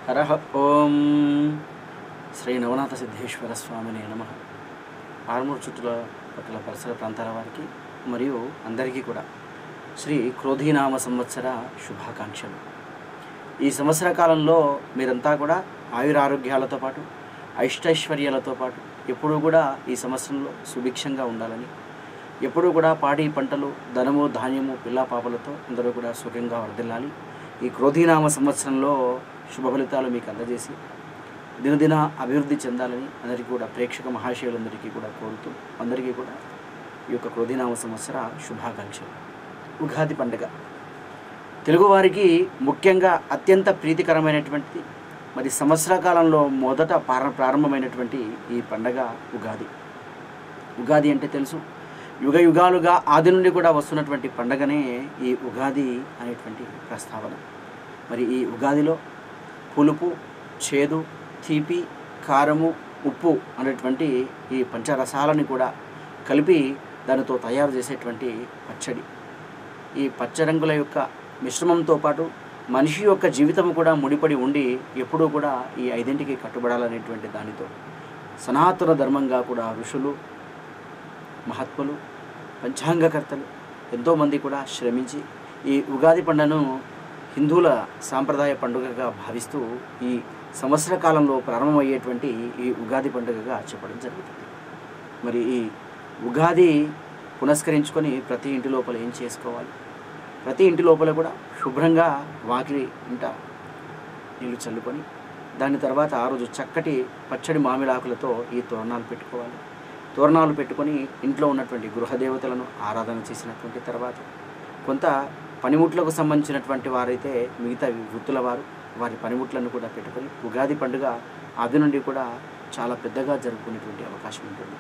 హర ఓం శ్రీ నవనాథ సిద్ధేశ్వర స్వామిని నమ ఆర్మూర్ చుట్టుల పక్కల పరిసర ప్రాంతాల వారికి మరియు అందరికీ కూడా శ్రీ క్రోధీనామ సంవత్సర శుభాకాంక్షలు ఈ సంవత్సర కాలంలో మీరంతా కూడా ఆయురారోగ్యాలతో పాటు ఐష్టైశ్వర్యాలతో పాటు ఎప్పుడూ కూడా ఈ సంవత్సరంలో సుభిక్షంగా ఉండాలని ఎప్పుడూ కూడా పాడి పంటలు ధనము ధాన్యము పిల్లా పాపలతో అందరూ కూడా సుఖంగా వర్ధిల్లాలి ఈ క్రోధీనామ సంవత్సరంలో శుభ ఫలితాలు మీకు అందజేసి దినదిన అభివృద్ధి చెందాలని అందరికీ కూడా ప్రేక్షక మహాశయులందరికీ కూడా కోరుతూ అందరికీ కూడా ఈ యొక్క క్రోధీనామ సంవత్సర శుభాకాంక్షలు ఉగాది పండుగ తెలుగువారికి ముఖ్యంగా అత్యంత ప్రీతికరమైనటువంటిది మరి సంవత్సర కాలంలో మొదట ప్రార ప్రారంభమైనటువంటి ఈ పండగ ఉగాది ఉగాది అంటే తెలుసు యుగ యుగాలుగా ఆది నుండి కూడా వస్తున్నటువంటి పండగనే ఈ ఉగాది అనేటువంటి ప్రస్తావన మరి ఈ ఉగాదిలో పులుపు చేదు తీపి కారము ఉప్పు అనేటువంటి ఈ పంచరసాలని కూడా కలిపి దానితో తయారు చేసేటువంటి పచ్చడి ఈ పచ్చరంగుల యొక్క మిశ్రమంతో పాటు మనిషి యొక్క జీవితం కూడా ముడిపడి ఉండి ఎప్పుడూ కూడా ఈ ఐదింటికి కట్టుబడాలనేటువంటి దానితో సనాతన ధర్మంగా కూడా ఋషులు మహాత్ములు పంచాంగకర్తలు ఎంతోమంది కూడా శ్రమించి ఈ ఉగాది పండుగను హిందువుల సాంప్రదాయ పండుగగా భావిస్తూ ఈ సంవత్సర కాలంలో ప్రారంభమయ్యేటువంటి ఈ ఉగాది పండుగగా చెప్పడం జరుగుతుంది మరి ఈ ఉగాది పునస్కరించుకొని ప్రతి ఇంటి లోపల ఏం చేసుకోవాలి ప్రతి ఇంటి లోపల కూడా శుభ్రంగా వాకిలి ఇంట నీళ్లు చల్లుకొని దాని తర్వాత ఆ రోజు చక్కటి పచ్చడి మామిడాకులతో ఈ తోరణాలు పెట్టుకోవాలి తోరణాలు పెట్టుకొని ఇంట్లో ఉన్నటువంటి గృహదేవతలను ఆరాధన చేసినటువంటి తర్వాత కొంత పనిముట్లకు సంబంధించినటువంటి వారైతే మిగతా వృత్తుల వారు వారి పనిముట్లను కూడా పెట్టుకొని ఉగాది పండుగ ఆది నుండి కూడా చాలా పెద్దగా జరుపుకునేటువంటి అవకాశం ఉంటుంది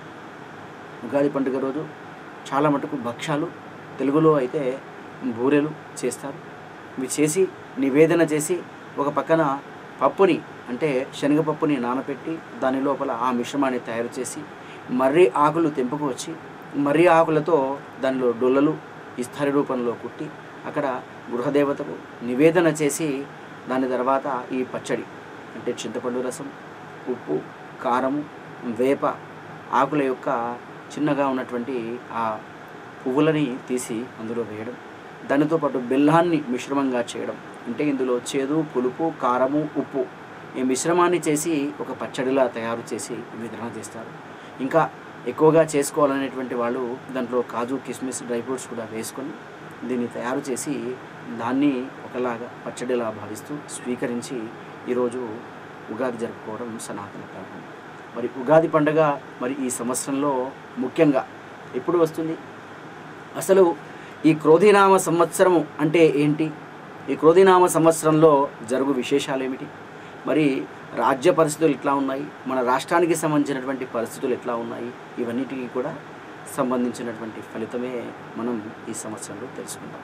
ఉగాది పండుగ రోజు చాలా మటుకు భక్ష్యాలు తెలుగులో అయితే బూరెలు చేస్తారు ఇవి చేసి నివేదన చేసి ఒక పక్కన పప్పుని అంటే శనగపప్పుని నానబెట్టి దాని లోపల ఆ మిశ్రమాన్ని తయారు చేసి మర్రి ఆకులు తెంపుకు వచ్చి మర్రి ఆకులతో దానిలో డొల్లలు ఇస్తరి రూపంలో కుట్టి అక్కడ గృహదేవతకు నివేదన చేసి దాని తర్వాత ఈ పచ్చడి అంటే చింతపండు రసం ఉప్పు కారము వేప ఆకుల యొక్క చిన్నగా ఉన్నటువంటి ఆ పువ్వులని తీసి అందులో వేయడం దానితో పాటు బెల్లాన్ని మిశ్రమంగా చేయడం అంటే ఇందులో చేదు పులుపు కారము ఉప్పు ఈ మిశ్రమాన్ని చేసి ఒక పచ్చడిలా తయారు చేసి వితరణ చేస్తారు ఇంకా ఎక్కువగా చేసుకోవాలనేటువంటి వాళ్ళు దాంట్లో కాజు కిస్మిస్ డ్రై ఫ్రూట్స్ కూడా వేసుకొని దీన్ని తయారు చేసి దాన్ని ఒకలాగా పచ్చడిలా భావిస్తూ స్వీకరించి ఈరోజు ఉగాది జరుపుకోవడం సనాతన ధర్మం మరి ఉగాది పండుగ మరి ఈ సంవత్సరంలో ముఖ్యంగా ఎప్పుడు వస్తుంది అసలు ఈ క్రోధినామ సంవత్సరము అంటే ఏంటి ఈ క్రోధినామ సంవత్సరంలో జరుగు విశేషాలు ఏమిటి మరి రాజ్య పరిస్థితులు ఎట్లా ఉన్నాయి మన రాష్ట్రానికి సంబంధించినటువంటి పరిస్థితులు ఎట్లా ఉన్నాయి ఇవన్నిటికీ కూడా సంబంధించినటువంటి ఫలితమే మనం ఈ సంవత్సరంలో తెలుసుకుంటాం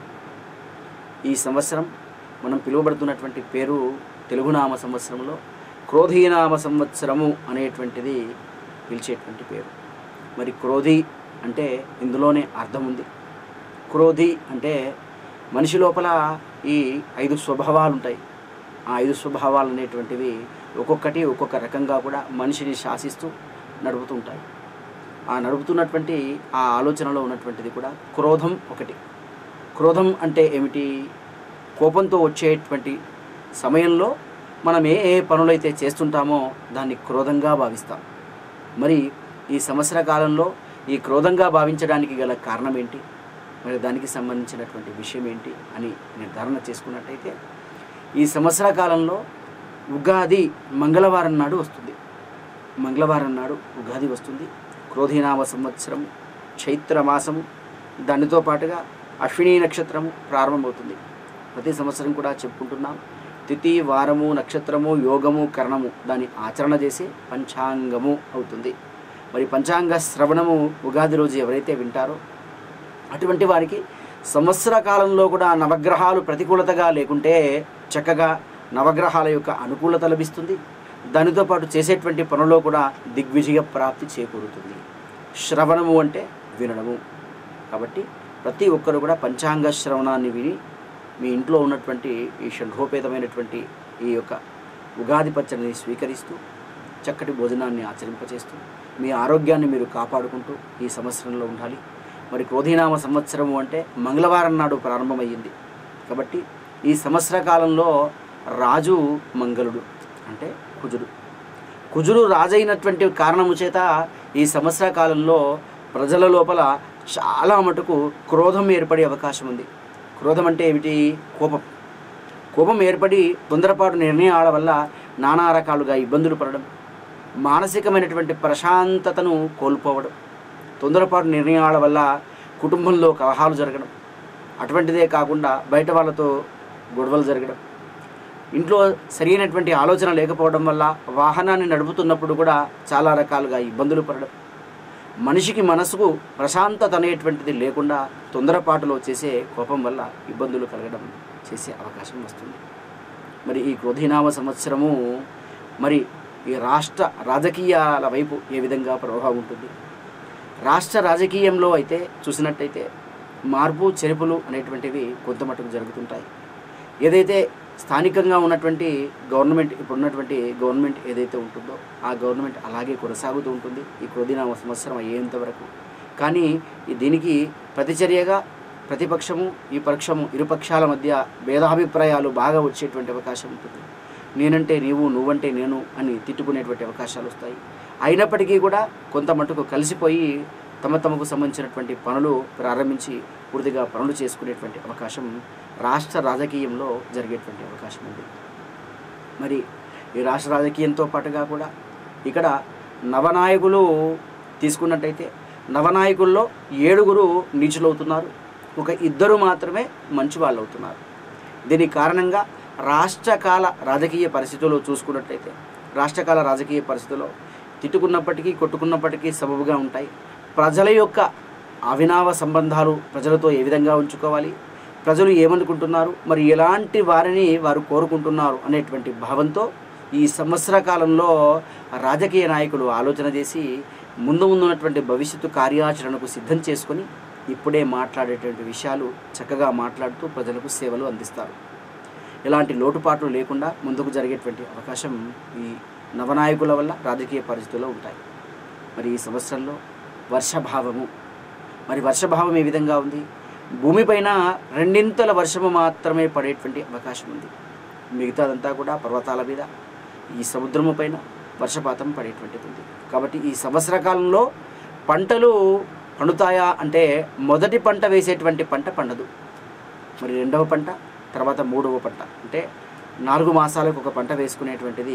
ఈ సంవత్సరం మనం పిలువబడుతున్నటువంటి పేరు తెలుగునామ సంవత్సరంలో క్రోధీనామ సంవత్సరము అనేటువంటిది పిలిచేటువంటి పేరు మరి క్రోధి అంటే ఇందులోనే అర్థం ఉంది క్రోధి అంటే మనిషి లోపల ఈ ఐదు స్వభావాలు ఉంటాయి ఆ ఐదు స్వభావాలు అనేటువంటివి ఒక్కొక్కటి ఒక్కొక్క రకంగా కూడా మనిషిని శాసిస్తూ నడుపుతూ ఉంటాయి ఆ నడుపుతున్నటువంటి ఆ ఆలోచనలో ఉన్నటువంటిది కూడా క్రోధం ఒకటి క్రోధం అంటే ఏమిటి కోపంతో వచ్చేటువంటి సమయంలో మనం ఏ ఏ పనులైతే చేస్తుంటామో దాన్ని క్రోధంగా భావిస్తాం మరి ఈ సంవత్సర కాలంలో ఈ క్రోధంగా భావించడానికి గల కారణం ఏంటి మరి దానికి సంబంధించినటువంటి విషయం ఏంటి అని నిర్ధారణ చేసుకున్నట్టయితే ఈ సంవత్సర కాలంలో ఉగాది మంగళవారం నాడు వస్తుంది మంగళవారం నాడు ఉగాది వస్తుంది క్రోధినామ సంవత్సరం చైత్ర మాసము దానితో పాటుగా అశ్విని నక్షత్రము ప్రారంభమవుతుంది ప్రతి సంవత్సరం కూడా చెప్పుకుంటున్నాం తిథి వారము నక్షత్రము యోగము కరణము దాని ఆచరణ చేసి పంచాంగము అవుతుంది మరి పంచాంగ శ్రవణము ఉగాది రోజు ఎవరైతే వింటారో అటువంటి వారికి సంవత్సర కాలంలో కూడా నవగ్రహాలు ప్రతికూలతగా లేకుంటే చక్కగా నవగ్రహాల యొక్క అనుకూలత లభిస్తుంది దానితో పాటు చేసేటువంటి పనుల్లో కూడా దిగ్విజయ ప్రాప్తి చేకూరుతుంది శ్రవణము అంటే వినడము కాబట్టి ప్రతి ఒక్కరు కూడా పంచాంగ శ్రవణాన్ని విని మీ ఇంట్లో ఉన్నటువంటి ఈ షడ్భోపేతమైనటువంటి ఈ యొక్క ఉగాది పచ్చడిని స్వీకరిస్తూ చక్కటి భోజనాన్ని ఆచరింపచేస్తూ మీ ఆరోగ్యాన్ని మీరు కాపాడుకుంటూ ఈ సంవత్సరంలో ఉండాలి మరి క్రోధీనామ సంవత్సరము అంటే మంగళవారం నాడు ప్రారంభమయ్యింది కాబట్టి ఈ సంవత్సర కాలంలో రాజు మంగళుడు అంటే కుజుడు కుజుడు రాజైనటువంటి కారణము చేత ఈ సంవత్సర కాలంలో ప్రజల లోపల చాలా మటుకు క్రోధం ఏర్పడే అవకాశం ఉంది క్రోధం అంటే ఏమిటి కోపం కోపం ఏర్పడి తొందరపాటు నిర్ణయాల వల్ల నానా రకాలుగా ఇబ్బందులు పడడం మానసికమైనటువంటి ప్రశాంతతను కోల్పోవడం తొందరపాటు నిర్ణయాల వల్ల కుటుంబంలో కలహాలు జరగడం అటువంటిదే కాకుండా బయట వాళ్ళతో గొడవలు జరగడం ఇంట్లో సరైనటువంటి ఆలోచన లేకపోవడం వల్ల వాహనాన్ని నడుపుతున్నప్పుడు కూడా చాలా రకాలుగా ఇబ్బందులు పడడం మనిషికి మనసుకు ప్రశాంతత అనేటువంటిది లేకుండా తొందరపాటులో చేసే కోపం వల్ల ఇబ్బందులు కలగడం చేసే అవకాశం వస్తుంది మరి ఈ క్రోధీనామ సంవత్సరము మరి ఈ రాష్ట్ర రాజకీయాల వైపు ఏ విధంగా ప్రభావం ఉంటుంది రాష్ట్ర రాజకీయంలో అయితే చూసినట్టయితే మార్పు చెరుపులు అనేటువంటివి కొంత మటుకు జరుగుతుంటాయి ఏదైతే స్థానికంగా ఉన్నటువంటి గవర్నమెంట్ ఇప్పుడున్నటువంటి గవర్నమెంట్ ఏదైతే ఉంటుందో ఆ గవర్నమెంట్ అలాగే కొనసాగుతూ ఉంటుంది ఈ క్రోధినామ సంవత్సరం అయ్యేంత వరకు కానీ ఈ దీనికి ప్రతిచర్యగా ప్రతిపక్షము ఈ పక్షము ఇరు పక్షాల మధ్య భేదాభిప్రాయాలు బాగా వచ్చేటువంటి అవకాశం ఉంటుంది నేనంటే నీవు నువ్వంటే నేను అని తిట్టుకునేటువంటి అవకాశాలు వస్తాయి అయినప్పటికీ కూడా కొంత మటుకు కలిసిపోయి తమ తమకు సంబంధించినటువంటి పనులు ప్రారంభించి పూర్తిగా పనులు చేసుకునేటువంటి అవకాశం రాష్ట్ర రాజకీయంలో జరిగేటువంటి అవకాశం ఉంది మరి ఈ రాష్ట్ర రాజకీయంతో పాటుగా కూడా ఇక్కడ నవనాయకులు తీసుకున్నట్టయితే నవనాయకుల్లో ఏడుగురు నీచులవుతున్నారు ఒక ఇద్దరు మాత్రమే మంచి వాళ్ళు అవుతున్నారు దీనికి కారణంగా రాష్ట్రకాల రాజకీయ పరిస్థితుల్లో చూసుకున్నట్టయితే రాష్ట్రకాల రాజకీయ పరిస్థితుల్లో తిట్టుకున్నప్పటికీ కొట్టుకున్నప్పటికీ సబబుగా ఉంటాయి ప్రజల యొక్క అవినావ సంబంధాలు ప్రజలతో ఏ విధంగా ఉంచుకోవాలి ప్రజలు ఏమనుకుంటున్నారు మరి ఎలాంటి వారిని వారు కోరుకుంటున్నారు అనేటువంటి భావంతో ఈ సంవత్సర కాలంలో రాజకీయ నాయకులు ఆలోచన చేసి ముందు ముందు ఉన్నటువంటి భవిష్యత్తు కార్యాచరణకు సిద్ధం చేసుకొని ఇప్పుడే మాట్లాడేటువంటి విషయాలు చక్కగా మాట్లాడుతూ ప్రజలకు సేవలు అందిస్తారు ఎలాంటి లోటుపాట్లు లేకుండా ముందుకు జరిగేటువంటి అవకాశం ఈ నవనాయకుల వల్ల రాజకీయ పరిస్థితుల్లో ఉంటాయి మరి ఈ సంవత్సరంలో వర్షభావము మరి వర్షభావం ఏ విధంగా ఉంది భూమిపైన రెండింతల వర్షము మాత్రమే పడేటువంటి అవకాశం ఉంది మిగతాదంతా కూడా పర్వతాల మీద ఈ సముద్రము పైన వర్షపాతం పడేటువంటిది ఉంది కాబట్టి ఈ సంవత్సర కాలంలో పంటలు పండుతాయా అంటే మొదటి పంట వేసేటువంటి పంట పండదు మరి రెండవ పంట తర్వాత మూడవ పంట అంటే నాలుగు మాసాలకు ఒక పంట వేసుకునేటువంటిది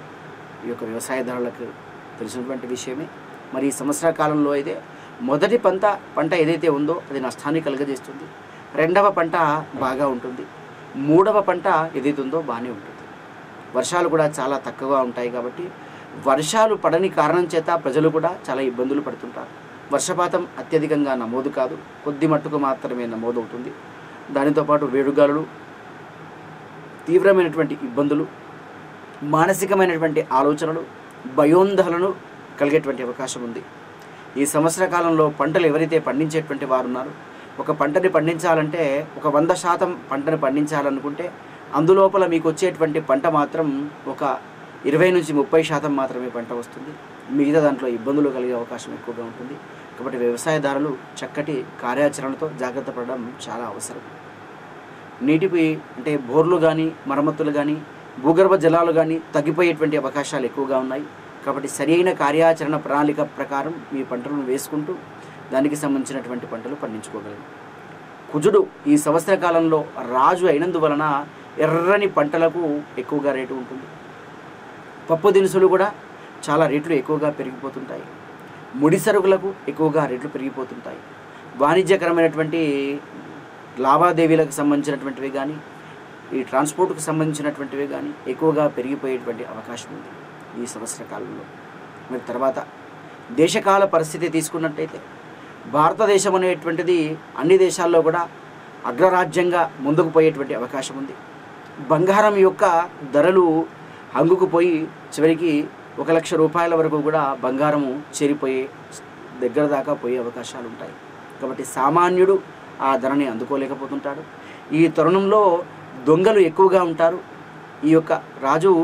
ఈ యొక్క వ్యవసాయదారులకు తెలిసినటువంటి విషయమే మరి ఈ సంవత్సర కాలంలో అయితే మొదటి పంట పంట ఏదైతే ఉందో అది నష్టాన్ని కలుగజేస్తుంది రెండవ పంట బాగా ఉంటుంది మూడవ పంట ఏదైతే ఉందో బాగానే ఉంటుంది వర్షాలు కూడా చాలా తక్కువగా ఉంటాయి కాబట్టి వర్షాలు పడని కారణం చేత ప్రజలు కూడా చాలా ఇబ్బందులు పడుతుంటారు వర్షపాతం అత్యధికంగా నమోదు కాదు కొద్ది మట్టుకు మాత్రమే నమోదవుతుంది దానితో పాటు వేడుగాలులు తీవ్రమైనటువంటి ఇబ్బందులు మానసికమైనటువంటి ఆలోచనలు భయోందనలు కలిగేటువంటి అవకాశం ఉంది ఈ సంవత్సర కాలంలో పంటలు ఎవరైతే పండించేటువంటి వారు ఉన్నారో ఒక పంటని పండించాలంటే ఒక వంద శాతం పంటను పండించాలనుకుంటే అందులోపల మీకు వచ్చేటువంటి పంట మాత్రం ఒక ఇరవై నుంచి ముప్పై శాతం మాత్రమే పంట వస్తుంది మిగతా దాంట్లో ఇబ్బందులు కలిగే అవకాశం ఎక్కువగా ఉంటుంది కాబట్టి వ్యవసాయదారులు చక్కటి కార్యాచరణతో జాగ్రత్త పడడం చాలా అవసరం నీటిపై అంటే బోర్లు కానీ మరమ్మతులు కానీ భూగర్భ జలాలు కానీ తగ్గిపోయేటువంటి అవకాశాలు ఎక్కువగా ఉన్నాయి కాబట్టి సరైన కార్యాచరణ ప్రణాళిక ప్రకారం మీ పంటలను వేసుకుంటూ దానికి సంబంధించినటువంటి పంటలు పండించుకోగలరు కుజుడు ఈ సంవత్సర కాలంలో రాజు అయినందువలన ఎర్రని పంటలకు ఎక్కువగా రేటు ఉంటుంది పప్పు దినుసులు కూడా చాలా రేట్లు ఎక్కువగా పెరిగిపోతుంటాయి ముడి సరుకులకు ఎక్కువగా రేట్లు పెరిగిపోతుంటాయి వాణిజ్యకరమైనటువంటి లావాదేవీలకు సంబంధించినటువంటివి కానీ ఈ ట్రాన్స్పోర్ట్కి సంబంధించినటువంటివి కానీ ఎక్కువగా పెరిగిపోయేటువంటి అవకాశం ఉంది ఈ సంవత్సర కాలంలో మరి తర్వాత దేశకాల పరిస్థితి తీసుకున్నట్టయితే భారతదేశం అనేటువంటిది అన్ని దేశాల్లో కూడా అగ్రరాజ్యంగా ముందుకు పోయేటువంటి అవకాశం ఉంది బంగారం యొక్క ధరలు హంగుకుపోయి చివరికి ఒక లక్ష రూపాయల వరకు కూడా బంగారము చేరిపోయే దగ్గర దాకా పోయే అవకాశాలు ఉంటాయి కాబట్టి సామాన్యుడు ఆ ధరని అందుకోలేకపోతుంటాడు ఈ తరుణంలో దొంగలు ఎక్కువగా ఉంటారు ఈ యొక్క రాజు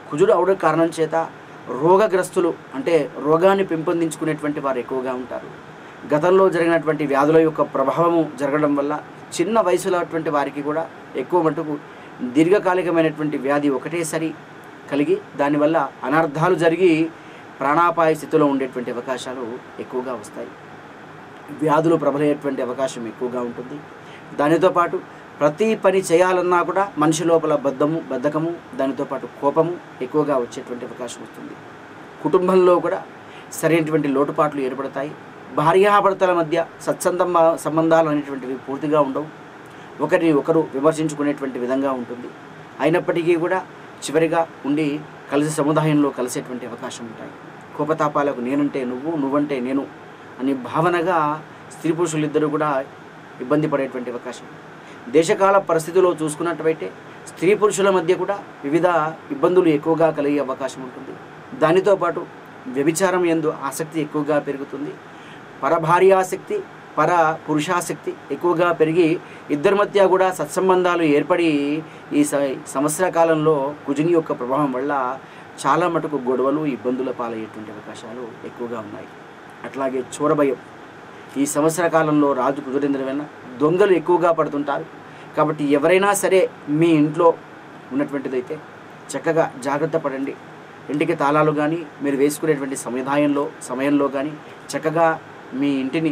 కుజుడు అవడం కారణం చేత రోగగ్రస్తులు అంటే రోగాన్ని పెంపొందించుకునేటువంటి వారు ఎక్కువగా ఉంటారు గతంలో జరిగినటువంటి వ్యాధుల యొక్క ప్రభావము జరగడం వల్ల చిన్న వయసులో అటువంటి వారికి కూడా ఎక్కువ మటుకు దీర్ఘకాలికమైనటువంటి వ్యాధి ఒకటేసారి కలిగి దానివల్ల అనర్థాలు జరిగి ప్రాణాపాయ స్థితిలో ఉండేటువంటి అవకాశాలు ఎక్కువగా వస్తాయి వ్యాధులు ప్రబలయ్యేటువంటి అవకాశం ఎక్కువగా ఉంటుంది దానితో పాటు ప్రతి పని చేయాలన్నా కూడా మనిషి లోపల బద్ధము బద్ధకము దానితో పాటు కోపము ఎక్కువగా వచ్చేటువంటి అవకాశం వస్తుంది కుటుంబంలో కూడా సరైనటువంటి లోటుపాట్లు ఏర్పడతాయి భార్యాభర్తల మధ్య సత్సందం సంబంధాలు అనేటువంటివి పూర్తిగా ఉండవు ఒకరిని ఒకరు విమర్శించుకునేటువంటి విధంగా ఉంటుంది అయినప్పటికీ కూడా చివరిగా ఉండి కలిసి సముదాయంలో కలిసేటువంటి అవకాశం ఉంటాయి కోపతాపాలకు నేనంటే నువ్వు నువ్వంటే నేను అనే భావనగా స్త్రీ పురుషులు ఇద్దరు కూడా ఇబ్బంది పడేటువంటి అవకాశం దేశకాల పరిస్థితిలో చూసుకున్నట్టయితే స్త్రీ పురుషుల మధ్య కూడా వివిధ ఇబ్బందులు ఎక్కువగా కలిగే అవకాశం ఉంటుంది దానితో పాటు వ్యభిచారం ఎందు ఆసక్తి ఎక్కువగా పెరుగుతుంది పరభార్యాసక్తి పర పురుషాసక్తి ఎక్కువగా పెరిగి ఇద్దరి మధ్య కూడా సత్సంబంధాలు ఏర్పడి ఈ స సంవత్సర కాలంలో కుజుని యొక్క ప్రభావం వల్ల చాలా మటుకు గొడవలు ఇబ్బందుల పాలయ్యేటువంటి అవకాశాలు ఎక్కువగా ఉన్నాయి అట్లాగే చోరభయం ఈ సంవత్సర కాలంలో రాజు కుదిరిందని వలన దొంగలు ఎక్కువగా పడుతుంటారు కాబట్టి ఎవరైనా సరే మీ ఇంట్లో ఉన్నటువంటిదైతే చక్కగా జాగ్రత్త పడండి ఇంటికి తాళాలు కానీ మీరు వేసుకునేటువంటి సముదాయంలో సమయంలో కానీ చక్కగా మీ ఇంటిని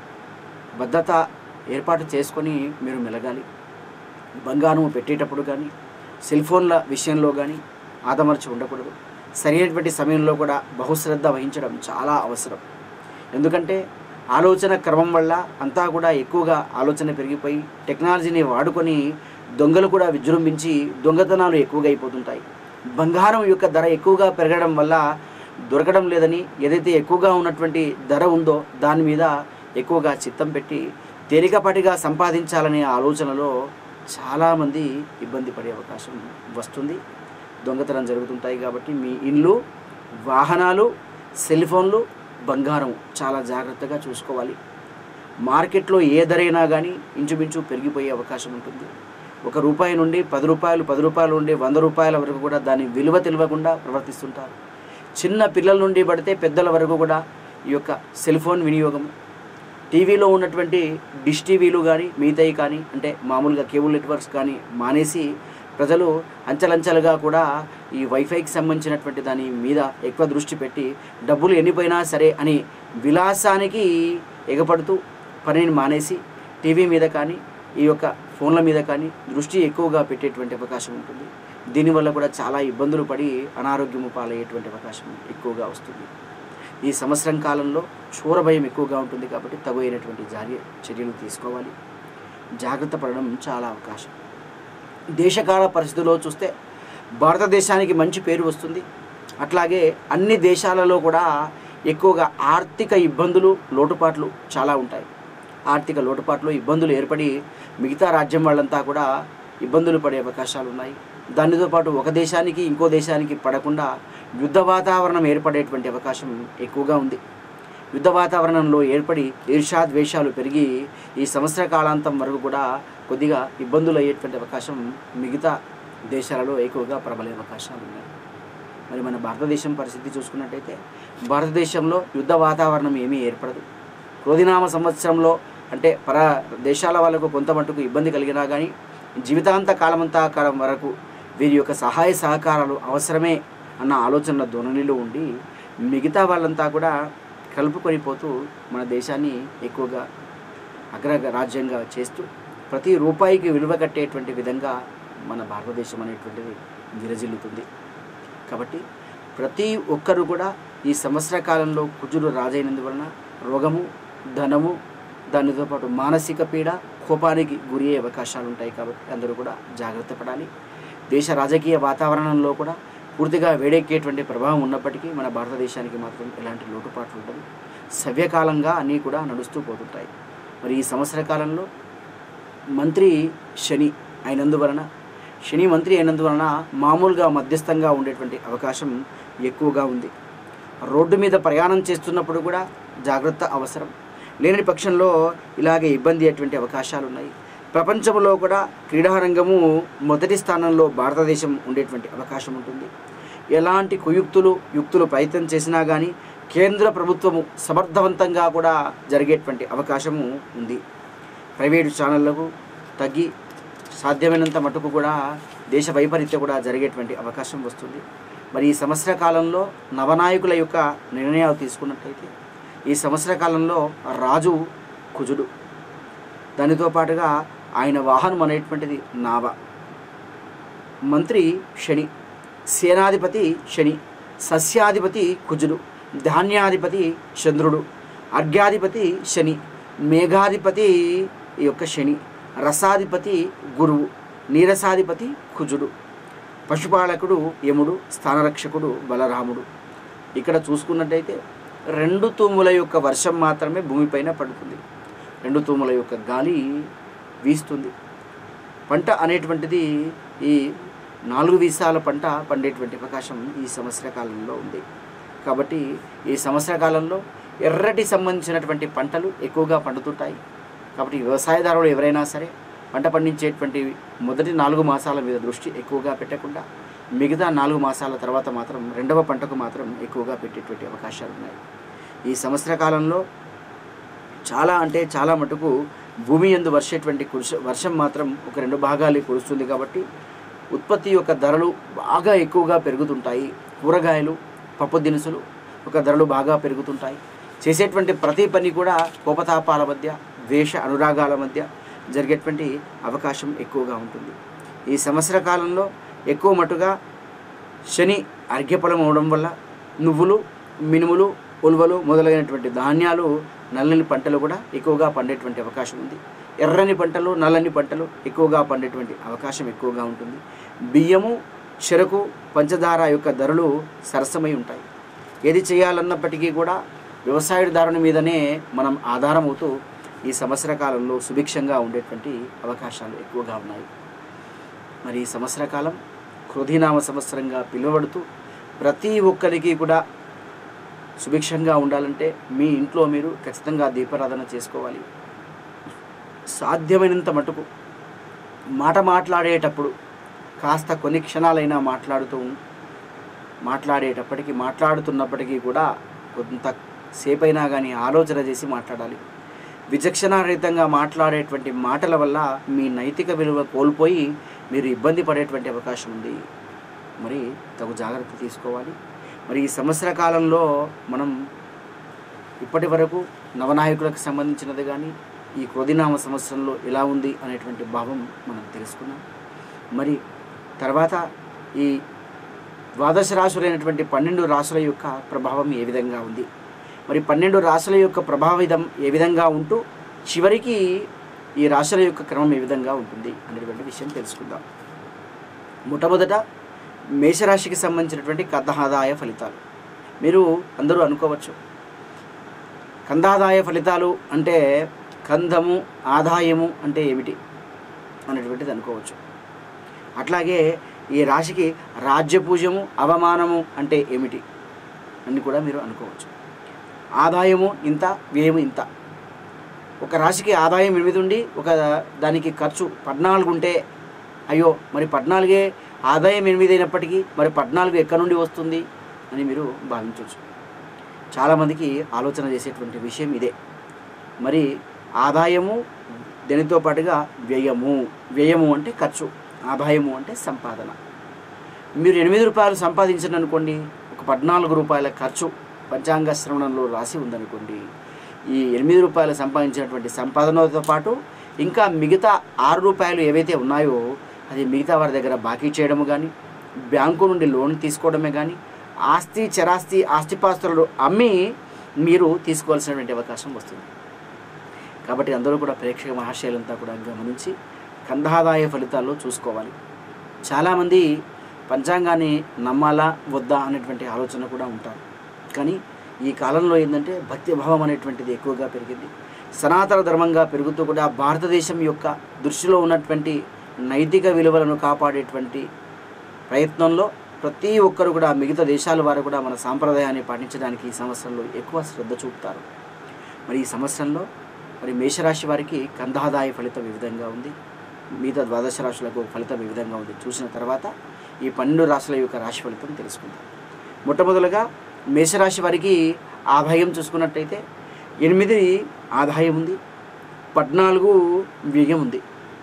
భద్రత ఏర్పాటు చేసుకొని మీరు మెలగాలి బంగారం పెట్టేటప్పుడు కానీ సెల్ ఫోన్ల విషయంలో కానీ ఆదమర్చి ఉండకూడదు సరైనటువంటి సమయంలో కూడా బహుశ్రద్ధ వహించడం చాలా అవసరం ఎందుకంటే ఆలోచన క్రమం వల్ల అంతా కూడా ఎక్కువగా ఆలోచన పెరిగిపోయి టెక్నాలజీని వాడుకొని దొంగలు కూడా విజృంభించి దొంగతనాలు ఎక్కువగా అయిపోతుంటాయి బంగారం యొక్క ధర ఎక్కువగా పెరగడం వల్ల దొరకడం లేదని ఏదైతే ఎక్కువగా ఉన్నటువంటి ధర ఉందో దాని మీద ఎక్కువగా చిత్తం పెట్టి తేలికపాటిగా సంపాదించాలనే ఆలోచనలో చాలామంది ఇబ్బంది పడే అవకాశం వస్తుంది దొంగతనం జరుగుతుంటాయి కాబట్టి మీ ఇల్లు వాహనాలు సెల్ ఫోన్లు బంగారం చాలా జాగ్రత్తగా చూసుకోవాలి మార్కెట్లో ఏ ధరైనా కానీ ఇంచుమించు పెరిగిపోయే అవకాశం ఉంటుంది ఒక రూపాయి నుండి పది రూపాయలు పది రూపాయలు నుండి వంద రూపాయల వరకు కూడా దాని విలువ తెలియకుండా ప్రవర్తిస్తుంటారు చిన్న పిల్లల నుండి పడితే పెద్దల వరకు కూడా ఈ యొక్క సెల్ ఫోన్ వినియోగం టీవీలో ఉన్నటువంటి డిష్ టీవీలు కానీ మిగతాయి కానీ అంటే మామూలుగా కేబుల్ నెట్వర్క్స్ కానీ మానేసి ప్రజలు అంచెలంచెలుగా కూడా ఈ వైఫైకి సంబంధించినటువంటి దాని మీద ఎక్కువ దృష్టి పెట్టి డబ్బులు ఎన్నిపోయినా సరే అని విలాసానికి ఎగపడుతూ పనిని మానేసి టీవీ మీద కానీ ఈ యొక్క ఫోన్ల మీద కానీ దృష్టి ఎక్కువగా పెట్టేటువంటి అవకాశం ఉంటుంది దీనివల్ల కూడా చాలా ఇబ్బందులు పడి అనారోగ్యము పాలయ్యేటువంటి అవకాశం ఎక్కువగా వస్తుంది ఈ సంవత్సరం కాలంలో చోర భయం ఎక్కువగా ఉంటుంది కాబట్టి తగు అయినటువంటి జాగ్ర చర్యలు తీసుకోవాలి జాగ్రత్త పడడం చాలా అవకాశం దేశకాల పరిస్థితుల్లో చూస్తే భారతదేశానికి మంచి పేరు వస్తుంది అట్లాగే అన్ని దేశాలలో కూడా ఎక్కువగా ఆర్థిక ఇబ్బందులు లోటుపాట్లు చాలా ఉంటాయి ఆర్థిక లోటుపాట్లు ఇబ్బందులు ఏర్పడి మిగతా రాజ్యం వాళ్ళంతా కూడా ఇబ్బందులు పడే అవకాశాలు ఉన్నాయి దానితో పాటు ఒక దేశానికి ఇంకో దేశానికి పడకుండా యుద్ధ వాతావరణం ఏర్పడేటువంటి అవకాశం ఎక్కువగా ఉంది యుద్ధ వాతావరణంలో ఏర్పడి ఈర్షాద్వేషాలు పెరిగి ఈ సంవత్సర కాలాంతం వరకు కూడా కొద్దిగా ఇబ్బందులు అయ్యేటువంటి అవకాశం మిగతా దేశాలలో ఎక్కువగా ప్రబలే అవకాశాలు ఉన్నాయి మరి మన భారతదేశం పరిస్థితి చూసుకున్నట్టయితే భారతదేశంలో యుద్ధ వాతావరణం ఏమీ ఏర్పడదు క్రోధినామ సంవత్సరంలో అంటే పర దేశాల వాళ్ళకు కొంత మట్టుకు ఇబ్బంది కలిగినా కానీ జీవితాంత కాలమంతా కాలం వరకు వీరి యొక్క సహాయ సహకారాలు అవసరమే అన్న ఆలోచనల ధోరణిలో ఉండి మిగతా వాళ్ళంతా కూడా కలుపుకొని పోతూ మన దేశాన్ని ఎక్కువగా అగ్ర రాజ్యంగా చేస్తూ ప్రతి రూపాయికి విలువ కట్టేటువంటి విధంగా మన భారతదేశం అనేటువంటిది విరజిల్లుతుంది కాబట్టి ప్రతి ఒక్కరు కూడా ఈ సంవత్సర కాలంలో కుజుడు రాజైనందువలన రోగము ధనము దానితో పాటు మానసిక పీడ కోపానికి గురి అయ్యే అవకాశాలు ఉంటాయి కాబట్టి అందరూ కూడా జాగ్రత్త పడాలి దేశ రాజకీయ వాతావరణంలో కూడా పూర్తిగా వేడెక్కేటువంటి ప్రభావం ఉన్నప్పటికీ మన భారతదేశానికి మాత్రం ఎలాంటి లోటుపాట్లు ఉండదు సవ్యకాలంగా అన్నీ కూడా నడుస్తూ పోతుంటాయి మరి ఈ సంవత్సర కాలంలో మంత్రి శని అయినందువలన శని మంత్రి అయినందువలన మామూలుగా మధ్యస్థంగా ఉండేటువంటి అవకాశం ఎక్కువగా ఉంది రోడ్డు మీద ప్రయాణం చేస్తున్నప్పుడు కూడా జాగ్రత్త అవసరం లేని పక్షంలో ఇలాగే ఇబ్బంది అయ్యేటువంటి అవకాశాలు ఉన్నాయి ప్రపంచంలో కూడా క్రీడారంగము మొదటి స్థానంలో భారతదేశం ఉండేటువంటి అవకాశం ఉంటుంది ఎలాంటి కుయుక్తులు యుక్తులు ప్రయత్నం చేసినా కానీ కేంద్ర ప్రభుత్వము సమర్థవంతంగా కూడా జరిగేటువంటి అవకాశము ఉంది ప్రైవేటు ఛానళ్లకు తగ్గి సాధ్యమైనంత మటుకు కూడా దేశ వైపరీత్యం కూడా జరిగేటువంటి అవకాశం వస్తుంది మరి ఈ సంవత్సర కాలంలో నవనాయకుల యొక్క నిర్ణయాలు తీసుకున్నట్లయితే ఈ సంవత్సర కాలంలో రాజు కుజుడు దానితో పాటుగా ఆయన వాహనం అనేటువంటిది నావ మంత్రి శని సేనాధిపతి శని సస్యాధిపతి కుజుడు ధాన్యాధిపతి చంద్రుడు అర్ఘ్యాధిపతి శని మేఘాధిపతి ఈ యొక్క శని రసాధిపతి గురువు నీరసాధిపతి కుజుడు పశుపాలకుడు యముడు స్థానరక్షకుడు బలరాముడు ఇక్కడ చూసుకున్నట్టయితే రెండు తూముల యొక్క వర్షం మాత్రమే భూమిపైన పడుతుంది రెండు తూముల యొక్క గాలి వీస్తుంది పంట అనేటువంటిది ఈ నాలుగు వీసాల పంట పండేటువంటి అవకాశం ఈ సంవత్సర కాలంలో ఉంది కాబట్టి ఈ సంవత్సర కాలంలో ఎర్రటి సంబంధించినటువంటి పంటలు ఎక్కువగా పండుతుంటాయి కాబట్టి వ్యవసాయదారులు ఎవరైనా సరే పంట పండించేటువంటి మొదటి నాలుగు మాసాల మీద దృష్టి ఎక్కువగా పెట్టకుండా మిగతా నాలుగు మాసాల తర్వాత మాత్రం రెండవ పంటకు మాత్రం ఎక్కువగా పెట్టేటువంటి అవకాశాలు ఉన్నాయి ఈ సంవత్సర కాలంలో చాలా అంటే చాలా మటుకు భూమి ఎందు వర్షేటువంటి కురుష వర్షం మాత్రం ఒక రెండు భాగాలు కురుస్తుంది కాబట్టి ఉత్పత్తి యొక్క ధరలు బాగా ఎక్కువగా పెరుగుతుంటాయి కూరగాయలు పప్పు దినుసులు ఒక ధరలు బాగా పెరుగుతుంటాయి చేసేటువంటి ప్రతి పని కూడా కోపతాపాల మధ్య ద్వేష అనురాగాల మధ్య జరిగేటువంటి అవకాశం ఎక్కువగా ఉంటుంది ఈ సంవత్సర కాలంలో ఎక్కువ మటుగా శని అర్ఘ్యఫలం అవడం వల్ల నువ్వులు మినుములు ఉల్వలు మొదలైనటువంటి ధాన్యాలు నల్లని పంటలు కూడా ఎక్కువగా పండేటువంటి అవకాశం ఉంది ఎర్రని పంటలు నల్లని పంటలు ఎక్కువగా పండేటువంటి అవకాశం ఎక్కువగా ఉంటుంది బియ్యము చెరకు పంచదార యొక్క ధరలు సరసమై ఉంటాయి ఏది చేయాలన్నప్పటికీ కూడా వ్యవసాయదారుని మీదనే మనం ఆధారం అవుతూ ఈ సంవత్సర కాలంలో సుభిక్షంగా ఉండేటువంటి అవకాశాలు ఎక్కువగా ఉన్నాయి మరి ఈ సంవత్సర కాలం క్రోధీనామ సంవత్సరంగా పిలువబడుతూ ప్రతి ఒక్కరికి కూడా సుభిక్షంగా ఉండాలంటే మీ ఇంట్లో మీరు ఖచ్చితంగా దీపారాధన చేసుకోవాలి సాధ్యమైనంత మటుకు మాట మాట్లాడేటప్పుడు కాస్త కొన్ని క్షణాలైనా మాట్లాడుతూ మాట్లాడేటప్పటికి మాట్లాడుతున్నప్పటికీ కూడా కొంత సేపైనా కానీ ఆలోచన చేసి మాట్లాడాలి విచక్షణారహితంగా మాట్లాడేటువంటి మాటల వల్ల మీ నైతిక విలువ కోల్పోయి మీరు ఇబ్బంది పడేటువంటి అవకాశం ఉంది మరి తగు జాగ్రత్త తీసుకోవాలి మరి ఈ సంవత్సర కాలంలో మనం ఇప్పటి వరకు నవనాయకులకు సంబంధించినది కానీ ఈ క్రోధినామ సంవత్సరంలో ఎలా ఉంది అనేటువంటి భావం మనం తెలుసుకున్నాం మరి తర్వాత ఈ ద్వాదశ రాశులైనటువంటి పన్నెండు రాశుల యొక్క ప్రభావం ఏ విధంగా ఉంది మరి పన్నెండు రాశుల యొక్క ప్రభావితం ఏ విధంగా ఉంటూ చివరికి ఈ రాశుల యొక్క క్రమం ఏ విధంగా ఉంటుంది అనేటువంటి విషయం తెలుసుకుందాం మొట్టమొదట మేషరాశికి సంబంధించినటువంటి కథాదాయ ఫలితాలు మీరు అందరూ అనుకోవచ్చు కందాదాయ ఫలితాలు అంటే కందము ఆదాయము అంటే ఏమిటి అనేటువంటిది అనుకోవచ్చు అట్లాగే ఈ రాశికి రాజ్యపూజ్యము అవమానము అంటే ఏమిటి అని కూడా మీరు అనుకోవచ్చు ఆదాయము ఇంత వ్యయము ఇంత ఒక రాశికి ఆదాయం ఎనిమిది ఉండి ఒక దానికి ఖర్చు పద్నాలుగు ఉంటే అయ్యో మరి పద్నాలుగే ఆదాయం ఎనిమిది అయినప్పటికీ మరి పద్నాలుగు ఎక్కడి నుండి వస్తుంది అని మీరు భావించవచ్చు చాలామందికి ఆలోచన చేసేటువంటి విషయం ఇదే మరి ఆదాయము దీనితో పాటుగా వ్యయము వ్యయము అంటే ఖర్చు ఆదాయము అంటే సంపాదన మీరు ఎనిమిది రూపాయలు సంపాదించండి అనుకోండి ఒక పద్నాలుగు రూపాయల ఖర్చు పంచాంగ శ్రవణంలో రాసి ఉందనుకోండి ఈ ఎనిమిది రూపాయలు సంపాదించినటువంటి సంపాదనతో పాటు ఇంకా మిగతా ఆరు రూపాయలు ఏవైతే ఉన్నాయో అది మిగతా వారి దగ్గర బాకీ చేయడము కానీ బ్యాంకు నుండి లోన్ తీసుకోవడమే కానీ ఆస్తి చరాస్తి ఆస్తిపాస్తులను అమ్మి మీరు తీసుకోవాల్సినటువంటి అవకాశం వస్తుంది కాబట్టి అందరూ కూడా ప్రేక్షక మహాశయులంతా కూడా గమనించి కందాదాయ ఫలితాల్లో చూసుకోవాలి చాలామంది పంచాంగాన్ని నమ్మాలా వద్దా అనేటువంటి ఆలోచన కూడా ఉంటారు కానీ ఈ కాలంలో ఏంటంటే భక్తి భావం అనేటువంటిది ఎక్కువగా పెరిగింది సనాతన ధర్మంగా పెరుగుతూ కూడా భారతదేశం యొక్క దృష్టిలో ఉన్నటువంటి నైతిక విలువలను కాపాడేటువంటి ప్రయత్నంలో ప్రతి ఒక్కరు కూడా మిగతా దేశాల వారు కూడా మన సాంప్రదాయాన్ని పాటించడానికి ఈ సంవత్సరంలో ఎక్కువ శ్రద్ధ చూపుతారు మరి ఈ సంవత్సరంలో మరి మేషరాశి వారికి కందాదాయ ఫలితం ఈ విధంగా ఉంది మిగతా ద్వాదశ రాశులకు ఫలితం ఈ విధంగా ఉంది చూసిన తర్వాత ఈ పన్నెండు రాశుల యొక్క రాశి ఫలితం తెలుసుకుందాం మొట్టమొదలుగా మేషరాశి వారికి ఆదాయం చూసుకున్నట్టయితే ఎనిమిది ఆదాయం ఉంది పద్నాలుగు వ్యయం ఉంది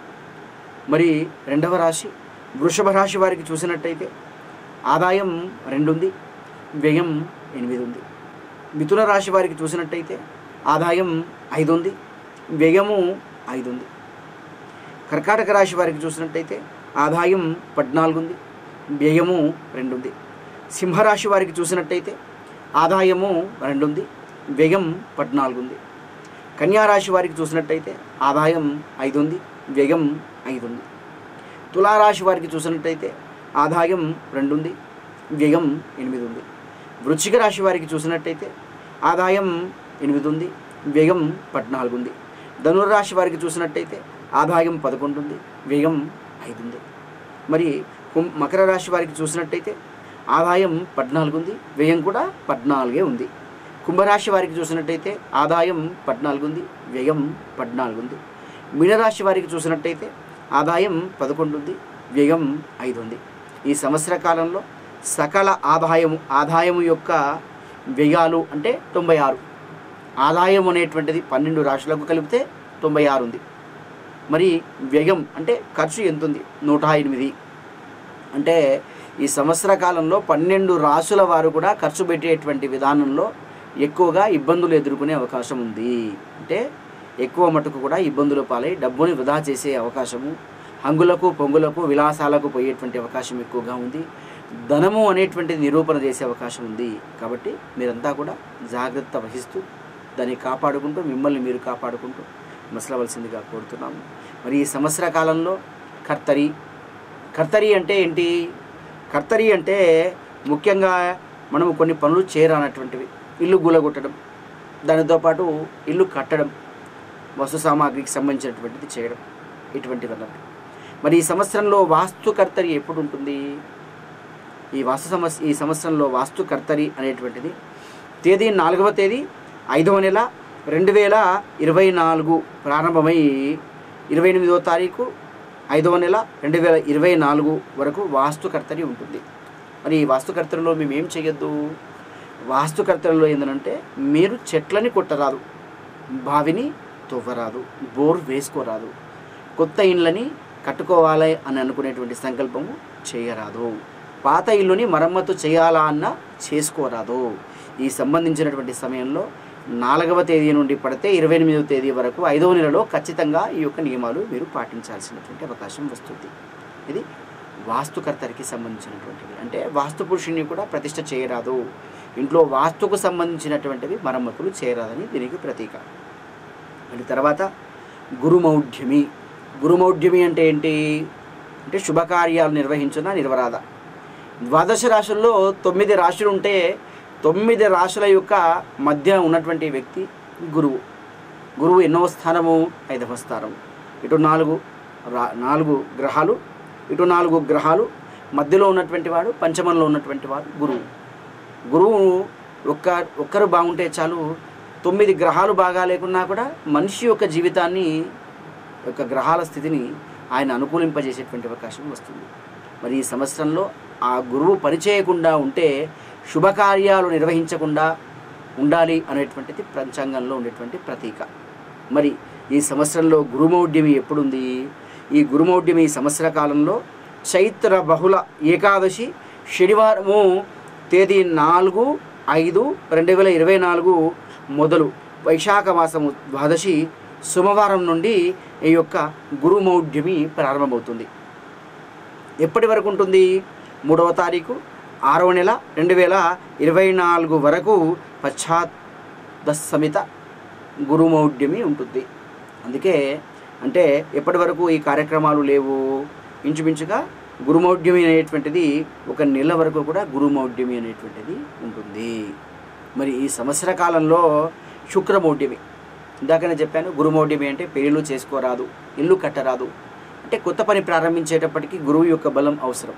మరి రెండవ రాశి వృషభ రాశి వారికి చూసినట్టయితే ఆదాయం రెండు ఉంది వ్యయం ఎనిమిది ఉంది మిథున రాశి వారికి చూసినట్టయితే ఆదాయం ఐదు ఉంది వ్యయము ఐదు ఉంది కర్కాటక రాశి వారికి చూసినట్టయితే ఆదాయం పద్నాలుగు ఉంది వ్యయము రెండు ఉంది సింహరాశి వారికి చూసినట్టయితే ఆదాయము రెండు ఉంది వ్యయం పద్నాలుగు ఉంది కన్యా రాశి వారికి చూసినట్టయితే ఆదాయం ఐదు ఉంది వ్యయం ఐదు ఉంది తులారాశి వారికి చూసినట్టయితే ఆదాయం రెండు ఉంది వ్యయం ఎనిమిది ఉంది వృశ్చిక రాశి వారికి చూసినట్టయితే ఆదాయం ఎనిమిది ఉంది వ్యయం పద్నాలుగు ఉంది ధనుర్రాశి వారికి చూసినట్టయితే ఆదాయం పదకొండు ఉంది వ్యయం ఐదు ఉంది మరి కుం- మకర రాశి వారికి చూసినట్టయితే ఆదాయం పద్నాలుగు ఉంది వ్యయం కూడా పద్నాలుగే ఉంది కుంభరాశి వారికి చూసినట్టయితే ఆదాయం పద్నాలుగు ఉంది వ్యయం పద్నాలుగు ఉంది మీనరాశి వారికి చూసినట్టయితే ఆదాయం పదకొండు ఉంది వ్యయం ఐదు ఉంది ఈ సంవత్సర కాలంలో సకల ఆదాయము ఆదాయము యొక్క వ్యయాలు అంటే తొంభై ఆరు ఆదాయం అనేటువంటిది పన్నెండు రాశులకు కలిపితే తొంభై ఆరు ఉంది మరి వ్యయం అంటే ఖర్చు ఎంత ఉంది నూట ఎనిమిది అంటే ఈ సంవత్సర కాలంలో పన్నెండు రాసుల వారు కూడా ఖర్చు పెట్టేటువంటి విధానంలో ఎక్కువగా ఇబ్బందులు ఎదుర్కొనే అవకాశం ఉంది అంటే ఎక్కువ మటుకు కూడా ఇబ్బందుల పాలై డబ్బుని వృధా చేసే అవకాశము హంగులకు పొంగులకు విలాసాలకు పోయేటువంటి అవకాశం ఎక్కువగా ఉంది ధనము అనేటువంటిది నిరూపణ చేసే అవకాశం ఉంది కాబట్టి మీరంతా కూడా జాగ్రత్త వహిస్తూ దాన్ని కాపాడుకుంటూ మిమ్మల్ని మీరు కాపాడుకుంటూ మసలవలసిందిగా కోరుతున్నాము మరి ఈ సంవత్సర కాలంలో కర్తరి కర్తరి అంటే ఏంటి కర్తరి అంటే ముఖ్యంగా మనము కొన్ని పనులు చేయరానటువంటివి ఇల్లు గూలగొట్టడం దానితో పాటు ఇల్లు కట్టడం వస్తు సామాగ్రికి సంబంధించినటువంటిది చేయడం ఇటువంటివి అన్నట్టు మరి ఈ సంవత్సరంలో వాస్తు కర్తరి ఎప్పుడు ఉంటుంది ఈ వాస్తు సమస్య ఈ సంవత్సరంలో వాస్తు కర్తరి అనేటువంటిది తేదీ నాలుగవ తేదీ ఐదవ నెల రెండు వేల ఇరవై నాలుగు ప్రారంభమై ఇరవై ఎనిమిదవ తారీఖు ఐదవ నెల రెండు వేల ఇరవై నాలుగు వరకు వాస్తుకర్తరి ఉంటుంది మరి ఈ వాస్తుకర్తరిలో మేము ఏం చేయొద్దు వాస్తుకర్తరిలో ఏంటంటే మీరు చెట్లని కొట్టరాదు బావిని తవ్వరాదు బోర్ వేసుకోరాదు కొత్త ఇండ్లని కట్టుకోవాలి అని అనుకునేటువంటి సంకల్పము చేయరాదు పాత ఇల్లుని మరమ్మతు చేయాలా అన్న చేసుకోరాదు ఈ సంబంధించినటువంటి సమయంలో నాలుగవ తేదీ నుండి పడితే ఇరవై ఎనిమిదవ తేదీ వరకు ఐదవ నెలలో ఖచ్చితంగా ఈ యొక్క నియమాలు మీరు పాటించాల్సినటువంటి అవకాశం వస్తుంది ఇది వాస్తుకర్తరికి సంబంధించినటువంటివి అంటే వాస్తు పురుషుని కూడా ప్రతిష్ట చేయరాదు ఇంట్లో వాస్తుకు సంబంధించినటువంటివి మరమ్మతులు చేయరాదని దీనికి ప్రతీక మళ్ళీ తర్వాత గురుమౌఢ్యమి గురుమౌఢ్యమి అంటే ఏంటి అంటే శుభకార్యాలు నిర్వహించిన నిర్వరాధ ద్వాదశ రాశుల్లో తొమ్మిది రాశులు ఉంటే తొమ్మిది రాశుల యొక్క మధ్య ఉన్నటువంటి వ్యక్తి గురువు గురువు ఎన్నవ స్థానము ఐదవ స్థానము ఇటు నాలుగు రా నాలుగు గ్రహాలు ఇటు నాలుగు గ్రహాలు మధ్యలో ఉన్నటువంటి వాడు పంచమంలో ఉన్నటువంటి వాడు గురువు గురువు ఒక్క ఒక్కరు బాగుంటే చాలు తొమ్మిది గ్రహాలు బాగా లేకున్నా కూడా మనిషి యొక్క జీవితాన్ని యొక్క గ్రహాల స్థితిని ఆయన అనుకూలింపజేసేటువంటి అవకాశం వస్తుంది మరి ఈ సంవత్సరంలో ఆ గురువు పనిచేయకుండా ఉంటే శుభకార్యాలు నిర్వహించకుండా ఉండాలి అనేటువంటిది పంచాంగంలో ఉండేటువంటి ప్రతీక మరి ఈ సంవత్సరంలో గురుమౌఢ్యమి ఎప్పుడుంది ఈ గురుమౌఢ్యమి ఈ సంవత్సర కాలంలో చైత్ర బహుళ ఏకాదశి శనివారము తేదీ నాలుగు ఐదు రెండు వేల ఇరవై నాలుగు మొదలు వైశాఖ మాసము ద్వాదశి సోమవారం నుండి ఈ యొక్క గురుమౌఢ్యమి ప్రారంభమవుతుంది ఎప్పటి వరకు ఉంటుంది మూడవ తారీఖు ఆరవ నెల రెండు వేల ఇరవై నాలుగు వరకు పశ్చాత్తసమిత గురుమౌఢ్యమి ఉంటుంది అందుకే అంటే ఎప్పటి వరకు ఈ కార్యక్రమాలు లేవు ఇంచుమించుగా గురుమౌఢ్యమి అనేటువంటిది ఒక నెల వరకు కూడా గురుమౌఢ్యమి అనేటువంటిది ఉంటుంది మరి ఈ సంవత్సర కాలంలో శుక్రమౌఢ్యమి ఇందాకనే చెప్పాను గురుమౌఢ్యమి అంటే పెళ్ళిళ్ళు చేసుకోరాదు ఇల్లు కట్టరాదు అంటే కొత్త పని ప్రారంభించేటప్పటికి గురువు యొక్క బలం అవసరం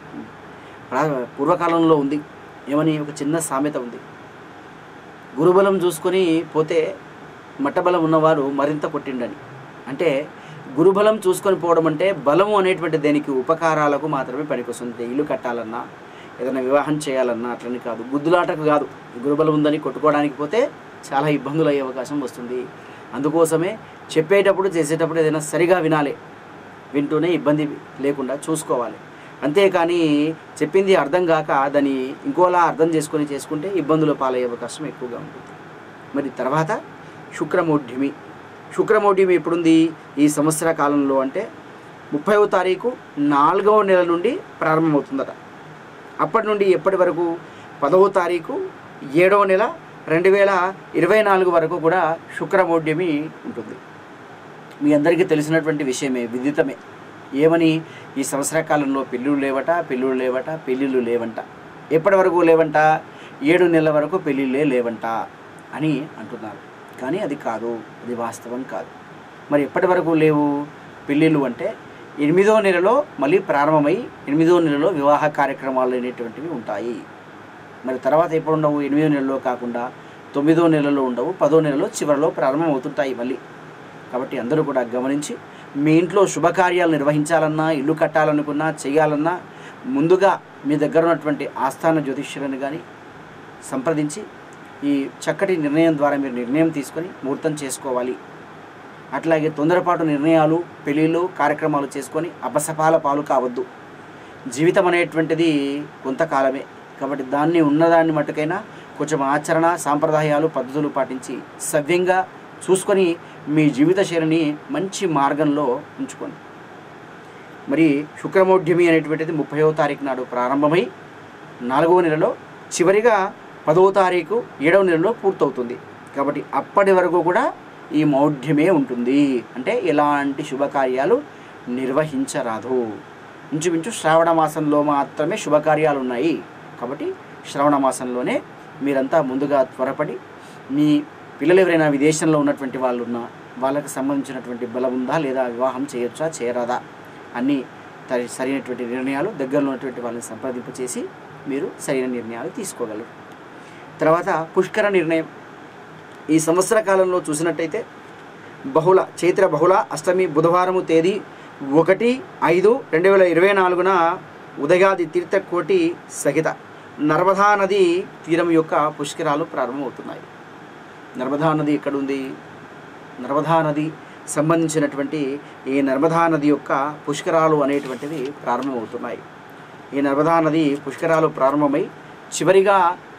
ప్రా- పూర్వకాలంలో ఉంది ఏమని ఒక చిన్న సామెత ఉంది గురుబలం చూసుకొని పోతే మట్టబలం ఉన్నవారు మరింత కొట్టిండని అంటే గురుబలం చూసుకొని పోవడం అంటే బలము అనేటువంటి దేనికి ఉపకారాలకు మాత్రమే పనికొస్తుంది ఇల్లు కట్టాలన్నా ఏదైనా వివాహం చేయాలన్నా అట్లని కాదు గుద్దులాటకు కాదు గురుబలం ఉందని కొట్టుకోవడానికి పోతే చాలా ఇబ్బందులు అయ్యే అవకాశం వస్తుంది అందుకోసమే చెప్పేటప్పుడు చేసేటప్పుడు ఏదైనా సరిగా వినాలి వింటూనే ఇబ్బంది లేకుండా చూసుకోవాలి అంతేకాని చెప్పింది అర్థం కాక దాన్ని ఇంకోలా అర్థం చేసుకొని చేసుకుంటే ఇబ్బందులు పాలయ్యే అవకాశం ఎక్కువగా ఉంటుంది మరి తర్వాత శుక్రమౌఢ్యమి శుక్రమౌఢ్యం ఎప్పుడుంది ఈ సంవత్సర కాలంలో అంటే ముప్పైవ తారీఖు నాలుగవ నెల నుండి ప్రారంభమవుతుందట అప్పటి నుండి ఎప్పటి వరకు పదవ తారీఖు ఏడవ నెల రెండు వేల ఇరవై నాలుగు వరకు కూడా శుక్రమౌఢ్యమి ఉంటుంది మీ అందరికీ తెలిసినటువంటి విషయమే విదితమే ఏమని ఈ సంవత్సర కాలంలో పెళ్ళిళ్ళు లేవట పెళ్ళిళ్ళు లేవట పెళ్ళిళ్ళు లేవంట ఎప్పటి వరకు లేవంట ఏడు నెలల వరకు పెళ్ళిళ్ళే లేవంట అని అంటున్నారు కానీ అది కాదు అది వాస్తవం కాదు మరి ఎప్పటి వరకు లేవు పెళ్ళిళ్ళు అంటే ఎనిమిదో నెలలో మళ్ళీ ప్రారంభమై ఎనిమిదో నెలలో వివాహ కార్యక్రమాలు అనేటువంటివి ఉంటాయి మరి తర్వాత ఎప్పుడు ఉండవు ఎనిమిదో నెలలో కాకుండా తొమ్మిదో నెలలో ఉండవు పదో నెలలో చివరిలో ప్రారంభం అవుతుంటాయి మళ్ళీ కాబట్టి అందరూ కూడా గమనించి మీ ఇంట్లో శుభకార్యాలు నిర్వహించాలన్నా ఇల్లు కట్టాలనుకున్నా చేయాలన్నా ముందుగా మీ దగ్గర ఉన్నటువంటి ఆస్థాన జ్యోతిష్యులను కానీ సంప్రదించి ఈ చక్కటి నిర్ణయం ద్వారా మీరు నిర్ణయం తీసుకొని ముహూర్తం చేసుకోవాలి అట్లాగే తొందరపాటు నిర్ణయాలు పెళ్ళిళ్ళు కార్యక్రమాలు చేసుకొని అపసపాల పాలు కావద్దు జీవితం అనేటువంటిది కొంతకాలమే కాబట్టి దాన్ని ఉన్నదాన్ని మట్టుకైనా కొంచెం ఆచరణ సాంప్రదాయాలు పద్ధతులు పాటించి సవ్యంగా చూసుకొని మీ జీవిత శైలిని మంచి మార్గంలో ఉంచుకోండి మరి శుక్రమౌఢ్యమి అనేటువంటిది ముప్పైవ తారీఖు నాడు ప్రారంభమై నాలుగవ నెలలో చివరిగా పదవ తారీఖు ఏడవ నెలలో పూర్తవుతుంది కాబట్టి అప్పటి వరకు కూడా ఈ మౌఢ్యమే ఉంటుంది అంటే ఎలాంటి శుభకార్యాలు నిర్వహించరాదు ఇంచుమించు శ్రావణ మాసంలో మాత్రమే శుభకార్యాలు ఉన్నాయి కాబట్టి శ్రావణ మాసంలోనే మీరంతా ముందుగా త్వరపడి మీ పిల్లలు ఎవరైనా విదేశంలో ఉన్నటువంటి వాళ్ళు ఉన్నా వాళ్ళకి సంబంధించినటువంటి బలం ఉందా లేదా వివాహం చేయొచ్చా చేయరాదా అన్నీ తరి- సరైనటువంటి నిర్ణయాలు దగ్గరలో ఉన్నటువంటి వాళ్ళని సంప్రదింపు చేసి మీరు సరైన నిర్ణయాలు తీసుకోగలరు తర్వాత పుష్కర నిర్ణయం ఈ సంవత్సర కాలంలో చూసినట్టయితే బహుళ చైత్ర బహుళ అష్టమి బుధవారము తేదీ ఒకటి ఐదు రెండు వేల ఇరవై నాలుగున ఉదయాది తీర్థకోటి సహిత నర్మదా నది తీరం యొక్క పుష్కరాలు ప్రారంభమవుతున్నాయి నర్మదా నది ఎక్కడుంది నర్మదా నది సంబంధించినటువంటి ఈ నర్మదా నది యొక్క పుష్కరాలు అనేటువంటివి ప్రారంభమవుతున్నాయి ఈ నర్మదా నది పుష్కరాలు ప్రారంభమై చివరిగా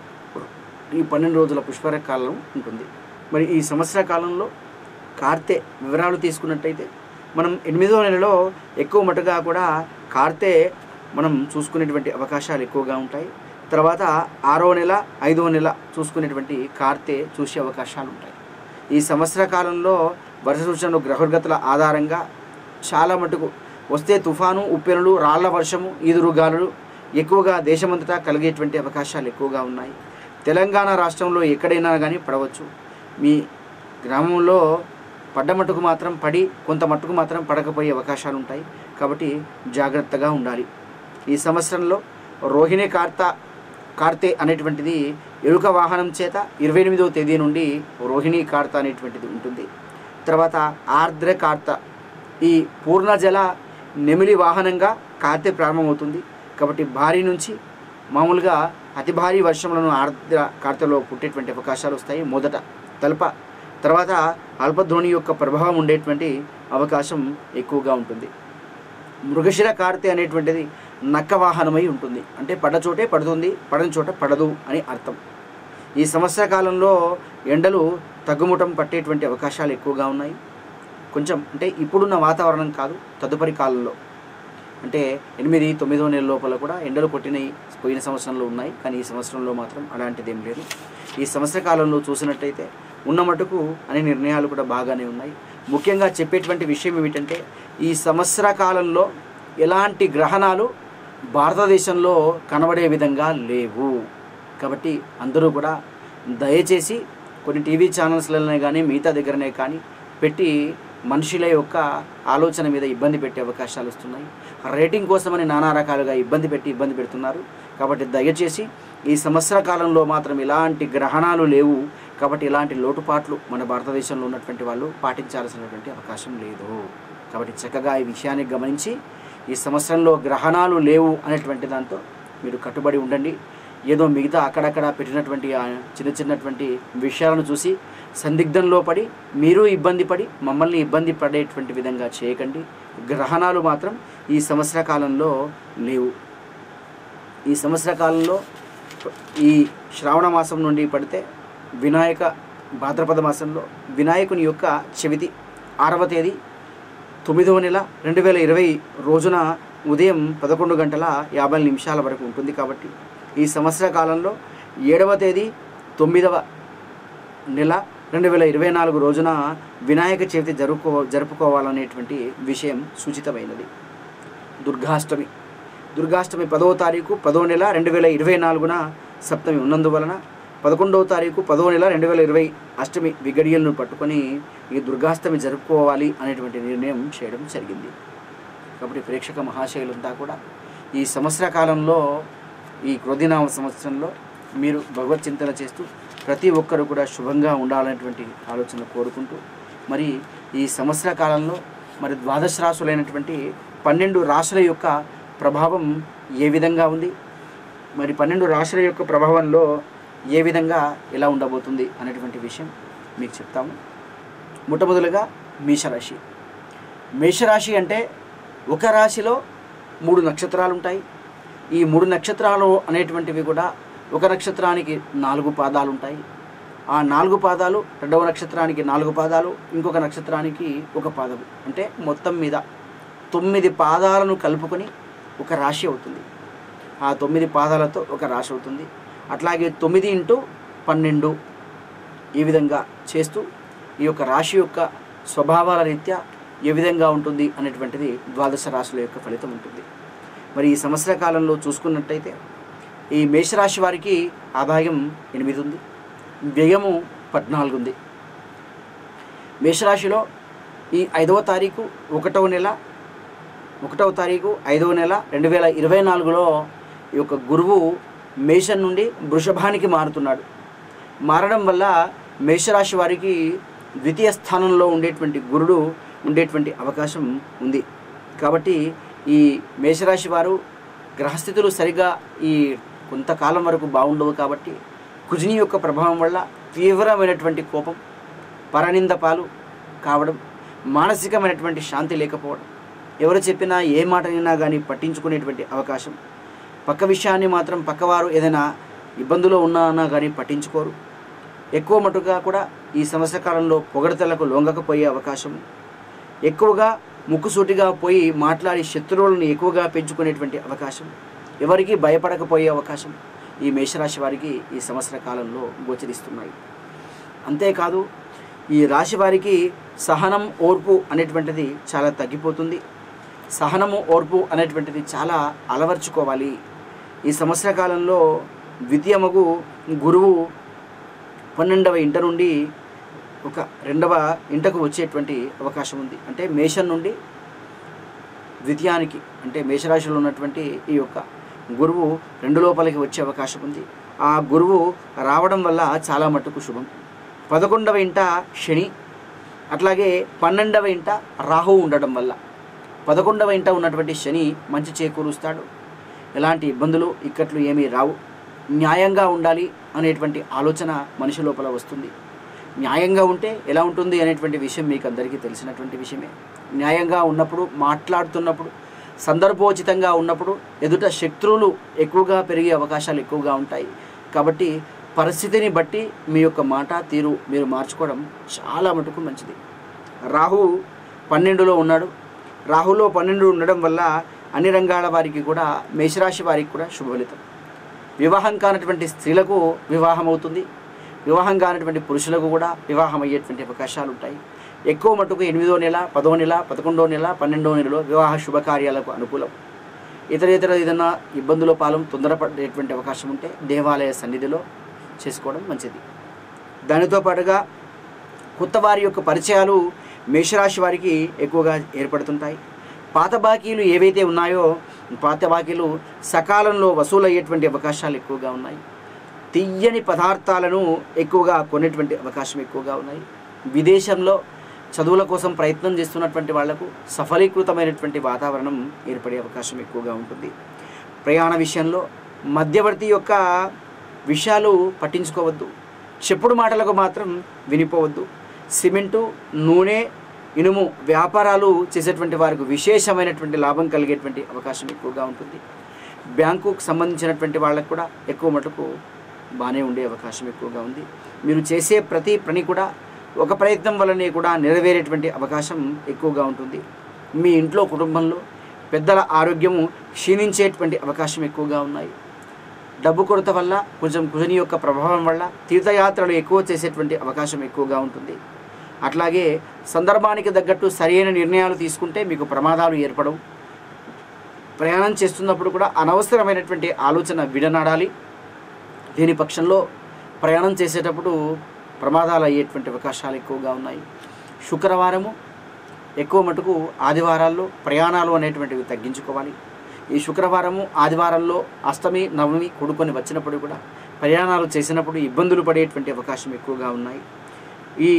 ఈ పన్నెండు రోజుల పుష్కర కాలం ఉంటుంది మరి ఈ సంవత్సర కాలంలో కార్తె వివరాలు తీసుకున్నట్టయితే మనం ఎనిమిదో నెలలో ఎక్కువ మటుగా కూడా కార్తె మనం చూసుకునేటువంటి అవకాశాలు ఎక్కువగా ఉంటాయి తర్వాత ఆరో నెల ఐదో నెల చూసుకునేటువంటి కార్తె చూసే అవకాశాలు ఉంటాయి ఈ సంవత్సర కాలంలో వర్ష సూచనలు గ్రహగతుల ఆధారంగా చాలా మటుకు వస్తే తుఫాను ఉప్పెనులు రాళ్ల వర్షము ఈదురుగాలులు ఎక్కువగా దేశమంతటా కలిగేటువంటి అవకాశాలు ఎక్కువగా ఉన్నాయి తెలంగాణ రాష్ట్రంలో ఎక్కడైనా కానీ పడవచ్చు మీ గ్రామంలో పడ్డ మట్టుకు మాత్రం పడి కొంత మట్టుకు మాత్రం పడకపోయే అవకాశాలు ఉంటాయి కాబట్టి జాగ్రత్తగా ఉండాలి ఈ సంవత్సరంలో రోహిణి కార్త కార్తె అనేటువంటిది ఎరుక వాహనం చేత ఇరవై ఎనిమిదవ తేదీ నుండి రోహిణి కార్త అనేటువంటిది ఉంటుంది తర్వాత ఆర్ద్ర కార్త ఈ పూర్ణజల నెమిలి వాహనంగా కార్తె ప్రారంభమవుతుంది కాబట్టి భారీ నుంచి మామూలుగా అతి భారీ వర్షములను ఆర్ద్ర కార్తెలో పుట్టేటువంటి అవకాశాలు వస్తాయి మొదట తల్ప తర్వాత అల్పధ్వని యొక్క ప్రభావం ఉండేటువంటి అవకాశం ఎక్కువగా ఉంటుంది మృగశిర కార్తె అనేటువంటిది నక్క వాహనమై ఉంటుంది అంటే పడ్డ చోటే పడుతుంది పడని చోట పడదు అని అర్థం ఈ సంవత్సర కాలంలో ఎండలు తగ్గుముటం పట్టేటువంటి అవకాశాలు ఎక్కువగా ఉన్నాయి కొంచెం అంటే ఇప్పుడున్న వాతావరణం కాదు తదుపరి కాలంలో అంటే ఎనిమిది తొమ్మిదో నెల లోపల కూడా ఎండలు కొట్టినవి పోయిన సంవత్సరంలో ఉన్నాయి కానీ ఈ సంవత్సరంలో మాత్రం అలాంటిది ఏం లేదు ఈ సంవత్సర కాలంలో చూసినట్టయితే ఉన్న మటుకు అనే నిర్ణయాలు కూడా బాగానే ఉన్నాయి ముఖ్యంగా చెప్పేటువంటి విషయం ఏమిటంటే ఈ సంవత్సర కాలంలో ఎలాంటి గ్రహణాలు భారతదేశంలో కనబడే విధంగా లేవు కాబట్టి అందరూ కూడా దయచేసి కొన్ని టీవీ ఛానల్స్లనే కానీ మిగతా దగ్గరనే కానీ పెట్టి మనుషుల యొక్క ఆలోచన మీద ఇబ్బంది పెట్టే అవకాశాలు వస్తున్నాయి రేటింగ్ కోసమని నానా రకాలుగా ఇబ్బంది పెట్టి ఇబ్బంది పెడుతున్నారు కాబట్టి దయచేసి ఈ సంవత్సర కాలంలో మాత్రం ఇలాంటి గ్రహణాలు లేవు కాబట్టి ఇలాంటి లోటుపాట్లు మన భారతదేశంలో ఉన్నటువంటి వాళ్ళు పాటించాల్సినటువంటి అవకాశం లేదు కాబట్టి చక్కగా ఈ విషయాన్ని గమనించి ఈ సంవత్సరంలో గ్రహణాలు లేవు అనేటువంటి దాంతో మీరు కట్టుబడి ఉండండి ఏదో మిగతా అక్కడక్కడ పెట్టినటువంటి ఆ చిన్న చిన్నటువంటి విషయాలను చూసి సందిగ్ధంలో పడి మీరు ఇబ్బంది పడి మమ్మల్ని ఇబ్బంది పడేటువంటి విధంగా చేయకండి గ్రహణాలు మాత్రం ఈ సంవత్సర కాలంలో లేవు ఈ సంవత్సర కాలంలో ఈ శ్రావణ మాసం నుండి పడితే వినాయక భాద్రపద మాసంలో వినాయకుని యొక్క చవితి ఆరవ తేదీ తొమ్మిదవ నెల రెండు వేల ఇరవై రోజున ఉదయం పదకొండు గంటల యాభై నిమిషాల వరకు ఉంటుంది కాబట్టి ఈ సంవత్సర కాలంలో ఏడవ తేదీ తొమ్మిదవ నెల రెండు వేల ఇరవై నాలుగు రోజున వినాయక చవితి జరుపుకో జరుపుకోవాలనేటువంటి విషయం సూచితమైనది దుర్గాష్టమి దుర్గాష్టమి పదవ తారీఖు పదవ నెల రెండు వేల ఇరవై నాలుగున సప్తమి ఉన్నందువలన పదకొండవ తారీఖు పదవ నెల రెండు వేల ఇరవై అష్టమి విగడియలను పట్టుకొని ఈ దుర్గాష్టమి జరుపుకోవాలి అనేటువంటి నిర్ణయం చేయడం జరిగింది కాబట్టి ప్రేక్షక మహాశయులంతా కూడా ఈ సంవత్సర కాలంలో ఈ క్రోధినామ సంవత్సరంలో మీరు భగవత్ చింతన చేస్తూ ప్రతి ఒక్కరు కూడా శుభంగా ఉండాలనేటువంటి ఆలోచన కోరుకుంటూ మరి ఈ సంవత్సర కాలంలో మరి ద్వాదశ రాశులైనటువంటి పన్నెండు రాశుల యొక్క ప్రభావం ఏ విధంగా ఉంది మరి పన్నెండు రాశుల యొక్క ప్రభావంలో ఏ విధంగా ఎలా ఉండబోతుంది అనేటువంటి విషయం మీకు చెప్తాము మొట్టమొదలుగా మేషరాశి మేషరాశి అంటే ఒక రాశిలో మూడు నక్షత్రాలు ఉంటాయి ఈ మూడు నక్షత్రాలు అనేటువంటివి కూడా ఒక నక్షత్రానికి నాలుగు పాదాలు ఉంటాయి ఆ నాలుగు పాదాలు రెండవ నక్షత్రానికి నాలుగు పాదాలు ఇంకొక నక్షత్రానికి ఒక పాదము అంటే మొత్తం మీద తొమ్మిది పాదాలను కలుపుకొని ఒక రాశి అవుతుంది ఆ తొమ్మిది పాదాలతో ఒక రాశి అవుతుంది అట్లాగే తొమ్మిది ఇంటూ పన్నెండు ఈ విధంగా చేస్తూ ఈ యొక్క రాశి యొక్క స్వభావాల రీత్యా ఏ విధంగా ఉంటుంది అనేటువంటిది ద్వాదశ రాశుల యొక్క ఫలితం ఉంటుంది మరి ఈ సంవత్సర కాలంలో చూసుకున్నట్టయితే ఈ మేషరాశి వారికి ఆదాయం ఎనిమిది ఉంది వ్యయము పద్నాలుగు ఉంది మేషరాశిలో ఈ ఐదవ తారీఖు ఒకటవ నెల ఒకటవ తారీఖు ఐదవ నెల రెండు వేల ఇరవై నాలుగులో ఈ యొక్క గురువు మేషం నుండి వృషభానికి మారుతున్నాడు మారడం వల్ల మేషరాశి వారికి ద్వితీయ స్థానంలో ఉండేటువంటి గురుడు ఉండేటువంటి అవకాశం ఉంది కాబట్టి ఈ మేషరాశి వారు గ్రహస్థితులు సరిగా ఈ కొంతకాలం వరకు బాగుండవు కాబట్టి కుజిని యొక్క ప్రభావం వల్ల తీవ్రమైనటువంటి కోపం పరనింద పాలు కావడం మానసికమైనటువంటి శాంతి లేకపోవడం ఎవరు చెప్పినా ఏ మాట అయినా కానీ పట్టించుకునేటువంటి అవకాశం పక్క విషయాన్ని మాత్రం పక్కవారు ఏదైనా ఇబ్బందులో ఉన్నా కానీ పట్టించుకోరు ఎక్కువ మటుగా కూడా ఈ సంవత్సర కాలంలో పొగడతలకు లొంగకపోయే అవకాశం ఎక్కువగా ముక్కుసూటిగా పోయి మాట్లాడి శత్రువులను ఎక్కువగా పెంచుకునేటువంటి అవకాశం ఎవరికి భయపడకపోయే అవకాశం ఈ మేషరాశి వారికి ఈ సంవత్సర కాలంలో గోచరిస్తున్నాయి అంతేకాదు ఈ రాశి వారికి సహనం ఓర్పు అనేటువంటిది చాలా తగ్గిపోతుంది సహనము ఓర్పు అనేటువంటిది చాలా అలవర్చుకోవాలి ఈ సంవత్సర కాలంలో ద్వితీయమగు గురువు పన్నెండవ ఇంట నుండి ఒక రెండవ ఇంటకు వచ్చేటువంటి అవకాశం ఉంది అంటే మేషం నుండి ద్వితీయానికి అంటే మేషరాశిలో ఉన్నటువంటి ఈ యొక్క గురువు రెండు లోపలికి వచ్చే అవకాశం ఉంది ఆ గురువు రావడం వల్ల చాలా మట్టుకు శుభం పదకొండవ ఇంట శని అట్లాగే పన్నెండవ ఇంట రాహు ఉండడం వల్ల పదకొండవ ఇంట ఉన్నటువంటి శని మంచి చేకూరుస్తాడు ఎలాంటి ఇబ్బందులు ఇక్కట్లు ఏమీ రావు న్యాయంగా ఉండాలి అనేటువంటి ఆలోచన మనిషి లోపల వస్తుంది న్యాయంగా ఉంటే ఎలా ఉంటుంది అనేటువంటి విషయం మీకు అందరికీ తెలిసినటువంటి విషయమే న్యాయంగా ఉన్నప్పుడు మాట్లాడుతున్నప్పుడు సందర్భోచితంగా ఉన్నప్పుడు ఎదుట శత్రువులు ఎక్కువగా పెరిగే అవకాశాలు ఎక్కువగా ఉంటాయి కాబట్టి పరిస్థితిని బట్టి మీ యొక్క మాట తీరు మీరు మార్చుకోవడం చాలా మటుకు మంచిది రాహు పన్నెండులో ఉన్నాడు రాహులో పన్నెండు ఉండడం వల్ల అన్ని రంగాల వారికి కూడా మేషరాశి వారికి కూడా శుభఫలితం వివాహం కానటువంటి స్త్రీలకు వివాహం అవుతుంది వివాహం కానటువంటి పురుషులకు కూడా వివాహం అయ్యేటువంటి అవకాశాలు ఉంటాయి ఎక్కువ మటుకు ఎనిమిదో నెల పదో నెల పదకొండో నెల పన్నెండో నెలలో వివాహ శుభకార్యాలకు అనుకూలం ఇతర ఇతర ఏదైనా ఇబ్బందుల పాలం తొందరపడేటువంటి అవకాశం ఉంటే దేవాలయ సన్నిధిలో చేసుకోవడం మంచిది దానితో పాటుగా కొత్త వారి యొక్క పరిచయాలు మేషరాశి వారికి ఎక్కువగా ఏర్పడుతుంటాయి పాత బాకీలు ఏవైతే ఉన్నాయో పాత బాకీలు సకాలంలో వసూలయ్యేటువంటి అవకాశాలు ఎక్కువగా ఉన్నాయి తీయని పదార్థాలను ఎక్కువగా కొనేటువంటి అవకాశం ఎక్కువగా ఉన్నాయి విదేశంలో చదువుల కోసం ప్రయత్నం చేస్తున్నటువంటి వాళ్లకు సఫలీకృతమైనటువంటి వాతావరణం ఏర్పడే అవకాశం ఎక్కువగా ఉంటుంది ప్రయాణ విషయంలో మధ్యవర్తి యొక్క విషయాలు పట్టించుకోవద్దు చెప్పుడు మాటలకు మాత్రం వినిపోవద్దు సిమెంటు నూనె ఇనుము వ్యాపారాలు చేసేటువంటి వారికి విశేషమైనటువంటి లాభం కలిగేటువంటి అవకాశం ఎక్కువగా ఉంటుంది బ్యాంకుకు సంబంధించినటువంటి వాళ్ళకు కూడా ఎక్కువ మటుకు బాగానే ఉండే అవకాశం ఎక్కువగా ఉంది మీరు చేసే ప్రతి పని కూడా ఒక ప్రయత్నం వల్లనే కూడా నెరవేరేటువంటి అవకాశం ఎక్కువగా ఉంటుంది మీ ఇంట్లో కుటుంబంలో పెద్దల ఆరోగ్యము క్షీణించేటువంటి అవకాశం ఎక్కువగా ఉన్నాయి డబ్బు కొరత వల్ల కొంచెం కుజని యొక్క ప్రభావం వల్ల తీర్థయాత్రలు ఎక్కువ చేసేటువంటి అవకాశం ఎక్కువగా ఉంటుంది అట్లాగే సందర్భానికి తగ్గట్టు సరైన నిర్ణయాలు తీసుకుంటే మీకు ప్రమాదాలు ఏర్పడవు ప్రయాణం చేస్తున్నప్పుడు కూడా అనవసరమైనటువంటి ఆలోచన విడనాడాలి దీని పక్షంలో ప్రయాణం చేసేటప్పుడు ప్రమాదాలు అయ్యేటువంటి అవకాశాలు ఎక్కువగా ఉన్నాయి శుక్రవారము ఎక్కువ మటుకు ఆదివారాల్లో ప్రయాణాలు అనేటువంటివి తగ్గించుకోవాలి ఈ శుక్రవారము ఆదివారాల్లో అష్టమి నవమి కూడుకొని వచ్చినప్పుడు కూడా ప్రయాణాలు చేసినప్పుడు ఇబ్బందులు పడేటువంటి అవకాశం ఎక్కువగా ఉన్నాయి ఈ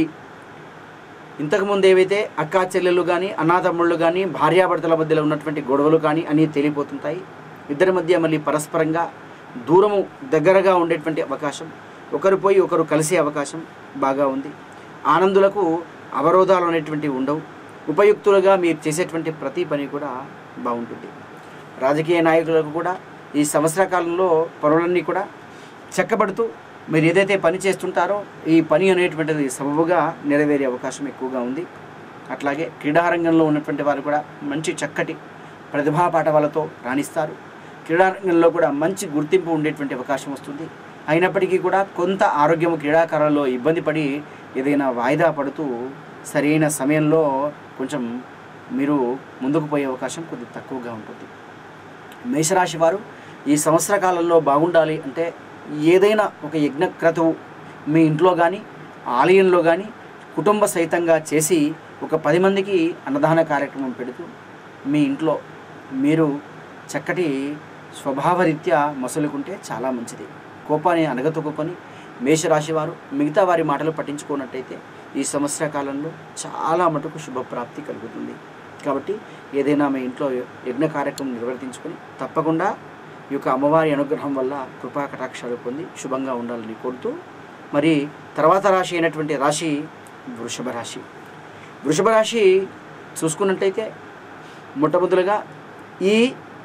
ఇంతకుముందు ఏవైతే అక్కా చెల్లెళ్ళు కానీ అన్నాతమ్ముళ్ళు కానీ భార్యాభర్తల మధ్యలో ఉన్నటువంటి గొడవలు కానీ అన్నీ తేలిపోతుంటాయి ఇద్దరి మధ్య మళ్ళీ పరస్పరంగా దూరము దగ్గరగా ఉండేటువంటి అవకాశం ఒకరు పోయి ఒకరు కలిసే అవకాశం బాగా ఉంది ఆనందులకు అవరోధాలు అనేటువంటివి ఉండవు ఉపయుక్తులుగా మీరు చేసేటువంటి ప్రతి పని కూడా బాగుంటుంది రాజకీయ నాయకులకు కూడా ఈ సంవత్సర కాలంలో పనులన్నీ కూడా చెక్కబడుతూ మీరు ఏదైతే పని చేస్తుంటారో ఈ పని అనేటువంటిది సబబుగా నెరవేరే అవకాశం ఎక్కువగా ఉంది అట్లాగే క్రీడారంగంలో ఉన్నటువంటి వారు కూడా మంచి చక్కటి ప్రతిభా పాఠవాలతో రాణిస్తారు క్రీడారంగంలో కూడా మంచి గుర్తింపు ఉండేటువంటి అవకాశం వస్తుంది అయినప్పటికీ కూడా కొంత ఆరోగ్యం క్రీడాకారులలో ఇబ్బంది పడి ఏదైనా వాయిదా పడుతూ సరైన సమయంలో కొంచెం మీరు ముందుకు పోయే అవకాశం కొద్ది తక్కువగా ఉంటుంది మేషరాశి వారు ఈ సంవత్సర కాలంలో బాగుండాలి అంటే ఏదైనా ఒక యజ్ఞక్రతువు మీ ఇంట్లో కానీ ఆలయంలో కానీ కుటుంబ సహితంగా చేసి ఒక పది మందికి అన్నదాన కార్యక్రమం పెడుతూ మీ ఇంట్లో మీరు చక్కటి స్వభావరీత్యా మసులుకుంటే చాలా మంచిది కోపాన్ని అనగతొక్కుకొని మేషరాశి వారు మిగతా వారి మాటలు పట్టించుకున్నట్టయితే ఈ సంవత్సర కాలంలో చాలా మటుకు శుభప్రాప్తి కలుగుతుంది కాబట్టి ఏదైనా మీ ఇంట్లో యజ్ఞ కార్యక్రమం నిర్వర్తించుకొని తప్పకుండా ఈ యొక్క అమ్మవారి అనుగ్రహం వల్ల కృపా కటాక్షాలు పొంది శుభంగా ఉండాలని కోరుతూ మరి తర్వాత రాశి అయినటువంటి రాశి వృషభ రాశి వృషభ రాశి చూసుకున్నట్టయితే మొట్టమొదలుగా ఈ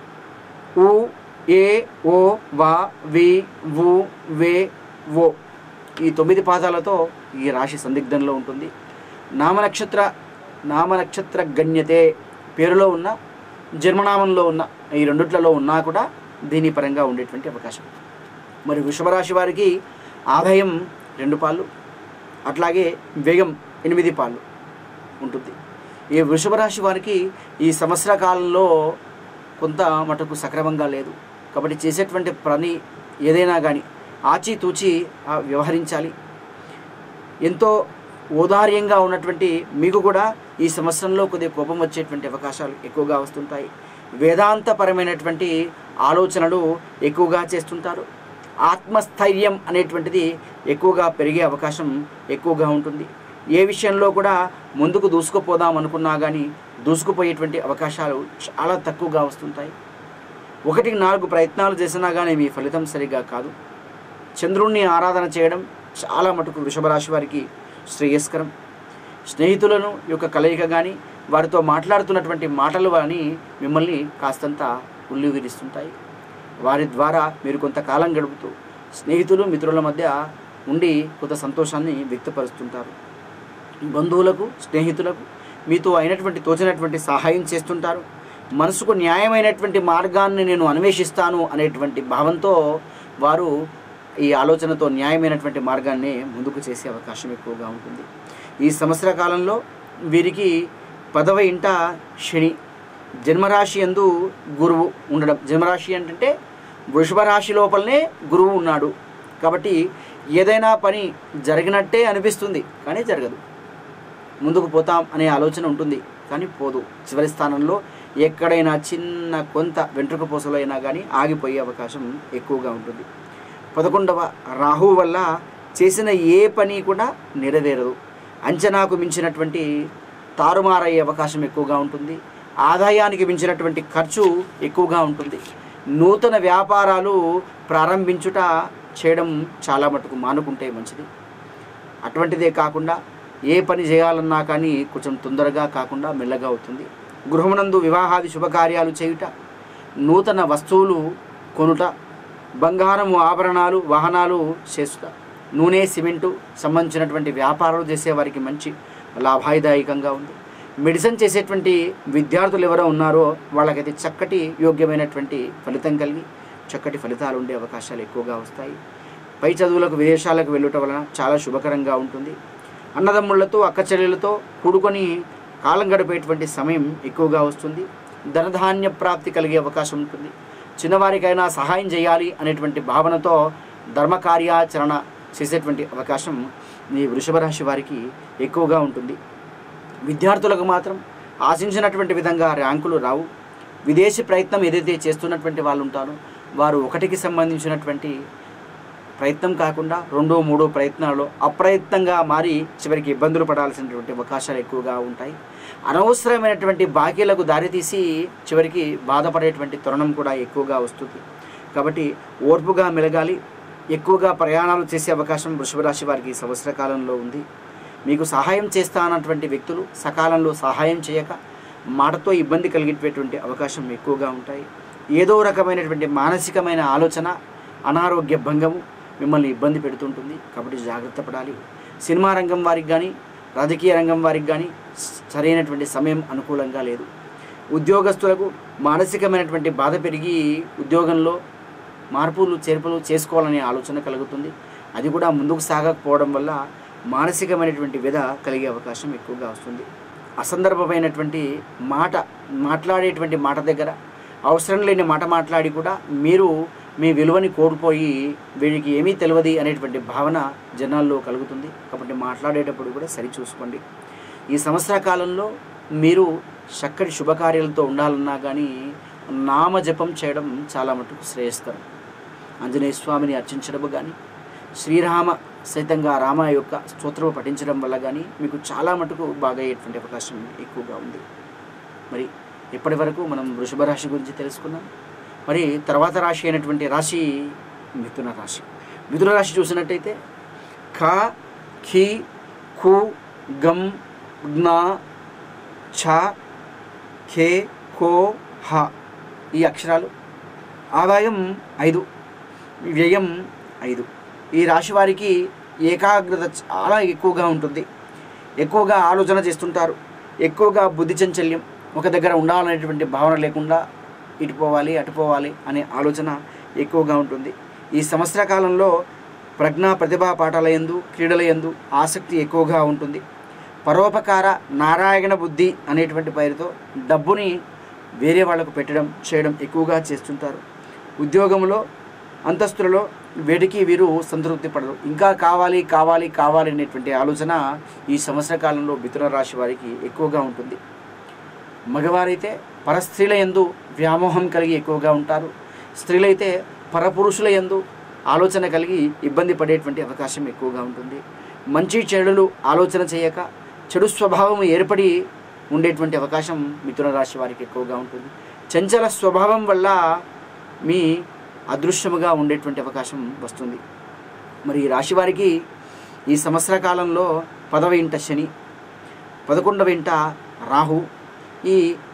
ఉ ఏ ఓ వా వి వు వే ఓ ఈ తొమ్మిది పాదాలతో ఈ రాశి సందిగ్ధంలో ఉంటుంది నామనక్షత్ర నామనక్షత్ర గణ్యతే పేరులో ఉన్న జన్మనామంలో ఉన్న ఈ రెండిట్లలో ఉన్నా కూడా దీని పరంగా ఉండేటువంటి అవకాశం మరి వృషభరాశి వారికి ఆదాయం రెండు పాలు అట్లాగే వ్యయం ఎనిమిది పాలు ఉంటుంది ఈ వృషభ రాశి వారికి ఈ సంవత్సర కాలంలో కొంత మటుకు సక్రమంగా లేదు కాబట్టి చేసేటువంటి పని ఏదైనా కానీ ఆచితూచి ఆ, వ్యవహరించాలి ఎంతో ఔదార్యంగా ఉన్నటువంటి మీకు కూడా ఈ సంవత్సరంలో కొద్దిగా కోపం వచ్చేటువంటి అవకాశాలు ఎక్కువగా వస్తుంటాయి వేదాంతపరమైనటువంటి ఆలోచనలు ఎక్కువగా చేస్తుంటారు ఆత్మస్థైర్యం అనేటువంటిది ఎక్కువగా పెరిగే అవకాశం ఎక్కువగా ఉంటుంది ఏ విషయంలో కూడా ముందుకు దూసుకుపోదాం అనుకున్నా కానీ దూసుకుపోయేటువంటి అవకాశాలు చాలా తక్కువగా వస్తుంటాయి ఒకటికి నాలుగు ప్రయత్నాలు చేసినా కానీ మీ ఫలితం సరిగ్గా కాదు చంద్రుణ్ణి ఆరాధన చేయడం చాలా మటుకు వృషభ రాశి వారికి శ్రేయస్కరం స్నేహితులను యొక్క కలయిక కానీ వారితో మాట్లాడుతున్నటువంటి మాటలు కానీ మిమ్మల్ని కాస్తంత ఉల్లివిరిస్తుంటాయి వారి ద్వారా మీరు కొంతకాలం గడుపుతూ స్నేహితులు మిత్రుల మధ్య ఉండి కొంత సంతోషాన్ని వ్యక్తపరుస్తుంటారు బంధువులకు స్నేహితులకు మీతో అయినటువంటి తోచినటువంటి సహాయం చేస్తుంటారు మనసుకు న్యాయమైనటువంటి మార్గాన్ని నేను అన్వేషిస్తాను అనేటువంటి భావంతో వారు ఈ ఆలోచనతో న్యాయమైనటువంటి మార్గాన్ని ముందుకు చేసే అవకాశం ఎక్కువగా ఉంటుంది ఈ సంవత్సర కాలంలో వీరికి పదవ ఇంట శని జన్మరాశి ఎందు గురువు ఉండడం జన్మరాశి అంటే వృషభ రాశి లోపలనే గురువు ఉన్నాడు కాబట్టి ఏదైనా పని జరిగినట్టే అనిపిస్తుంది కానీ జరగదు ముందుకు పోతాం అనే ఆలోచన ఉంటుంది కానీ పోదు చివరి స్థానంలో ఎక్కడైనా చిన్న కొంత వెంట్రుక పూసలో అయినా కానీ ఆగిపోయే అవకాశం ఎక్కువగా ఉంటుంది పదకొండవ రాహు వల్ల చేసిన ఏ పని కూడా నెరవేరదు అంచనాకు మించినటువంటి తారుమారయ్యే అవకాశం ఎక్కువగా ఉంటుంది ఆదాయానికి మించినటువంటి ఖర్చు ఎక్కువగా ఉంటుంది నూతన వ్యాపారాలు ప్రారంభించుట చేయడం చాలా మటుకు మానుకుంటే మంచిది అటువంటిదే కాకుండా ఏ పని చేయాలన్నా కానీ కొంచెం తొందరగా కాకుండా మెల్లగా అవుతుంది గృహమునందు వివాహాది శుభకార్యాలు చేయుట నూతన వస్తువులు కొనుట బంగారము ఆభరణాలు వాహనాలు చేస్తుట నూనె సిమెంటు సంబంధించినటువంటి వ్యాపారాలు చేసే వారికి మంచి లాభాయదాయకంగా ఉంది మెడిసిన్ చేసేటువంటి విద్యార్థులు ఎవరో ఉన్నారో వాళ్ళకైతే చక్కటి యోగ్యమైనటువంటి ఫలితం కలిగి చక్కటి ఫలితాలు ఉండే అవకాశాలు ఎక్కువగా వస్తాయి పై చదువులకు విదేశాలకు వెళ్ళుట వలన చాలా శుభకరంగా ఉంటుంది అన్నదమ్ముళ్లతో అక్కచెల్లెలతో కూడుకొని కాలం గడిపేటువంటి సమయం ఎక్కువగా వస్తుంది ధనధాన్య ప్రాప్తి కలిగే అవకాశం ఉంటుంది చిన్నవారికైనా సహాయం చేయాలి అనేటువంటి భావనతో ధర్మ కార్యాచరణ చేసేటువంటి అవకాశం ఈ వృషభ రాశి వారికి ఎక్కువగా ఉంటుంది విద్యార్థులకు మాత్రం ఆశించినటువంటి విధంగా ర్యాంకులు రావు విదేశీ ప్రయత్నం ఏదైతే చేస్తున్నటువంటి వాళ్ళు ఉంటారో వారు ఒకటికి సంబంధించినటువంటి ప్రయత్నం కాకుండా రెండో మూడో ప్రయత్నాల్లో అప్రయత్నంగా మారి చివరికి ఇబ్బందులు పడాల్సినటువంటి అవకాశాలు ఎక్కువగా ఉంటాయి అనవసరమైనటువంటి బాకీలకు దారితీసి చివరికి బాధపడేటువంటి తరుణం కూడా ఎక్కువగా వస్తుంది కాబట్టి ఓర్పుగా మెలగాలి ఎక్కువగా ప్రయాణాలు చేసే అవకాశం వృషభ రాశి వారికి ఈ సంవత్సర కాలంలో ఉంది మీకు సహాయం చేస్తానన్నటువంటి వ్యక్తులు సకాలంలో సహాయం చేయక మాటతో ఇబ్బంది కలిగేటటువంటి అవకాశం ఎక్కువగా ఉంటాయి ఏదో రకమైనటువంటి మానసికమైన ఆలోచన అనారోగ్య భంగము మిమ్మల్ని ఇబ్బంది పెడుతుంటుంది కాబట్టి జాగ్రత్త పడాలి సినిమా రంగం వారికి కానీ రాజకీయ రంగం వారికి కానీ సరైనటువంటి సమయం అనుకూలంగా లేదు ఉద్యోగస్తులకు మానసికమైనటువంటి బాధ పెరిగి ఉద్యోగంలో మార్పులు చేర్పులు చేసుకోవాలనే ఆలోచన కలుగుతుంది అది కూడా ముందుకు సాగకపోవడం వల్ల మానసికమైనటువంటి వ్యధ కలిగే అవకాశం ఎక్కువగా వస్తుంది అసందర్భమైనటువంటి మాట మాట్లాడేటువంటి మాట దగ్గర అవసరం లేని మాట మాట్లాడి కూడా మీరు మీ విలువని కోల్పోయి వీడికి ఏమీ తెలియదు అనేటువంటి భావన జనాల్లో కలుగుతుంది కాబట్టి మాట్లాడేటప్పుడు కూడా సరి చూసుకోండి ఈ సంవత్సర కాలంలో మీరు చక్కటి శుభకార్యాలతో ఉండాలన్నా కానీ నామజపం చేయడం చాలా మటుకు శ్రేయస్కరం ఆంజనేయ స్వామిని అర్చించడం కానీ శ్రీరామ సైతంగా రామ యొక్క స్తోత్రం పఠించడం వల్ల కానీ మీకు చాలా మటుకు బాగా అయ్యేటువంటి అవకాశం ఎక్కువగా ఉంది మరి ఇప్పటి వరకు మనం వృషభ రాశి గురించి తెలుసుకున్నాం మరి తర్వాత రాశి అయినటువంటి రాశి మిథున రాశి మిథున రాశి చూసినట్టయితే ఖ ఖి ఖు గమ్ జ్ఞ ఛ ఖే ఖో హ ఈ అక్షరాలు ఆదాయం ఐదు వ్యయం ఐదు ఈ రాశి వారికి ఏకాగ్రత చాలా ఎక్కువగా ఉంటుంది ఎక్కువగా ఆలోచన చేస్తుంటారు ఎక్కువగా బుద్ధి చాంచల్యం ఒక దగ్గర ఉండాలనేటువంటి భావన లేకుండా ఇటు పోవాలి అటు పోవాలి అనే ఆలోచన ఎక్కువగా ఉంటుంది ఈ సంవత్సర కాలంలో ప్రజ్ఞా ప్రతిభా పాఠాల యందు క్రీడల యందు ఆసక్తి ఎక్కువగా ఉంటుంది పరోపకార నారాయణ బుద్ధి అనేటువంటి పేరుతో డబ్బుని వేరే వాళ్ళకు పెట్టడం చేయడం ఎక్కువగా చేస్తుంటారు ఉద్యోగంలో అంతస్తులలో వేడికి వీరు సంతృప్తి పడరు ఇంకా కావాలి కావాలి కావాలి అనేటువంటి ఆలోచన ఈ సంవత్సర కాలంలో మిథున రాశి వారికి ఎక్కువగా ఉంటుంది మగవారైతే పరస్త్రీల యందు వ్యామోహం కలిగి ఎక్కువగా ఉంటారు స్త్రీలైతే పరపురుషుల యందు ఆలోచన కలిగి ఇబ్బంది పడేటువంటి అవకాశం ఎక్కువగా ఉంటుంది మంచి చెడులు ఆలోచన చేయక చెడు స్వభావం ఏర్పడి ఉండేటువంటి అవకాశం మిథున రాశి వారికి ఎక్కువగా ఉంటుంది చంచల స్వభావం వల్ల మీ అదృశ్యముగా ఉండేటువంటి అవకాశం వస్తుంది మరి ఈ రాశి వారికి ఈ సంవత్సర కాలంలో పదవ ఇంట శని పదకొండవ ఇంట రాహు ఈ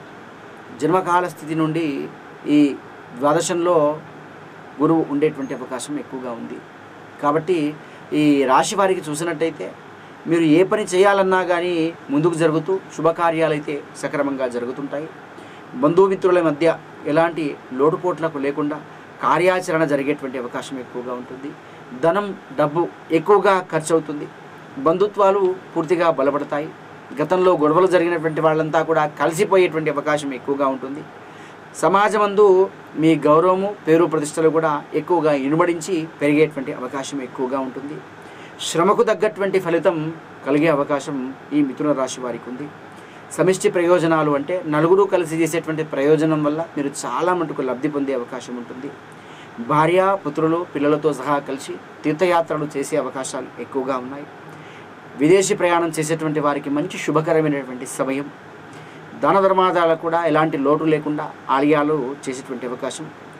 జన్మకాల స్థితి నుండి ఈ ద్వాదశంలో గురువు ఉండేటువంటి అవకాశం ఎక్కువగా ఉంది కాబట్టి ఈ రాశి వారికి చూసినట్టయితే మీరు ఏ పని చేయాలన్నా కానీ ముందుకు జరుగుతూ శుభకార్యాలు అయితే సక్రమంగా జరుగుతుంటాయి బంధుమిత్రుల మధ్య ఎలాంటి లోటుపోట్లకు లేకుండా కార్యాచరణ జరిగేటువంటి అవకాశం ఎక్కువగా ఉంటుంది ధనం డబ్బు ఎక్కువగా ఖర్చు అవుతుంది బంధుత్వాలు పూర్తిగా బలపడతాయి గతంలో గొడవలు జరిగినటువంటి వాళ్ళంతా కూడా కలిసిపోయేటువంటి అవకాశం ఎక్కువగా ఉంటుంది సమాజమందు మీ గౌరవము పేరు ప్రతిష్టలు కూడా ఎక్కువగా ఇనుమడించి పెరిగేటువంటి అవకాశం ఎక్కువగా ఉంటుంది శ్రమకు తగ్గటువంటి ఫలితం కలిగే అవకాశం ఈ మిథున రాశి వారికి ఉంది సమిష్టి ప్రయోజనాలు అంటే నలుగురు కలిసి చేసేటువంటి ప్రయోజనం వల్ల మీరు చాలా మటుకు లబ్ధి పొందే అవకాశం ఉంటుంది భార్య పుత్రులు పిల్లలతో సహా కలిసి తీర్థయాత్రలు చేసే అవకాశాలు ఎక్కువగా ఉన్నాయి విదేశీ ప్రయాణం చేసేటువంటి వారికి మంచి శుభకరమైనటువంటి సమయం దాన ధర్మాదాలకు కూడా ఎలాంటి లోటు లేకుండా ఆలయాలు చేసేటువంటి అవకాశం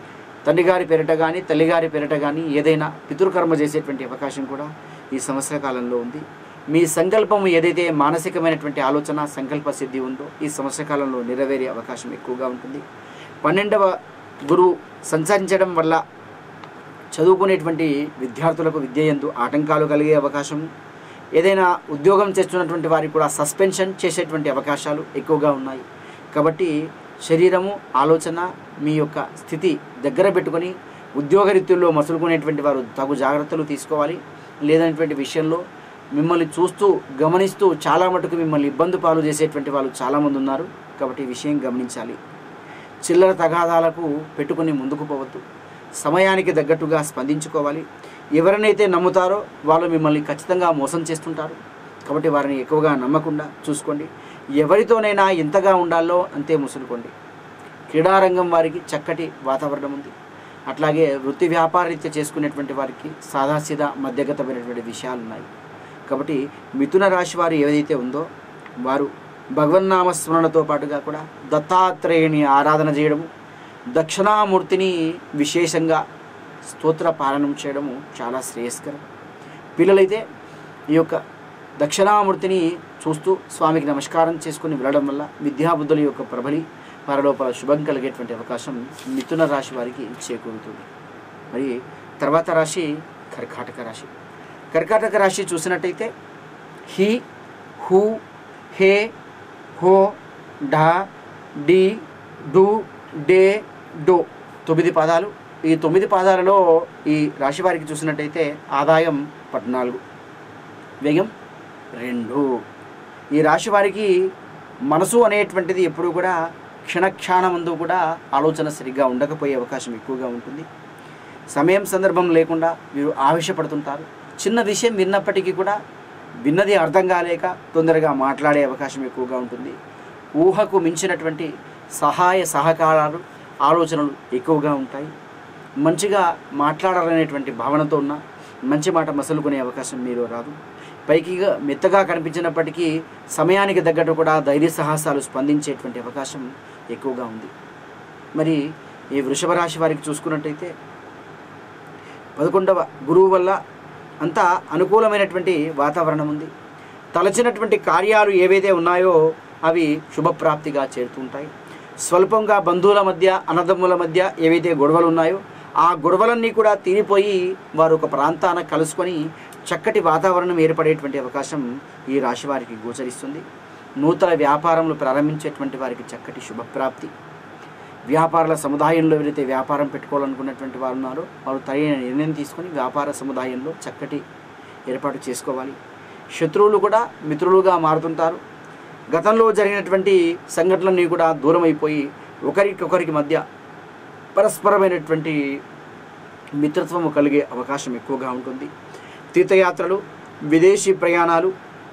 తండ్రి గారి పేరిట కానీ తల్లిగారి పేరిట కానీ ఏదైనా పితృకర్మ చేసేటువంటి అవకాశం కూడా ఈ సంవత్సర కాలంలో ఉంది మీ సంకల్పం ఏదైతే మానసికమైనటువంటి ఆలోచన సంకల్ప సిద్ధి ఉందో ఈ సంవత్సర కాలంలో నెరవేరే అవకాశం ఎక్కువగా ఉంటుంది పన్నెండవ గురువు సంచరించడం వల్ల చదువుకునేటువంటి విద్యార్థులకు విద్య ఎందు ఆటంకాలు కలిగే అవకాశం ఏదైనా ఉద్యోగం చేస్తున్నటువంటి వారికి కూడా సస్పెన్షన్ చేసేటువంటి అవకాశాలు ఎక్కువగా ఉన్నాయి కాబట్టి శరీరము ఆలోచన మీ యొక్క స్థితి దగ్గర పెట్టుకొని ఉద్యోగరీత్యుల్లో మసులుకునేటువంటి వారు తగు జాగ్రత్తలు తీసుకోవాలి లేదనేటువంటి విషయంలో మిమ్మల్ని చూస్తూ గమనిస్తూ చాలా మటుకు మిమ్మల్ని ఇబ్బంది పాలు చేసేటువంటి వాళ్ళు చాలామంది ఉన్నారు కాబట్టి ఈ విషయం గమనించాలి చిల్లర తగాదాలకు పెట్టుకొని ముందుకు పోవద్దు సమయానికి తగ్గట్టుగా స్పందించుకోవాలి ఎవరినైతే నమ్ముతారో వాళ్ళు మిమ్మల్ని ఖచ్చితంగా మోసం చేస్తుంటారు కాబట్టి వారిని ఎక్కువగా నమ్మకుండా చూసుకోండి ఎవరితోనైనా ఎంతగా ఉండాలో అంతే ముసులుకోండి క్రీడారంగం వారికి చక్కటి వాతావరణం ఉంది అట్లాగే వృత్తి వ్యాపారరీత్యా చేసుకునేటువంటి వారికి సాదాసీదా మధ్యగతమైనటువంటి విషయాలు ఉన్నాయి కాబట్టి మిథున రాశి వారు ఏదైతే ఉందో వారు భగవన్నామ స్మరణతో పాటుగా కూడా దత్తాత్రేయుని ఆరాధన చేయడము దక్షిణామూర్తిని విశేషంగా స్తోత్ర పాలనం చేయడము చాలా శ్రేయస్కరం పిల్లలైతే ఈ యొక్క దక్షిణామూర్తిని చూస్తూ స్వామికి నమస్కారం చేసుకుని వెళ్ళడం వల్ల విద్యాబుద్ధుల యొక్క ప్రబలి వారి లోపల శుభం కలిగేటువంటి అవకాశం మిథున రాశి వారికి చేకూరుతుంది మరి తర్వాత రాశి కర్కాటక రాశి కర్కాటక రాశి చూసినట్టయితే హి హూ హే హో డా డి డు డే డో తొమ్మిది పదాలు ఈ తొమ్మిది పాదాలలో ఈ రాశి వారికి చూసినట్టయితే ఆదాయం పద్నాలుగు వ్యయం రెండు ఈ రాశి వారికి మనసు అనేటువంటిది ఎప్పుడు కూడా క్షణక్షణమందు కూడా ఆలోచన సరిగ్గా ఉండకపోయే అవకాశం ఎక్కువగా ఉంటుంది సమయం సందర్భం లేకుండా వీరు ఆవేశపడుతుంటారు చిన్న విషయం విన్నప్పటికీ కూడా విన్నది అర్థం కాలేక తొందరగా మాట్లాడే అవకాశం ఎక్కువగా ఉంటుంది ఊహకు మించినటువంటి సహాయ సహకారాలు ఆలోచనలు ఎక్కువగా ఉంటాయి మంచిగా మాట్లాడాలనేటువంటి భావనతో ఉన్న మంచి మాట మసలుకునే అవకాశం మీరు రాదు పైకి మెత్తగా కనిపించినప్పటికీ సమయానికి తగ్గట్టు కూడా ధైర్య సాహసాలు స్పందించేటువంటి అవకాశం ఎక్కువగా ఉంది మరి ఈ వృషభ రాశి వారికి చూసుకున్నట్టయితే పదకొండవ గురువు వల్ల అంతా అనుకూలమైనటువంటి వాతావరణం ఉంది తలచినటువంటి కార్యాలు ఏవైతే ఉన్నాయో అవి శుభప్రాప్తిగా చేరుతుంటాయి స్వల్పంగా బంధువుల మధ్య అన్నదమ్ముల మధ్య ఏవైతే గొడవలు ఉన్నాయో ఆ గొడవలన్నీ కూడా తీరిపోయి వారు ఒక ప్రాంతాన కలుసుకొని చక్కటి వాతావరణం ఏర్పడేటువంటి అవకాశం ఈ రాశి వారికి గోచరిస్తుంది నూతన వ్యాపారములు ప్రారంభించేటువంటి వారికి చక్కటి శుభప్రాప్తి వ్యాపారాల సముదాయంలో ఎవరైతే వ్యాపారం పెట్టుకోవాలనుకున్నటువంటి వారు ఉన్నారో వారు తగిన నిర్ణయం తీసుకొని వ్యాపార సముదాయంలో చక్కటి ఏర్పాటు చేసుకోవాలి శత్రువులు కూడా మిత్రులుగా మారుతుంటారు గతంలో జరిగినటువంటి సంఘటనలన్నీ కూడా దూరం అయిపోయి ఒకరికొకరికి మధ్య పరస్పరమైనటువంటి మిత్రత్వము కలిగే అవకాశం ఎక్కువగా ఉంటుంది తీర్థయాత్రలు విదేశీ ప్రయాణాలు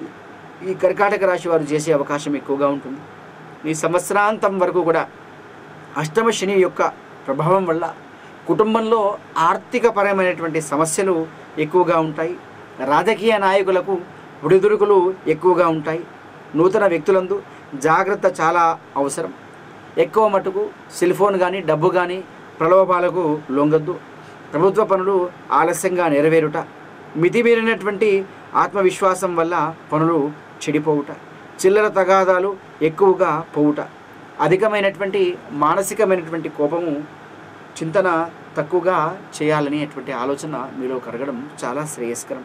ఈ కర్కాటక రాశి వారు చేసే అవకాశం ఎక్కువగా ఉంటుంది ఈ సంవత్సరాంతం వరకు కూడా అష్టమ శని యొక్క ప్రభావం వల్ల కుటుంబంలో ఆర్థికపరమైనటువంటి సమస్యలు ఎక్కువగా ఉంటాయి రాజకీయ నాయకులకు ఒడిదుడుకులు ఎక్కువగా ఉంటాయి నూతన వ్యక్తులందు జాగ్రత్త చాలా అవసరం ఎక్కువ మటుకు సెల్ ఫోన్ కానీ డబ్బు కానీ ప్రలోభాలకు లొంగద్దు ప్రభుత్వ పనులు ఆలస్యంగా నెరవేరుట మితిమీరినటువంటి ఆత్మవిశ్వాసం వల్ల పనులు చెడిపోవుట చిల్లర తగాదాలు ఎక్కువగా పోవుట అధికమైనటువంటి మానసికమైనటువంటి కోపము చింతన తక్కువగా చేయాలనేటువంటి ఆలోచన మీలో కరగడం చాలా శ్రేయస్కరం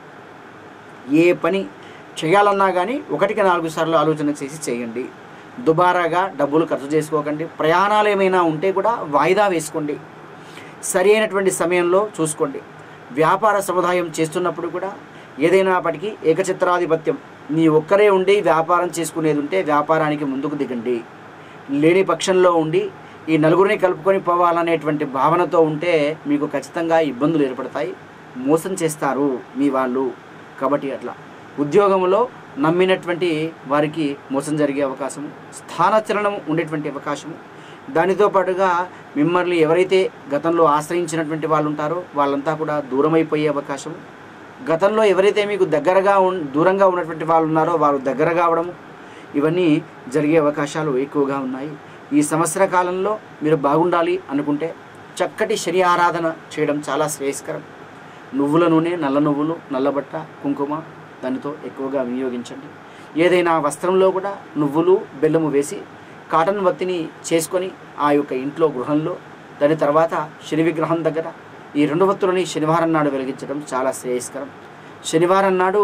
ఏ పని చేయాలన్నా కానీ ఒకటికి నాలుగు సార్లు ఆలోచన చేసి చేయండి దుబారాగా డబ్బులు ఖర్చు చేసుకోకండి ప్రయాణాలు ఏమైనా ఉంటే కూడా వాయిదా వేసుకోండి సరి అయినటువంటి సమయంలో చూసుకోండి వ్యాపార సముదాయం చేస్తున్నప్పుడు కూడా ఏదైనాప్పటికీ ఏకచిత్రాధిపత్యం నీ ఒక్కరే ఉండి వ్యాపారం చేసుకునేది ఉంటే వ్యాపారానికి ముందుకు దిగండి లేని పక్షంలో ఉండి ఈ నలుగురిని కలుపుకొని పోవాలనేటువంటి భావనతో ఉంటే మీకు ఖచ్చితంగా ఇబ్బందులు ఏర్పడతాయి మోసం చేస్తారు మీ వాళ్ళు కాబట్టి అట్లా ఉద్యోగంలో నమ్మినటువంటి వారికి మోసం జరిగే అవకాశము స్థానచలనం ఉండేటువంటి అవకాశము దానితో పాటుగా మిమ్మల్ని ఎవరైతే గతంలో ఆశ్రయించినటువంటి వాళ్ళు ఉంటారో వాళ్ళంతా కూడా దూరం అయిపోయే అవకాశం గతంలో ఎవరైతే మీకు దగ్గరగా ఉన్ దూరంగా ఉన్నటువంటి వాళ్ళు ఉన్నారో వారు దగ్గర కావడము ఇవన్నీ జరిగే అవకాశాలు ఎక్కువగా ఉన్నాయి ఈ సంవత్సర కాలంలో మీరు బాగుండాలి అనుకుంటే చక్కటి శని ఆరాధన చేయడం చాలా శ్రేయస్కరం నువ్వుల నూనె నల్ల నువ్వులు నల్లబట్ట కుంకుమ దానితో ఎక్కువగా వినియోగించండి ఏదైనా వస్త్రంలో కూడా నువ్వులు బెల్లము వేసి కాటన్ వత్తిని చేసుకొని ఆ యొక్క ఇంట్లో గృహంలో దాని తర్వాత శని విగ్రహం దగ్గర ఈ రెండు వత్తులని శనివారం నాడు వెలిగించడం చాలా శ్రేయస్కరం శనివారం నాడు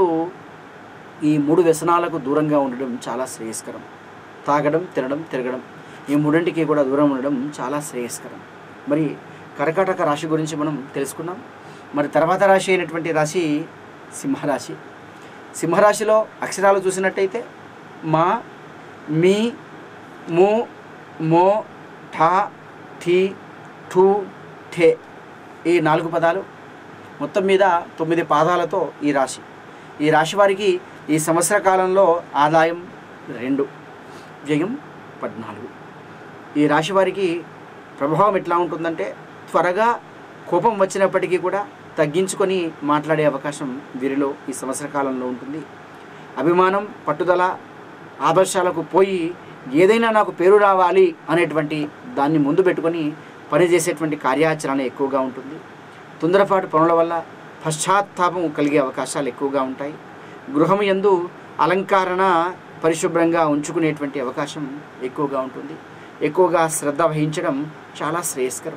ఈ మూడు వ్యసనాలకు దూరంగా ఉండడం చాలా శ్రేయస్కరం తాగడం తినడం తిరగడం ఈ మూడింటికి కూడా దూరం ఉండడం చాలా శ్రేయస్కరం మరి కర్కాటక రాశి గురించి మనం తెలుసుకున్నాం మరి తర్వాత రాశి అయినటువంటి రాశి సింహరాశి సింహరాశిలో అక్షరాలు చూసినట్టయితే మా మీ ము మో ఠా ఠీ ఠూ ఠే ఈ నాలుగు పదాలు మొత్తం మీద తొమ్మిది పాదాలతో ఈ రాశి ఈ రాశి వారికి ఈ సంవత్సర కాలంలో ఆదాయం రెండు వ్యయం పద్నాలుగు ఈ రాశి వారికి ప్రభావం ఎట్లా ఉంటుందంటే త్వరగా కోపం వచ్చినప్పటికీ కూడా తగ్గించుకొని మాట్లాడే అవకాశం వీరిలో ఈ సంవత్సర కాలంలో ఉంటుంది అభిమానం పట్టుదల ఆదర్శాలకు పోయి ఏదైనా నాకు పేరు రావాలి అనేటువంటి దాన్ని ముందు పెట్టుకొని పనిచేసేటువంటి కార్యాచరణ ఎక్కువగా ఉంటుంది తొందరపాటు పనుల వల్ల పశ్చాత్తాపం కలిగే అవకాశాలు ఎక్కువగా ఉంటాయి గృహం యందు అలంకరణ పరిశుభ్రంగా ఉంచుకునేటువంటి అవకాశం ఎక్కువగా ఉంటుంది ఎక్కువగా శ్రద్ధ వహించడం చాలా శ్రేయస్కరం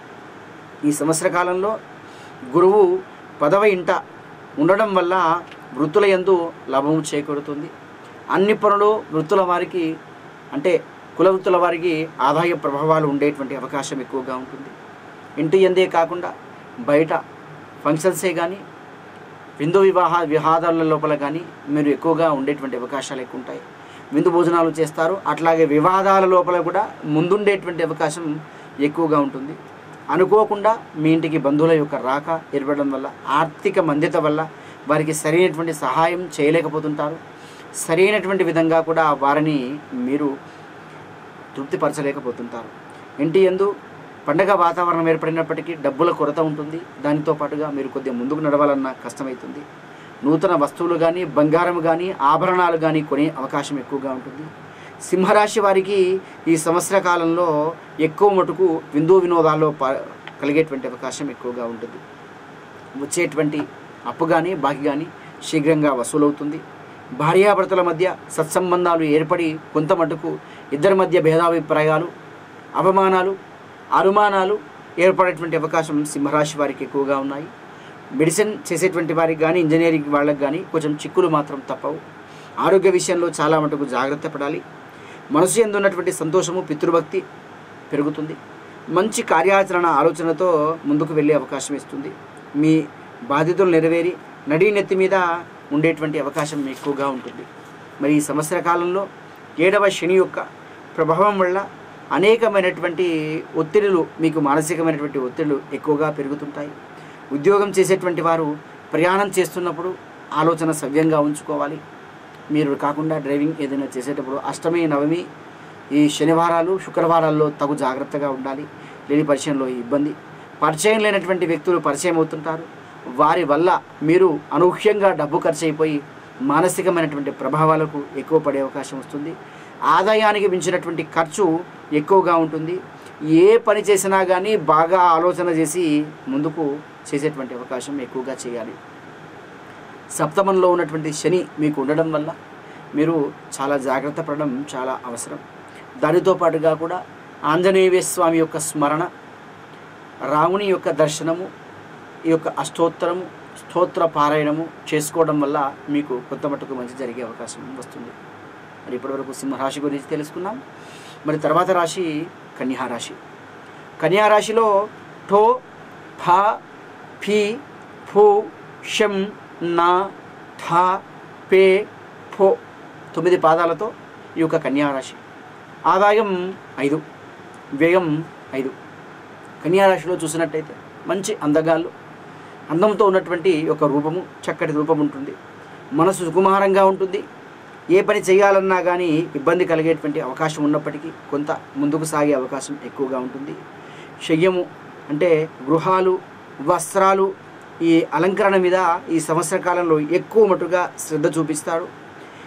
ఈ సంవత్సర కాలంలో గురువు పదవ ఇంట ఉండడం వల్ల వృత్తుల యందు లాభము చేకూరుతుంది అన్ని పనులు వృత్తుల వారికి అంటే కుల వృత్తుల వారికి ఆదాయ ప్రభావాలు ఉండేటువంటి అవకాశం ఎక్కువగా ఉంటుంది ఇంటి ఎందే కాకుండా బయట ఫంక్షన్సే కానీ విందు వివాహ వివాదాల లోపల కానీ మీరు ఎక్కువగా ఉండేటువంటి అవకాశాలు ఎక్కువ ఉంటాయి విందు భోజనాలు చేస్తారు అట్లాగే వివాదాల లోపల కూడా ముందుండేటువంటి అవకాశం ఎక్కువగా ఉంటుంది అనుకోకుండా మీ ఇంటికి బంధువుల యొక్క రాక ఏర్పడడం వల్ల ఆర్థిక మంద్యత వల్ల వారికి సరైనటువంటి సహాయం చేయలేకపోతుంటారు సరైనటువంటి విధంగా కూడా వారిని మీరు తృప్తిపరచలేకపోతుంటారు ఇంటి ఎందు పండగ వాతావరణం ఏర్పడినప్పటికీ డబ్బుల కొరత ఉంటుంది దానితో పాటుగా మీరు కొద్దిగా ముందుకు నడవాలన్న కష్టమవుతుంది నూతన వస్తువులు కానీ బంగారం కానీ ఆభరణాలు కానీ కొనే అవకాశం ఎక్కువగా ఉంటుంది సింహరాశి వారికి ఈ సంవత్సర కాలంలో ఎక్కువ మటుకు విందు వినోదాల్లో పా కలిగేటువంటి అవకాశం ఎక్కువగా ఉంటుంది వచ్చేటువంటి అప్పు కానీ బాకీ కానీ శీఘ్రంగా వసూలవుతుంది భార్యాభర్తల మధ్య సత్సంబంధాలు ఏర్పడి కొంత మటుకు ఇద్దరి మధ్య భేదాభిప్రాయాలు అవమానాలు అనుమానాలు ఏర్పడేటువంటి అవకాశం సింహరాశి వారికి ఎక్కువగా ఉన్నాయి మెడిసిన్ చేసేటువంటి వారికి కానీ ఇంజనీరింగ్ వాళ్ళకి కానీ కొంచెం చిక్కులు మాత్రం తప్పవు ఆరోగ్య విషయంలో చాలా మటుకు జాగ్రత్త పడాలి మనసు ఎందు ఉన్నటువంటి సంతోషము పితృభక్తి పెరుగుతుంది మంచి కార్యాచరణ ఆలోచనతో ముందుకు వెళ్ళే అవకాశం ఇస్తుంది మీ బాధ్యతలు నెరవేరి నడీ నెత్తి మీద ఉండేటువంటి అవకాశం ఎక్కువగా ఉంటుంది మరి ఈ సంవత్సర కాలంలో ఏడవ శని యొక్క ప్రభావం వల్ల అనేకమైనటువంటి ఒత్తిడులు మీకు మానసికమైనటువంటి ఒత్తిడులు ఎక్కువగా పెరుగుతుంటాయి ఉద్యోగం చేసేటువంటి వారు ప్రయాణం చేస్తున్నప్పుడు ఆలోచన సవ్యంగా ఉంచుకోవాలి మీరు కాకుండా డ్రైవింగ్ ఏదైనా చేసేటప్పుడు అష్టమి నవమి ఈ శనివారాలు శుక్రవారాల్లో తగు జాగ్రత్తగా ఉండాలి లేని పరిచయంలో ఇబ్బంది పరిచయం లేనటువంటి వ్యక్తులు పరిచయం అవుతుంటారు వారి వల్ల మీరు అనూహ్యంగా డబ్బు ఖర్చు అయిపోయి మానసికమైనటువంటి ప్రభావాలకు ఎక్కువ పడే అవకాశం వస్తుంది ఆదాయానికి మించినటువంటి ఖర్చు ఎక్కువగా ఉంటుంది ఏ పని చేసినా కానీ బాగా ఆలోచన చేసి ముందుకు చేసేటువంటి అవకాశం ఎక్కువగా చేయాలి సప్తమంలో ఉన్నటువంటి శని మీకు ఉండడం వల్ల మీరు చాలా జాగ్రత్త పడడం చాలా అవసరం దానితో పాటుగా కూడా ఆంజనేయ స్వామి యొక్క స్మరణ రాముని యొక్క దర్శనము ఈ యొక్క అష్టోత్తరము స్తోత్ర పారాయణము చేసుకోవడం వల్ల మీకు కొంత మటుకు మంచి జరిగే అవకాశం వస్తుంది మరి ఇప్పటివరకు సింహరాశి గురించి తెలుసుకున్నాం మరి తర్వాత రాశి కన్యా రాశి కన్యా రాశిలో ఠో ఫ ఫి ఫు షం నా ఠా పే ఫో తొమ్మిది పాదాలతో ఈ యొక్క కన్యా రాశి ఆదాయం ఐదు వ్యయం ఐదు కన్యా రాశిలో చూసినట్టయితే మంచి అందగాళ్ళు అందంతో ఉన్నటువంటి ఒక రూపము చక్కటి రూపం ఉంటుంది మనసు సుకుమారంగా ఉంటుంది ఏ పని చేయాలన్నా కానీ ఇబ్బంది కలిగేటువంటి అవకాశం ఉన్నప్పటికీ కొంత ముందుకు సాగే అవకాశం ఎక్కువగా ఉంటుంది శయ్యము అంటే గృహాలు వస్త్రాలు ఈ అలంకరణ మీద ఈ సంవత్సర కాలంలో ఎక్కువ మటుగా శ్రద్ధ చూపిస్తాడు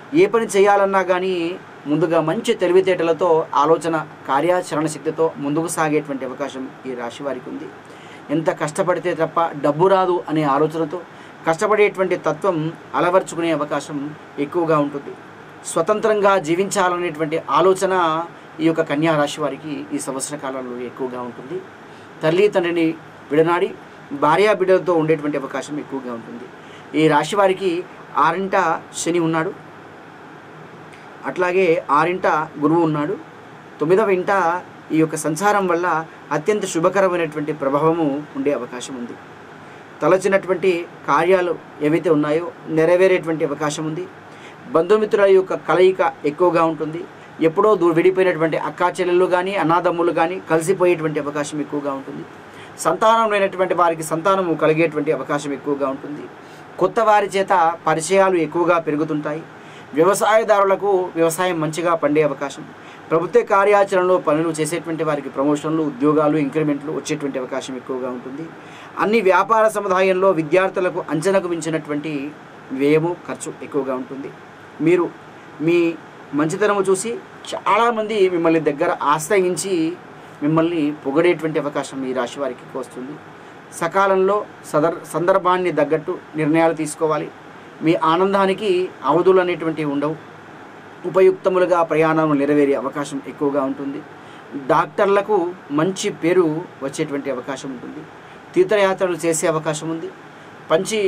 ఏ పని చేయాలన్నా కానీ ముందుగా మంచి తెలివితేటలతో ఆలోచన కార్యాచరణ శక్తితో ముందుకు సాగేటువంటి అవకాశం ఈ రాశి వారికి ఉంది ఎంత కష్టపడితే తప్ప డబ్బు రాదు అనే ఆలోచనతో కష్టపడేటువంటి తత్వం అలవర్చుకునే అవకాశం ఎక్కువగా ఉంటుంది స్వతంత్రంగా జీవించాలనేటువంటి ఆలోచన ఈ యొక్క కన్యా రాశి వారికి ఈ సంవత్సర కాలంలో ఎక్కువగా ఉంటుంది తల్లి తండ్రిని విడనాడి భార్యా బిడ్డలతో ఉండేటువంటి అవకాశం ఎక్కువగా ఉంటుంది ఈ రాశి వారికి ఆరింట శని ఉన్నాడు అట్లాగే ఆరింట గురువు ఉన్నాడు తొమ్మిదవ ఇంట ఈ యొక్క సంసారం వల్ల అత్యంత శుభకరమైనటువంటి ప్రభావము ఉండే అవకాశం ఉంది తలచినటువంటి కార్యాలు ఏవైతే ఉన్నాయో నెరవేరేటువంటి అవకాశం ఉంది బంధుమిత్రుల యొక్క కలయిక ఎక్కువగా ఉంటుంది ఎప్పుడో దూ విడిపోయినటువంటి అక్కా చెల్లెళ్ళు కానీ అన్నాదమ్ములు కానీ కలిసిపోయేటువంటి అవకాశం ఎక్కువగా ఉంటుంది సంతానం లేనటువంటి వారికి సంతానము కలిగేటువంటి అవకాశం ఎక్కువగా ఉంటుంది కొత్త వారి చేత పరిచయాలు ఎక్కువగా పెరుగుతుంటాయి వ్యవసాయదారులకు వ్యవసాయం మంచిగా పండే అవకాశం ప్రభుత్వ కార్యాచరణలో పనులు చేసేటువంటి వారికి ప్రమోషన్లు ఉద్యోగాలు ఇంక్రిమెంట్లు వచ్చేటువంటి అవకాశం ఎక్కువగా ఉంటుంది అన్ని వ్యాపార సముదాయంలో విద్యార్థులకు అంచనకు మించినటువంటి వ్యయము ఖర్చు ఎక్కువగా ఉంటుంది మీరు మీ మంచితనము చూసి చాలామంది మిమ్మల్ని దగ్గర ఆశ్రయించి మిమ్మల్ని పొగడేటువంటి అవకాశం ఈ రాశి వారికి వస్తుంది సకాలంలో సదర్ సందర్భాన్ని తగ్గట్టు నిర్ణయాలు తీసుకోవాలి మీ ఆనందానికి అవధులు అనేటువంటివి ఉండవు ఉపయుక్తములుగా ప్రయాణం నెరవేరే అవకాశం ఎక్కువగా ఉంటుంది డాక్టర్లకు మంచి పేరు వచ్చేటువంటి అవకాశం ఉంటుంది తీర్థయాత్రలు చేసే అవకాశం ఉంది మంచి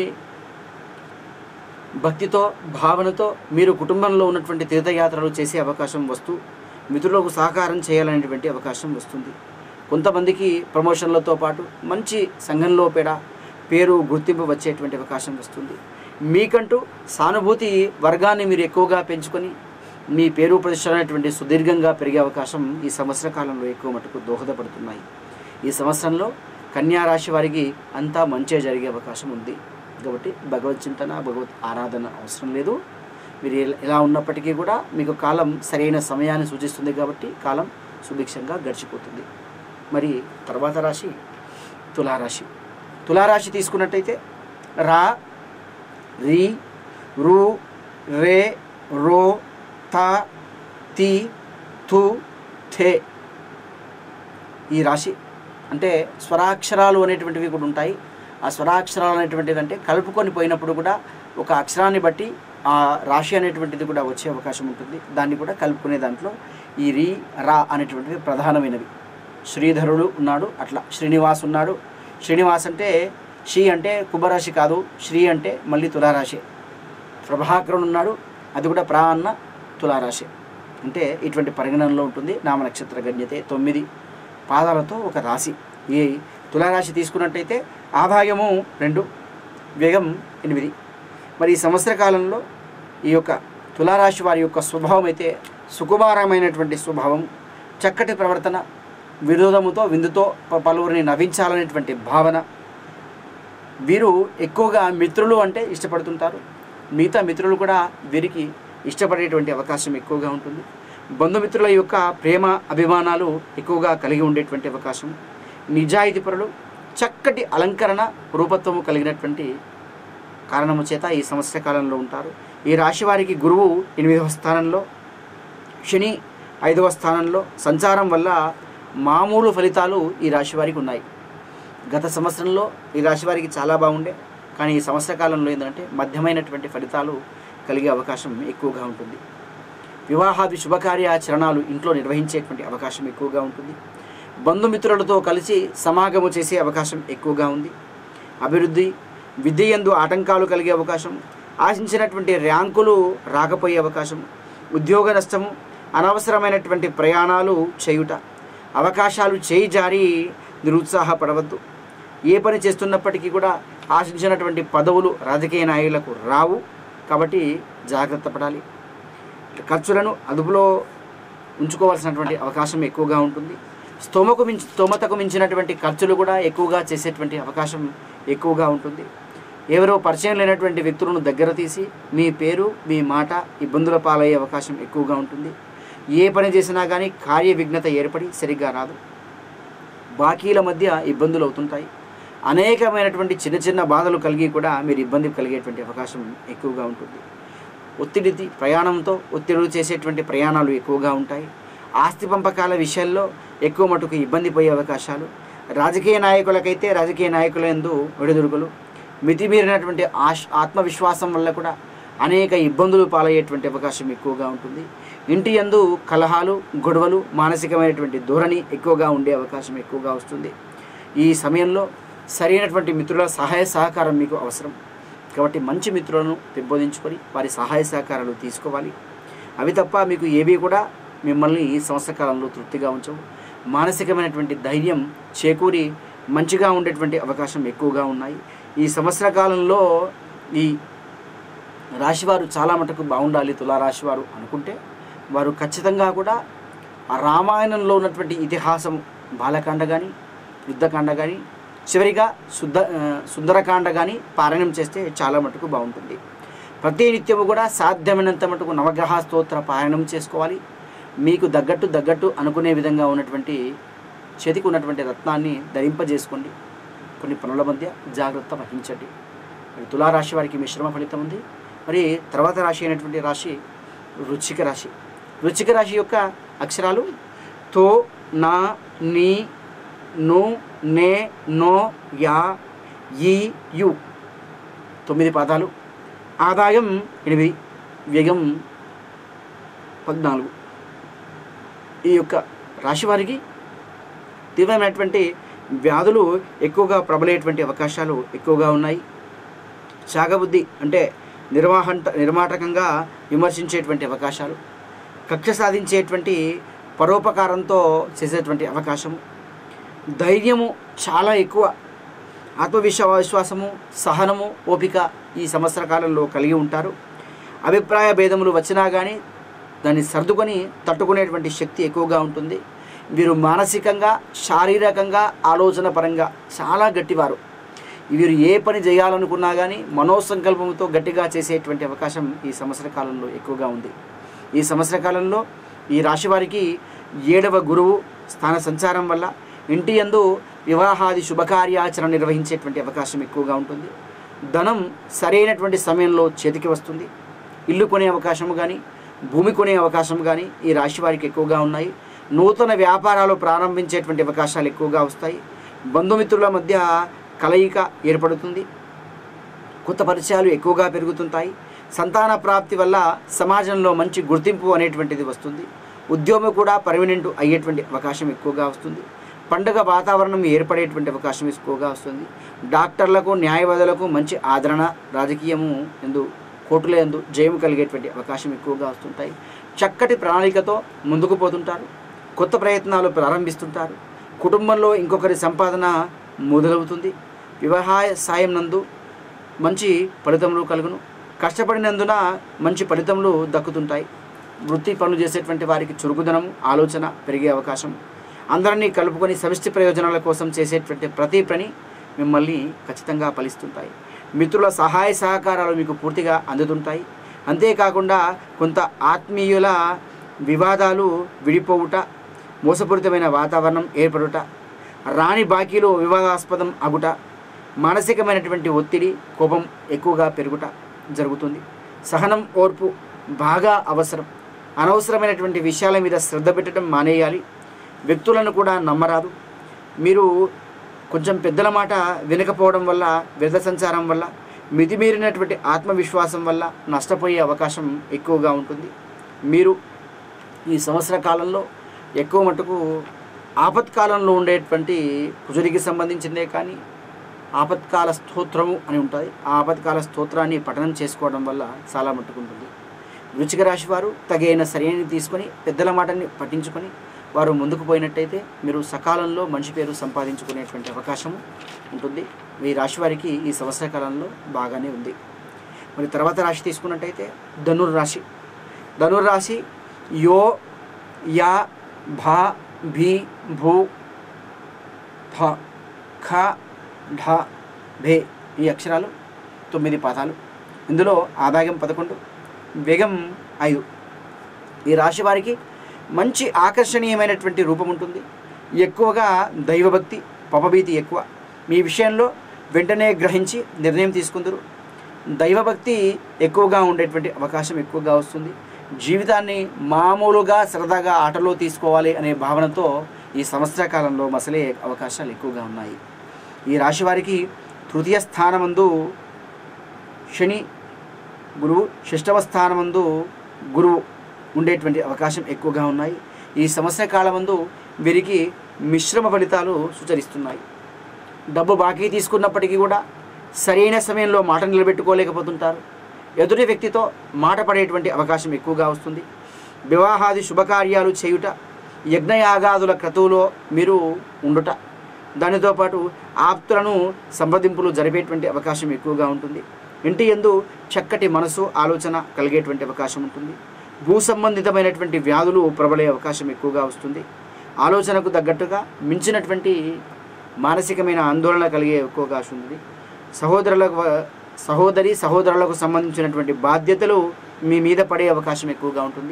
భక్తితో భావనతో మీరు కుటుంబంలో ఉన్నటువంటి తీర్థయాత్రలు చేసే అవకాశం వస్తూ మిత్రులకు సహకారం చేయాలనేటువంటి అవకాశం వస్తుంది కొంతమందికి ప్రమోషన్లతో పాటు మంచి సంఘంలో పేడ పేరు గుర్తింపు వచ్చేటువంటి అవకాశం వస్తుంది మీకంటూ సానుభూతి వర్గాన్ని మీరు ఎక్కువగా పెంచుకొని మీ పేరు ప్రతిష్ట అనేటువంటి సుదీర్ఘంగా పెరిగే అవకాశం ఈ సంవత్సర కాలంలో ఎక్కువ మటుకు దోహదపడుతున్నాయి ఈ సంవత్సరంలో కన్యా రాశి వారికి అంతా మంచే జరిగే అవకాశం ఉంది కాబట్టి భగవత్ చింతన భగవత్ ఆరాధన అవసరం లేదు మీరు ఎల- ఎలా ఉన్నప్పటికీ కూడా మీకు కాలం సరైన సమయాన్ని సూచిస్తుంది కాబట్టి కాలం సుభిక్షంగా గడిచిపోతుంది మరి తర్వాత రాశి తులారాశి తులారాశి తీసుకున్నట్టయితే రా రి రు రే రో త తి తు థే ఈ రాశి అంటే స్వరాక్షరాలు అనేటువంటివి కూడా ఉంటాయి ఆ స్వరాక్షరాలు అనేటువంటివి అంటే కలుపుకొని పోయినప్పుడు కూడా ఒక అక్షరాన్ని బట్టి ఆ రాశి అనేటువంటిది కూడా వచ్చే అవకాశం ఉంటుంది దాన్ని కూడా కలుపుకునే దాంట్లో ఈ రి రా అనేటువంటివి ప్రధానమైనవి శ్రీధరుడు ఉన్నాడు అట్లా శ్రీనివాస్ ఉన్నాడు శ్రీనివాస్ అంటే శ్రీ అంటే కుంభరాశి కాదు శ్రీ అంటే మళ్ళీ తులారాశి ప్రభాకరుడు ఉన్నాడు అది కూడా ప్రా అన్న తులారాశి అంటే ఇటువంటి పరిగణనలో ఉంటుంది నామ నక్షత్ర గణ్యతే తొమ్మిది పాదాలతో ఒక రాశి ఈ తులారాశి తీసుకున్నట్టయితే ఆదాయము రెండు వ్యయం ఎనిమిది మరి ఈ సంవత్సర కాలంలో ఈ యొక్క తులారాశి వారి యొక్క స్వభావం అయితే సుకుమారమైనటువంటి స్వభావం చక్కటి ప్రవర్తన వినోదముతో విందుతో ప- పలువురిని నవ్వించాలనేటువంటి భావన వీరు ఎక్కువగా మిత్రులు అంటే ఇష్టపడుతుంటారు మిగతా మిత్రులు కూడా వీరికి ఇష్టపడేటువంటి అవకాశం ఎక్కువగా ఉంటుంది బంధుమిత్రుల యొక్క ప్రేమ అభిమానాలు ఎక్కువగా కలిగి ఉండేటువంటి అవకాశం నిజాయితీపరులు చక్కటి అలంకరణ రూపత్వము కలిగినటువంటి కారణము చేత ఈ సంవత్సర కాలంలో ఉంటారు ఈ రాశి వారికి గురువు ఎనిమిదవ స్థానంలో శని ఐదవ స్థానంలో సంచారం వల్ల మామూలు ఫలితాలు ఈ రాశి వారికి ఉన్నాయి గత సంవత్సరంలో ఈ రాశి వారికి చాలా బాగుండే కానీ ఈ సంవత్సర కాలంలో ఏంటంటే మధ్యమైనటువంటి ఫలితాలు కలిగే అవకాశం ఎక్కువగా ఉంటుంది వివాహాది శుభకార్యాచరణాలు ఇంట్లో నిర్వహించేటువంటి అవకాశం ఎక్కువగా ఉంటుంది బంధుమిత్రులతో కలిసి సమాగము చేసే అవకాశం ఎక్కువగా ఉంది అభివృద్ధి విద్యయందు ఆటంకాలు కలిగే అవకాశం ఆశించినటువంటి ర్యాంకులు రాకపోయే అవకాశం ఉద్యోగ నష్టము అనవసరమైనటువంటి ప్రయాణాలు చేయుట అవకాశాలు చేయి జారి నిరుత్సాహపడవద్దు ఏ పని చేస్తున్నప్పటికీ కూడా ఆశించినటువంటి పదవులు రాజకీయ నాయకులకు రావు కాబట్టి జాగ్రత్త పడాలి ఖర్చులను అదుపులో ఉంచుకోవాల్సినటువంటి అవకాశం ఎక్కువగా ఉంటుంది స్తోమకు మించి స్తోమతకు మించినటువంటి ఖర్చులు కూడా ఎక్కువగా చేసేటువంటి అవకాశం ఎక్కువగా ఉంటుంది ఎవరో పరిచయం లేనటువంటి వ్యక్తులను దగ్గర తీసి మీ పేరు మీ మాట ఇబ్బందుల పాలయ్యే అవకాశం ఎక్కువగా ఉంటుంది ఏ పని చేసినా కానీ కార్య విఘ్నత ఏర్పడి సరిగ్గా రాదు బాకీల మధ్య ఇబ్బందులు అవుతుంటాయి అనేకమైనటువంటి చిన్న చిన్న బాధలు కలిగి కూడా మీరు ఇబ్బంది కలిగేటువంటి అవకాశం ఎక్కువగా ఉంటుంది ఒత్తిడి ప్రయాణంతో ఒత్తిడులు చేసేటువంటి ప్రయాణాలు ఎక్కువగా ఉంటాయి ఆస్తి పంపకాల విషయాల్లో ఎక్కువ మటుకు ఇబ్బంది పోయే అవకాశాలు రాజకీయ నాయకులకైతే రాజకీయ నాయకుల ఎందు ఒడిదుడుకులు మితిమీరినటువంటి ఆశ ఆత్మవిశ్వాసం వల్ల కూడా అనేక ఇబ్బందులు పాలయ్యేటువంటి అవకాశం ఎక్కువగా ఉంటుంది ఇంటి యందు కలహాలు గొడవలు మానసికమైనటువంటి ధోరణి ఎక్కువగా ఉండే అవకాశం ఎక్కువగా వస్తుంది ఈ సమయంలో సరైనటువంటి మిత్రుల సహాయ సహకారం మీకు అవసరం కాబట్టి మంచి మిత్రులను పెంపొందించుకొని వారి సహాయ సహకారాలు తీసుకోవాలి అవి తప్ప మీకు ఏవి కూడా మిమ్మల్ని ఈ సంవత్సర కాలంలో తృప్తిగా ఉంచవు మానసికమైనటువంటి ధైర్యం చేకూరి మంచిగా ఉండేటువంటి అవకాశం ఎక్కువగా ఉన్నాయి ఈ సంవత్సర కాలంలో ఈ రాశివారు చాలా మటుకు బాగుండాలి తులారాశివారు అనుకుంటే వారు ఖచ్చితంగా కూడా ఆ రామాయణంలో ఉన్నటువంటి ఇతిహాసం బాలకాండ కానీ యుద్ధకాండ కానీ చివరిగా శుద్ధ ఆ, సుందరకాండ కానీ పారాయణం చేస్తే చాలా మటుకు బాగుంటుంది ప్రతి నిత్యము కూడా సాధ్యమైనంత మటుకు నవగ్రహ స్తోత్ర పారాయణం చేసుకోవాలి మీకు తగ్గట్టు తగ్గట్టు అనుకునే విధంగా ఉన్నటువంటి చేతికి ఉన్నటువంటి రత్నాన్ని ధరింపజేసుకోండి కొన్ని పనుల మధ్య జాగ్రత్త వహించండి మరి తులారాశి వారికి మిశ్రమ ఫలితం ఉంది మరి తర్వాత రాశి అయినటువంటి రాశి వృచ్చిక రాశి వృచ్చిక రాశి యొక్క అక్షరాలు తో నా నీ ను నే నో యా ఈ యు తొమ్మిది పాదాలు ఆదాయం ఎనిమిది వ్యయం పద్నాలుగు ఈ యొక్క రాశి వారికి తీవ్రమైనటువంటి వ్యాధులు ఎక్కువగా ప్రబలేటువంటి అవకాశాలు ఎక్కువగా ఉన్నాయి చాగబుద్ధి అంటే నిర్వాహంట నిర్మాటకంగా విమర్శించేటువంటి అవకాశాలు కక్ష సాధించేటువంటి పరోపకారంతో చేసేటువంటి అవకాశము ధైర్యము చాలా ఎక్కువ ఆత్మవిశ్వాసము సహనము ఓపిక ఈ సంవత్సర కాలంలో కలిగి ఉంటారు అభిప్రాయ భేదములు వచ్చినా కానీ దాన్ని సర్దుకొని తట్టుకునేటువంటి శక్తి ఎక్కువగా ఉంటుంది వీరు మానసికంగా శారీరకంగా ఆలోచన పరంగా చాలా గట్టివారు వీరు ఏ పని చేయాలనుకున్నా కానీ మనోసంకల్పంతో గట్టిగా చేసేటువంటి అవకాశం ఈ సంవత్సర కాలంలో ఎక్కువగా ఉంది ఈ సంవత్సర కాలంలో ఈ రాశి వారికి ఏడవ గురువు స్థాన సంచారం వల్ల ఇంటి యందు వివాహాది శుభకార్యాచరణ నిర్వహించేటువంటి అవకాశం ఎక్కువగా ఉంటుంది ధనం సరైనటువంటి సమయంలో చేతికి వస్తుంది ఇల్లు కొనే అవకాశము కానీ భూమి కొనే అవకాశం కానీ ఈ రాశి వారికి ఎక్కువగా ఉన్నాయి నూతన వ్యాపారాలు ప్రారంభించేటువంటి అవకాశాలు ఎక్కువగా వస్తాయి బంధుమిత్రుల మధ్య కలయిక ఏర్పడుతుంది కొత్త పరిచయాలు ఎక్కువగా పెరుగుతుంటాయి సంతాన ప్రాప్తి వల్ల సమాజంలో మంచి గుర్తింపు అనేటువంటిది వస్తుంది ఉద్యోగం కూడా పర్మనెంట్ అయ్యేటువంటి అవకాశం ఎక్కువగా వస్తుంది పండుగ వాతావరణం ఏర్పడేటువంటి అవకాశం ఎక్కువగా వస్తుంది డాక్టర్లకు న్యాయవాదులకు మంచి ఆదరణ రాజకీయము ఎందు కోర్టుల ఎందు జయము కలిగేటువంటి అవకాశం ఎక్కువగా వస్తుంటాయి చక్కటి ప్రణాళికతో ముందుకు పోతుంటారు కొత్త ప్రయత్నాలు ప్రారంభిస్తుంటారు కుటుంబంలో ఇంకొకరి సంపాదన మొదలవుతుంది వివాహ సాయం నందు మంచి ఫలితములు కలుగును కష్టపడినందున మంచి ఫలితములు దక్కుతుంటాయి వృత్తి పనులు చేసేటువంటి వారికి చురుకుదనం ఆలోచన పెరిగే అవకాశం అందరినీ కలుపుకొని సమిష్టి ప్రయోజనాల కోసం చేసేటువంటి ప్రతి పని మిమ్మల్ని ఖచ్చితంగా ఫలిస్తుంటాయి మిత్రుల సహాయ సహకారాలు మీకు పూర్తిగా అందుతుంటాయి అంతేకాకుండా కొంత ఆత్మీయుల వివాదాలు విడిపోవుట మోసపూరితమైన వాతావరణం ఏర్పడుట రాని బాకీలు వివాదాస్పదం అగుట మానసికమైనటువంటి ఒత్తిడి కోపం ఎక్కువగా పెరుగుట జరుగుతుంది సహనం ఓర్పు బాగా అవసరం అనవసరమైనటువంటి విషయాల మీద శ్రద్ధ పెట్టడం మానేయాలి వ్యక్తులను కూడా నమ్మరాదు మీరు కొంచెం పెద్దల మాట వినకపోవడం వల్ల వ్యర్థ సంచారం వల్ల మితిమీరినటువంటి ఆత్మవిశ్వాసం వల్ల నష్టపోయే అవకాశం ఎక్కువగా ఉంటుంది మీరు ఈ సంవత్సర కాలంలో ఎక్కువ మటుకు ఆపత్కాలంలో ఉండేటువంటి కుజుడికి సంబంధించిందే కానీ ఆపత్కాల స్తోత్రము అని ఉంటుంది ఆ ఆపత్కాల స్తోత్రాన్ని పఠనం చేసుకోవడం వల్ల చాలా మట్టుకుంటుంది వృచ్చిక రాశి వారు తగైన సరైన తీసుకొని పెద్దల మాటని పట్టించుకొని వారు ముందుకు పోయినట్టయితే మీరు సకాలంలో మంచి పేరు సంపాదించుకునేటువంటి అవకాశం ఉంటుంది ఈ రాశి వారికి ఈ సంవత్సర కాలంలో బాగానే ఉంది మరి తర్వాత రాశి తీసుకున్నట్టయితే ధనుర్ రాశి ధనుర్ రాశి యో యా భా భీ భూ ఫ ఖ ఢ భే ఈ అక్షరాలు తొమ్మిది పాదాలు ఇందులో ఆదాయం పదకొండు వేగం ఐదు ఈ రాశి వారికి మంచి ఆకర్షణీయమైనటువంటి రూపం ఉంటుంది ఎక్కువగా దైవభక్తి పపభీతి ఎక్కువ మీ విషయంలో వెంటనే గ్రహించి నిర్ణయం తీసుకుందరు దైవభక్తి ఎక్కువగా ఉండేటువంటి అవకాశం ఎక్కువగా వస్తుంది జీవితాన్ని మామూలుగా సరదాగా ఆటలో తీసుకోవాలి అనే భావనతో ఈ సంవత్సర కాలంలో మసలే అవకాశాలు ఎక్కువగా ఉన్నాయి ఈ రాశి వారికి తృతీయ స్థానమందు శని గురువు షష్టమ స్థానమందు గురువు ఉండేటువంటి అవకాశం ఎక్కువగా ఉన్నాయి ఈ సంవత్సర కాలమందు వీరికి మిశ్రమ ఫలితాలు సూచరిస్తున్నాయి డబ్బు బాకీ తీసుకున్నప్పటికీ కూడా సరైన సమయంలో మాట నిలబెట్టుకోలేకపోతుంటారు ఎదుటి వ్యక్తితో మాట పడేటువంటి అవకాశం ఎక్కువగా వస్తుంది వివాహాది శుభకార్యాలు చేయుట యజ్ఞయాగాదుల క్రతువులో మీరు ఉండుట దానితో పాటు ఆప్తులను సంప్రదింపులు జరిపేటువంటి అవకాశం ఎక్కువగా ఉంటుంది ఇంటి ఎందు చక్కటి మనసు ఆలోచన కలిగేటువంటి అవకాశం ఉంటుంది భూ సంబంధితమైనటువంటి వ్యాధులు ప్రబలే అవకాశం ఎక్కువగా వస్తుంది ఆలోచనకు తగ్గట్టుగా మించినటువంటి మానసికమైన ఆందోళన కలిగే ఎక్కువగా ఉంది సహోదరులకు సహోదరి సహోదరులకు సంబంధించినటువంటి బాధ్యతలు మీ మీద పడే అవకాశం ఎక్కువగా ఉంటుంది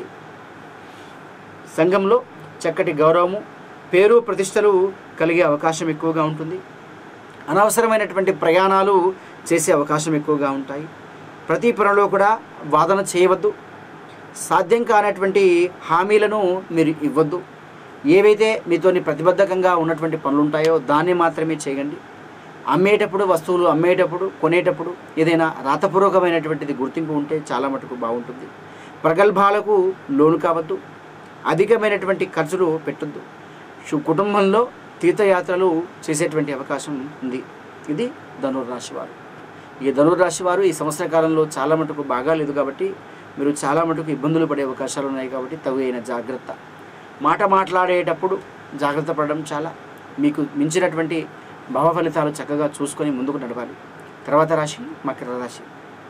సంఘంలో చక్కటి గౌరవము పేరు ప్రతిష్టలు కలిగే అవకాశం ఎక్కువగా ఉంటుంది అనవసరమైనటువంటి ప్రయాణాలు చేసే అవకాశం ఎక్కువగా ఉంటాయి ప్రతి పనిలో కూడా వాదన చేయవద్దు సాధ్యం కానటువంటి హామీలను మీరు ఇవ్వద్దు ఏవైతే మీతోని ప్రతిబద్ధకంగా ఉన్నటువంటి పనులు ఉంటాయో దాన్ని మాత్రమే చేయండి అమ్మేటప్పుడు వస్తువులు అమ్మేటప్పుడు కొనేటప్పుడు ఏదైనా రాతపూర్వకమైనటువంటిది గుర్తింపు ఉంటే చాలా మటుకు బాగుంటుంది ప్రగల్భాలకు లోను కావద్దు అధికమైనటువంటి ఖర్చులు పెట్టొద్దు సు- కుటుంబంలో తీర్థయాత్రలు చేసేటువంటి అవకాశం ఉంది ఇది ధనుర్రాశి వారు ఈ ధనుర్రాశి వారు ఈ సంవత్సర కాలంలో చాలా మటుకు బాగాలేదు కాబట్టి మీరు చాలా మటుకు ఇబ్బందులు పడే అవకాశాలు ఉన్నాయి కాబట్టి తగు అయిన జాగ్రత్త మాట మాట్లాడేటప్పుడు జాగ్రత్త పడడం చాలా మీకు మించినటువంటి భావ ఫలితాలు చక్కగా చూసుకొని ముందుకు నడవాలి తర్వాత రాశి మకర రాశి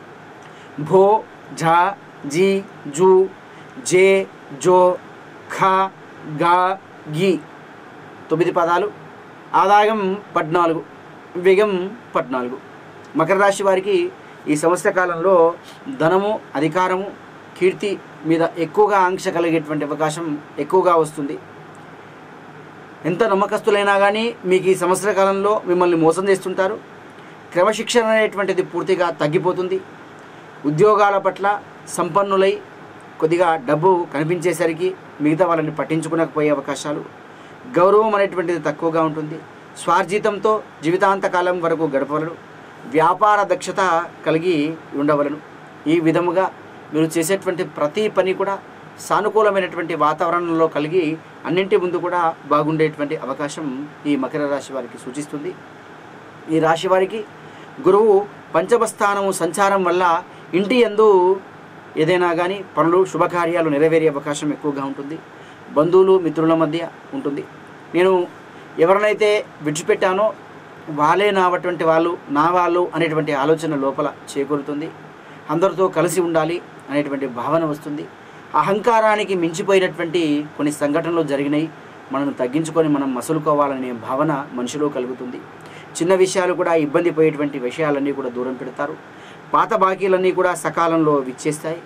భో ఝ జీ జూ జే జో ఖ గా గి తొమ్మిది పదాలు ఆదాయం పద్నాలుగు వ్యయం పద్నాలుగు మకర రాశి వారికి ఈ సంవత్సర కాలంలో ధనము అధికారము కీర్తి మీద ఎక్కువగా ఆంక్ష కలిగేటువంటి అవకాశం ఎక్కువగా వస్తుంది ఎంత నమ్మకస్తులైనా కానీ మీకు ఈ సంవత్సర కాలంలో మిమ్మల్ని మోసం చేస్తుంటారు క్రమశిక్షణ అనేటువంటిది పూర్తిగా తగ్గిపోతుంది ఉద్యోగాల పట్ల సంపన్నులై కొద్దిగా డబ్బు కనిపించేసరికి మిగతా వాళ్ళని పట్టించుకునకపోయే అవకాశాలు గౌరవం అనేటువంటిది తక్కువగా ఉంటుంది స్వార్జితంతో జీవితాంతకాలం వరకు గడపవలను వ్యాపార దక్షత కలిగి ఉండవలను ఈ విధముగా మీరు చేసేటువంటి ప్రతి పని కూడా సానుకూలమైనటువంటి వాతావరణంలో కలిగి అన్నింటి ముందు కూడా బాగుండేటువంటి అవకాశం ఈ మకర రాశి వారికి సూచిస్తుంది ఈ రాశి వారికి గురువు పంచమ స్థానము సంచారం వల్ల ఇంటి యందు ఏదైనా కానీ పనులు శుభకార్యాలు నెరవేరే అవకాశం ఎక్కువగా ఉంటుంది బంధువులు మిత్రుల మధ్య ఉంటుంది నేను ఎవరినైతే విడిచిపెట్టానో వాళ్ళే నావటువంటి వాళ్ళు నా వాళ్ళు అనేటువంటి ఆలోచన లోపల చేకూరుతుంది అందరితో కలిసి ఉండాలి అనేటువంటి భావన వస్తుంది అహంకారానికి మించిపోయినటువంటి కొన్ని సంఘటనలు జరిగినాయి మనం తగ్గించుకొని మనం మసులుకోవాలనే భావన మనిషిలో కలుగుతుంది చిన్న విషయాలు కూడా ఇబ్బంది పోయేటువంటి విషయాలన్నీ కూడా దూరం పెడతారు పాత బాకీలన్నీ కూడా సకాలంలో విచ్చేస్తాయి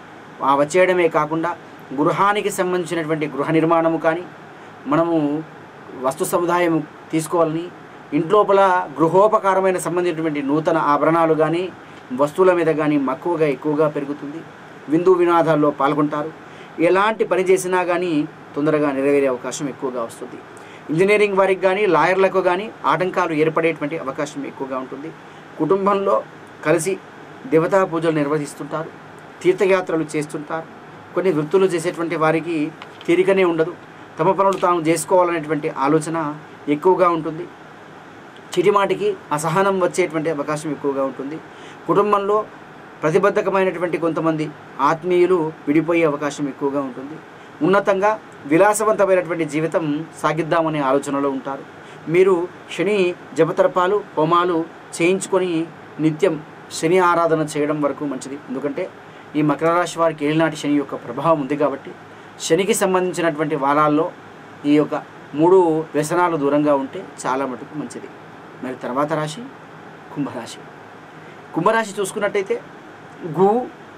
ఆ వచ్చేయడమే కాకుండా గృహానికి సంబంధించినటువంటి గృహ నిర్మాణము కానీ మనము వస్తు సముదాయం తీసుకోవాలని ఇంట్లోపల గృహోపకారమైన సంబంధించినటువంటి నూతన ఆభరణాలు కానీ వస్తువుల మీద కానీ మక్కువగా ఎక్కువగా పెరుగుతుంది విందు వినోదాల్లో పాల్గొంటారు ఎలాంటి పని చేసినా కానీ తొందరగా నెరవేరే అవకాశం ఎక్కువగా వస్తుంది ఇంజనీరింగ్ వారికి కానీ లాయర్లకు కానీ ఆటంకాలు ఏర్పడేటువంటి అవకాశం ఎక్కువగా ఉంటుంది కుటుంబంలో కలిసి దేవతా పూజలు నిర్వహిస్తుంటారు తీర్థయాత్రలు చేస్తుంటారు కొన్ని వృత్తులు చేసేటువంటి వారికి తీరికనే ఉండదు తమ పనులు తాము చేసుకోవాలనేటువంటి ఆలోచన ఎక్కువగా ఉంటుంది చిటిమాటికి అసహనం వచ్చేటువంటి అవకాశం ఎక్కువగా ఉంటుంది కుటుంబంలో ప్రతిబద్ధకమైనటువంటి కొంతమంది ఆత్మీయులు విడిపోయే అవకాశం ఎక్కువగా ఉంటుంది ఉన్నతంగా విలాసవంతమైనటువంటి జీవితం సాగిద్దామనే ఆలోచనలో ఉంటారు మీరు శని జపతర్పాలు హోమాలు చేయించుకొని నిత్యం శని ఆరాధన చేయడం వరకు మంచిది ఎందుకంటే ఈ మకర రాశి వారికి ఏలినాటి శని యొక్క ప్రభావం ఉంది కాబట్టి శనికి సంబంధించినటువంటి వారాల్లో ఈ యొక్క మూడు వ్యసనాలు దూరంగా ఉంటే చాలా మటుకు మంచిది మరి తర్వాత రాశి కుంభరాశి కుంభరాశి చూసుకున్నట్టయితే గు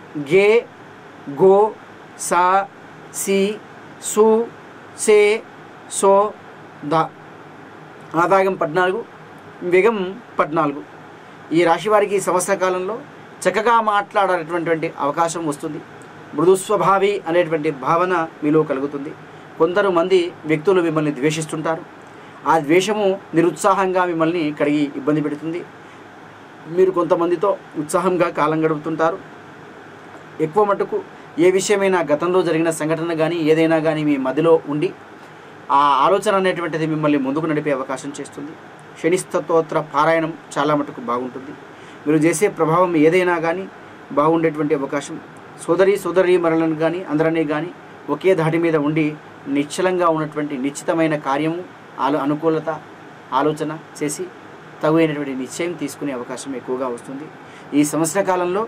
గే గో సా సి సు సే సో ద ఆదాయం పద్నాలుగు వ్యయం పద్నాలుగు ఈ రాశి వారికి ఈ సంవత్సర కాలంలో చక్కగా మాట్లాడేటటువంటి అవకాశం వస్తుంది మృదు స్వభావి అనేటువంటి భావన మీలో కలుగుతుంది కొందరు మంది వ్యక్తులు మిమ్మల్ని ద్వేషిస్తుంటారు ఆ ద్వేషము నిరుత్సాహంగా మిమ్మల్ని కడిగి ఇబ్బంది పెడుతుంది మీరు కొంతమందితో ఉత్సాహంగా కాలం గడుపుతుంటారు ఎక్కువ మటుకు ఏ విషయమైనా గతంలో జరిగిన సంఘటన కానీ ఏదైనా కానీ మీ మదిలో ఉండి ఆ ఆలోచన అనేటువంటిది మిమ్మల్ని ముందుకు నడిపే అవకాశం చేస్తుంది శనిస్తోత్ర పారాయణం చాలా మటుకు బాగుంటుంది మీరు చేసే ప్రభావం ఏదైనా కానీ బాగుండేటువంటి అవకాశం సోదరి సోదరి మరలను కానీ అందరినీ కానీ ఒకే ధాటి మీద ఉండి నిశ్చలంగా ఉన్నటువంటి నిశ్చితమైన కార్యము ఆలో అనుకూలత ఆలోచన చేసి తగునటువంటి నిశ్చయం తీసుకునే అవకాశం ఎక్కువగా వస్తుంది ఈ సంవత్సర కాలంలో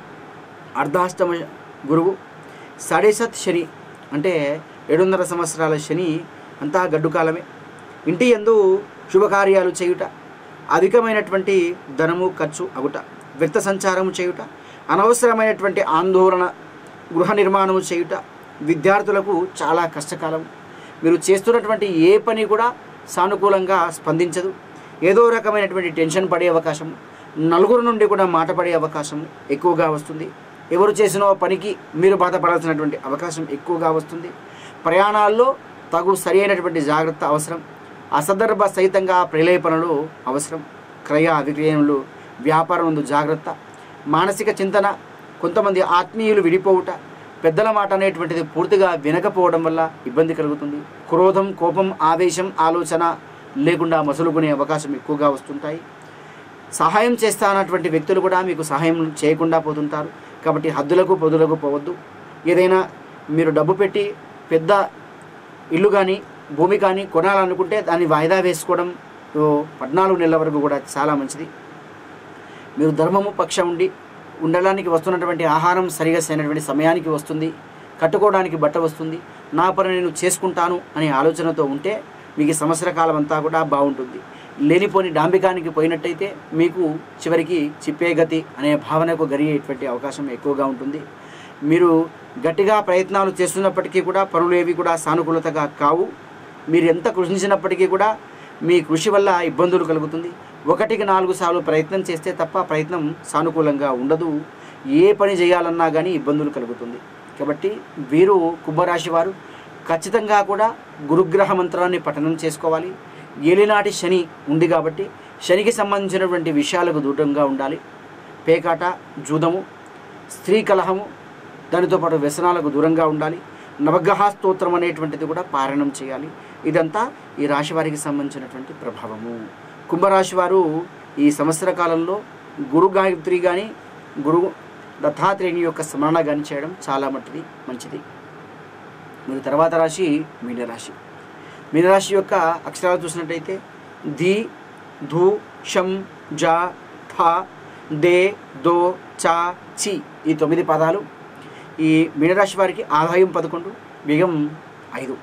అర్ధాష్టమ గురువు సాడేసత్ శని అంటే ఏడున్నర సంవత్సరాల శని అంతా గడ్డు కాలమే ఇంటి ఎందు శుభకార్యాలు చేయుట అధికమైనటువంటి ధనము ఖర్చు అగుట వ్యక్త సంచారము చేయుట అనవసరమైనటువంటి ఆందోళన గృహ నిర్మాణము చేయుట విద్యార్థులకు చాలా కష్టకాలం మీరు చేస్తున్నటువంటి ఏ పని కూడా సానుకూలంగా స్పందించదు ఏదో రకమైనటువంటి టెన్షన్ పడే అవకాశం నలుగురు నుండి కూడా మాట పడే అవకాశం ఎక్కువగా వస్తుంది ఎవరు చేసిన పనికి మీరు బాధపడాల్సినటువంటి అవకాశం ఎక్కువగా వస్తుంది ప్రయాణాల్లో తగు సరి అయినటువంటి జాగ్రత్త అవసరం అసందర్భ సహితంగా ప్రలేపనలు అవసరం క్రయ విక్రయములు వ్యాపారం ముందు జాగ్రత్త మానసిక చింతన కొంతమంది ఆత్మీయులు విడిపోవుట పెద్దల మాట అనేటువంటిది పూర్తిగా వినకపోవడం వల్ల ఇబ్బంది కలుగుతుంది క్రోధం కోపం ఆవేశం ఆలోచన లేకుండా మసులుకునే అవకాశం ఎక్కువగా వస్తుంటాయి సహాయం చేస్తానటువంటి వ్యక్తులు కూడా మీకు సహాయం చేయకుండా పోతుంటారు కాబట్టి హద్దులకు పొదులకు పోవద్దు ఏదైనా మీరు డబ్బు పెట్టి పెద్ద ఇల్లు కానీ భూమి కానీ కొనాలనుకుంటే దాన్ని వాయిదా వేసుకోవడం ఓ పద్నాలుగు నెలల వరకు కూడా చాలా మంచిది మీరు ధర్మము పక్షం ఉండి ఉండడానికి వస్తున్నటువంటి ఆహారం సరిగా సరైనటువంటి సమయానికి వస్తుంది కట్టుకోవడానికి బట్ట వస్తుంది నా పని నేను చేసుకుంటాను అనే ఆలోచనతో ఉంటే మీకు ఈ సంవత్సర కాలం అంతా కూడా బాగుంటుంది లేనిపోని డాంబికానికి పోయినట్టయితే మీకు చివరికి చిప్పే గతి అనే భావనకు గరిగేటువంటి అవకాశం ఎక్కువగా ఉంటుంది మీరు గట్టిగా ప్రయత్నాలు చేస్తున్నప్పటికీ కూడా పనులు ఏవి కూడా సానుకూలతగా కావు మీరు ఎంత కృషించినప్పటికీ కూడా మీ కృషి వల్ల ఇబ్బందులు కలుగుతుంది ఒకటికి నాలుగు సార్లు ప్రయత్నం చేస్తే తప్ప ప్రయత్నం సానుకూలంగా ఉండదు ఏ పని చేయాలన్నా కానీ ఇబ్బందులు కలుగుతుంది కాబట్టి వీరు కుంభరాశి వారు ఖచ్చితంగా కూడా గురుగ్రహ మంత్రాన్ని పఠనం చేసుకోవాలి ఏలినాటి శని ఉంది కాబట్టి శనికి సంబంధించినటువంటి విషయాలకు దూరంగా ఉండాలి పేకాట జూదము స్త్రీ కలహము దానితో పాటు వ్యసనాలకు దూరంగా ఉండాలి నవగ్రహ స్తోత్రం అనేటువంటిది కూడా పారాయణం చేయాలి ఇదంతా ఈ రాశి వారికి సంబంధించినటువంటి ప్రభావము కుంభరాశి వారు ఈ సంవత్సర కాలంలో గురు గాయత్రి కానీ గురు దత్తాత్రేయుని యొక్క స్మరణ కానీ చేయడం చాలా మట్టిది మంచిది మీరు తర్వాత రాశి మీనరాశి మీనరాశి యొక్క అక్షరాలు చూసినట్టయితే ధి ధు షం జ థ దే దో చ చి ఈ తొమ్మిది పదాలు ఈ మీనరాశి వారికి ఆదాయం పదకొండు వ్యయం ఐదు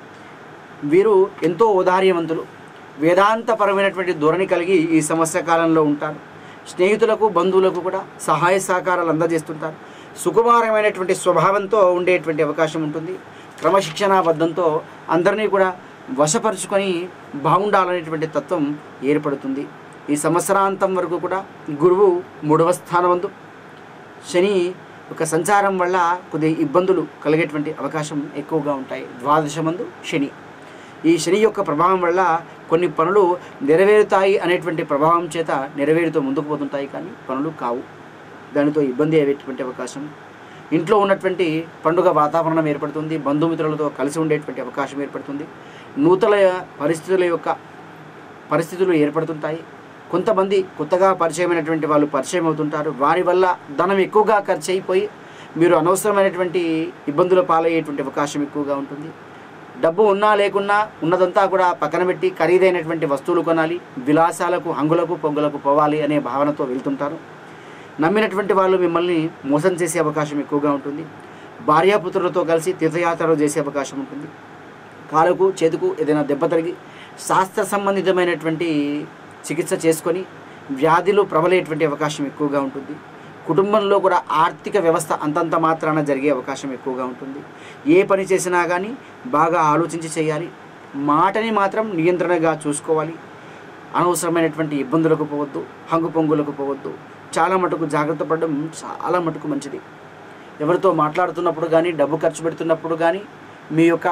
వీరు ఎంతో ఔదార్యవంతులు వేదాంతపరమైనటువంటి ధోరణి కలిగి ఈ సంవత్సర కాలంలో ఉంటారు స్నేహితులకు బంధువులకు కూడా సహాయ సహకారాలు అందజేస్తుంటారు సుకుమారమైనటువంటి స్వభావంతో ఉండేటువంటి అవకాశం ఉంటుంది క్రమశిక్షణాబద్ధంతో అందరినీ కూడా వశపరుచుకొని బాగుండాలనేటువంటి తత్వం ఏర్పడుతుంది ఈ సంవత్సరాంతం వరకు కూడా గురువు మూడవ స్థానమందు శని యొక్క సంచారం వల్ల కొద్ది ఇబ్బందులు కలిగేటువంటి అవకాశం ఎక్కువగా ఉంటాయి ద్వాదశమందు శని ఈ శని యొక్క ప్రభావం వల్ల కొన్ని పనులు నెరవేరుతాయి అనేటువంటి ప్రభావం చేత నెరవేరుతూ ముందుకు పోతుంటాయి కానీ పనులు కావు దానితో ఇబ్బంది అయ్యేటువంటి అవకాశం ఇంట్లో ఉన్నటువంటి పండుగ వాతావరణం ఏర్పడుతుంది బంధుమిత్రులతో కలిసి ఉండేటువంటి అవకాశం ఏర్పడుతుంది నూతన పరిస్థితుల యొక్క పరిస్థితులు ఏర్పడుతుంటాయి కొంతమంది కొత్తగా పరిచయమైనటువంటి వాళ్ళు పరిచయం అవుతుంటారు వారి వల్ల ధనం ఎక్కువగా ఖర్చు అయిపోయి మీరు అనవసరమైనటువంటి ఇబ్బందుల పాలయ్యేటువంటి అవకాశం ఎక్కువగా ఉంటుంది డబ్బు ఉన్నా లేకున్నా ఉన్నదంతా కూడా పక్కన పెట్టి ఖరీదైనటువంటి వస్తువులు కొనాలి విలాసాలకు హంగులకు పొంగులకు పోవాలి అనే భావనతో వెళ్తుంటారు నమ్మినటువంటి వాళ్ళు మిమ్మల్ని మోసం చేసే అవకాశం ఎక్కువగా ఉంటుంది భార్యాపుత్రులతో కలిసి తీర్థయాత్రలు చేసే అవకాశం ఉంటుంది కాలుకు చేతుకు ఏదైనా దెబ్బ తగిలి శాస్త్ర సంబంధితమైనటువంటి చికిత్స చేసుకొని వ్యాధులు ప్రబలేటువంటి అవకాశం ఎక్కువగా ఉంటుంది కుటుంబంలో కూడా ఆర్థిక వ్యవస్థ అంతంత మాత్రాన జరిగే అవకాశం ఎక్కువగా ఉంటుంది ఏ పని చేసినా కానీ బాగా ఆలోచించి చేయాలి మాటని మాత్రం నియంత్రణగా చూసుకోవాలి అనవసరమైనటువంటి ఇబ్బందులకు పోవద్దు హంగు పొంగులకు పోవద్దు చాలా మటుకు జాగ్రత్త పడడం చాలా మటుకు మంచిది ఎవరితో మాట్లాడుతున్నప్పుడు కానీ డబ్బు ఖర్చు పెడుతున్నప్పుడు కానీ మీ యొక్క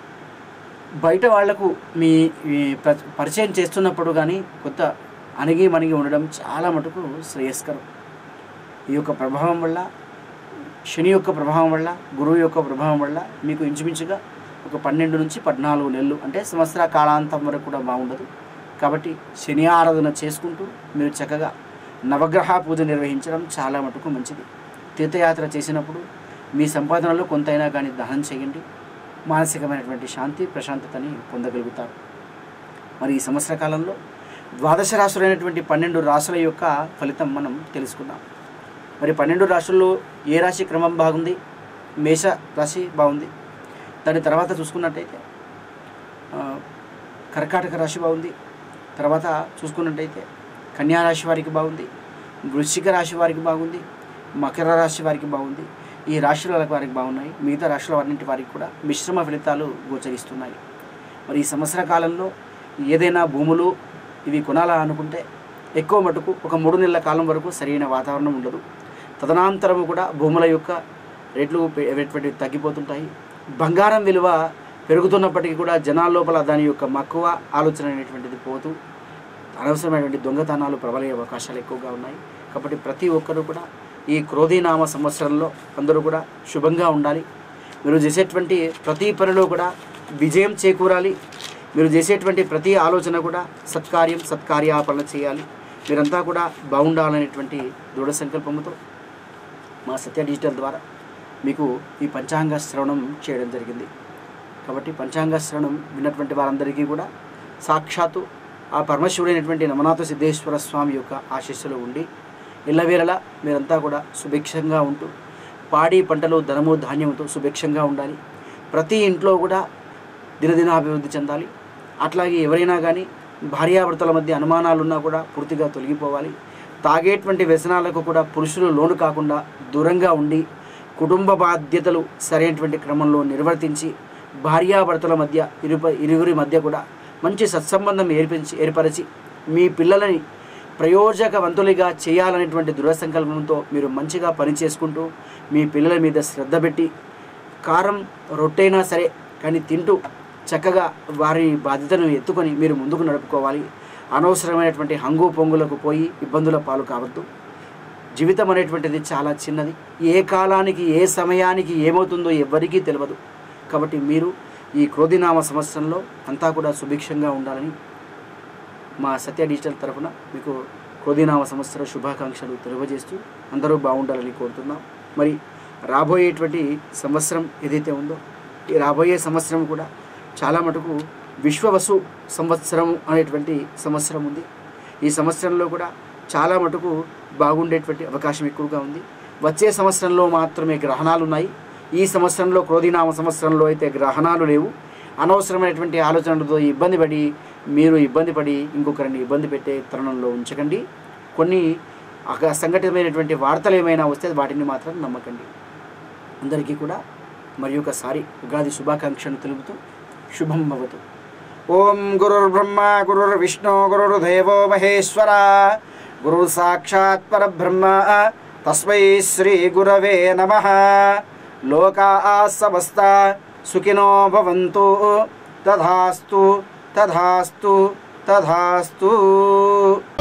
బయట వాళ్లకు మీ ఈ ప్ర- పరిచయం చేస్తున్నప్పుడు కానీ కొత్త అణిగి మణిగి ఉండడం చాలా మటుకు శ్రేయస్కరం ఈ యొక్క ప్రభావం వల్ల శని యొక్క ప్రభావం వల్ల గురువు యొక్క ప్రభావం వల్ల మీకు ఇంచుమించుగా ఒక పన్నెండు నుంచి పద్నాలుగు నెలలు అంటే సంవత్సర కాలాంతం వరకు కూడా బాగుండదు కాబట్టి శని ఆరాధన చేసుకుంటూ మీరు చక్కగా నవగ్రహ పూజ నిర్వహించడం చాలా మటుకు మంచిది తీర్థయాత్ర చేసినప్పుడు మీ సంపాదనలో కొంతైనా కానీ దహనం చేయండి మానసికమైనటువంటి శాంతి ప్రశాంతతని పొందగలుగుతారు మరి ఈ సంవత్సర కాలంలో ద్వాదశ రాశులైనటువంటి పన్నెండు రాశుల యొక్క ఫలితం మనం తెలుసుకుందాం మరి పన్నెండు రాశుల్లో ఏ రాశి క్రమం బాగుంది మేష రాశి బాగుంది దాని తర్వాత చూసుకున్నట్టయితే ఆ, కర్కాటక రాశి బాగుంది తర్వాత చూసుకున్నట్టయితే కన్యా రాశి వారికి బాగుంది వృశ్చిక రాశి వారికి బాగుంది మకర రాశి వారికి బాగుంది ఈ రాశుల వారికి బాగున్నాయి మిగతా రాశుల వారింటి వారికి కూడా మిశ్రమ ఫలితాలు గోచరిస్తున్నాయి మరి ఈ సంవత్సర కాలంలో ఏదైనా భూములు ఇవి కొనాలా అనుకుంటే ఎక్కువ మటుకు ఒక మూడు నెలల కాలం వరకు సరైన వాతావరణం ఉండదు తదనంతరము కూడా భూముల యొక్క రేట్లు పె- అనేటువంటివి తగ్గిపోతుంటాయి బంగారం విలువ పెరుగుతున్నప్పటికీ కూడా జనాల లోపల దాని యొక్క మక్కువ ఆలోచన అనేటువంటిది పోతూ అనవసరమైనటువంటి దొంగతనాలు ప్రబలే అవకాశాలు ఎక్కువగా ఉన్నాయి కాబట్టి ప్రతి ఒక్కరూ కూడా ఈ క్రోధీనామ సంవత్సరంలో అందరూ కూడా శుభంగా ఉండాలి మీరు చేసేటువంటి ప్రతి పనిలో కూడా విజయం చేకూరాలి మీరు చేసేటువంటి ప్రతి ఆలోచన కూడా సత్కార్యం సత్కార్యాపరణ చేయాలి మీరంతా కూడా బాగుండాలనేటువంటి దృఢ సంకల్పంతో మా సత్య డిజిటల్ ద్వారా మీకు ఈ పంచాంగ శ్రవణం చేయడం జరిగింది కాబట్టి పంచాంగ శ్రవణం విన్నటువంటి వారందరికీ కూడా సాక్షాత్తు ఆ పరమశివుడైనటువంటి నమనాథ సిద్ధేశ్వర స్వామి యొక్క ఆశీస్సులు ఉండి ఇళ్ళవేళలా మీరంతా కూడా సుభిక్షంగా ఉంటూ పాడి పంటలు ధనము ధాన్యముతో సుభిక్షంగా ఉండాలి ప్రతి ఇంట్లో కూడా దినదిన అభివృద్ధి చెందాలి అట్లాగే ఎవరైనా కానీ భార్యాభర్తల మధ్య అనుమానాలు ఉన్నా కూడా పూర్తిగా తొలగిపోవాలి తాగేటువంటి వ్యసనాలకు కూడా పురుషులు లోను కాకుండా దూరంగా ఉండి కుటుంబ బాధ్యతలు సరైనటువంటి క్రమంలో నిర్వర్తించి భార్యాభర్తల మధ్య ఇరుప ఇరువురి మధ్య కూడా మంచి సత్సంబంధం ఏర్పించి ఏర్పరిచి మీ పిల్లలని ప్రయోజకవంతులుగా చేయాలనేటువంటి దృఢ సంకల్పంతో మీరు మంచిగా పని చేసుకుంటూ మీ పిల్లల మీద శ్రద్ధ పెట్టి కారం రొట్టెైనా సరే కానీ తింటూ చక్కగా వారి బాధ్యతను ఎత్తుకొని మీరు ముందుకు నడుపుకోవాలి అనవసరమైనటువంటి హంగు పొంగులకు పోయి ఇబ్బందుల పాలు కావద్దు జీవితం అనేటువంటిది చాలా చిన్నది ఏ కాలానికి ఏ సమయానికి ఏమవుతుందో ఎవ్వరికీ తెలియదు కాబట్టి మీరు ఈ క్రోధినామ సంవత్సరంలో అంతా కూడా సుభిక్షంగా ఉండాలని మా సత్య డిజిటల్ తరఫున మీకు క్రోధినామ సంవత్సర శుభాకాంక్షలు తెలియజేస్తూ అందరూ బాగుండాలని కోరుతున్నాం మరి రాబోయేటువంటి సంవత్సరం ఏదైతే ఉందో ఈ రాబోయే సంవత్సరం కూడా చాలా మటుకు విశ్వవసు సంవత్సరం అనేటువంటి సంవత్సరం ఉంది ఈ సంవత్సరంలో కూడా చాలా మటుకు బాగుండేటువంటి అవకాశం ఎక్కువగా ఉంది వచ్చే సంవత్సరంలో మాత్రమే గ్రహణాలు ఉన్నాయి ఈ సంవత్సరంలో క్రోధినామ సంవత్సరంలో అయితే గ్రహణాలు లేవు అనవసరమైనటువంటి ఆలోచనలతో ఇబ్బంది పడి మీరు ఇబ్బంది పడి ఇంకొకరిని ఇబ్బంది పెట్టే తరుణంలో ఉంచకండి కొన్ని అక- సంఘటితమైనటువంటి వార్తలు ఏమైనా వస్తే వాటిని మాత్రం నమ్మకండి అందరికీ కూడా మరి ఒకసారి ఉగాది శుభాకాంక్షలు తెలుపుతూ శుభం భవతు ఓం గురుర్బ్రహ్మ గురుర్విష్ణు గురుర్దేవో మహేశ్వర గురు సాక్షాత్ పరబ్రహ్మ తస్మై శ్రీ గురవే నమ లోకా సమస్త సుఖినో భవంతు తథాస్తు తథాస్తు తథాస్తు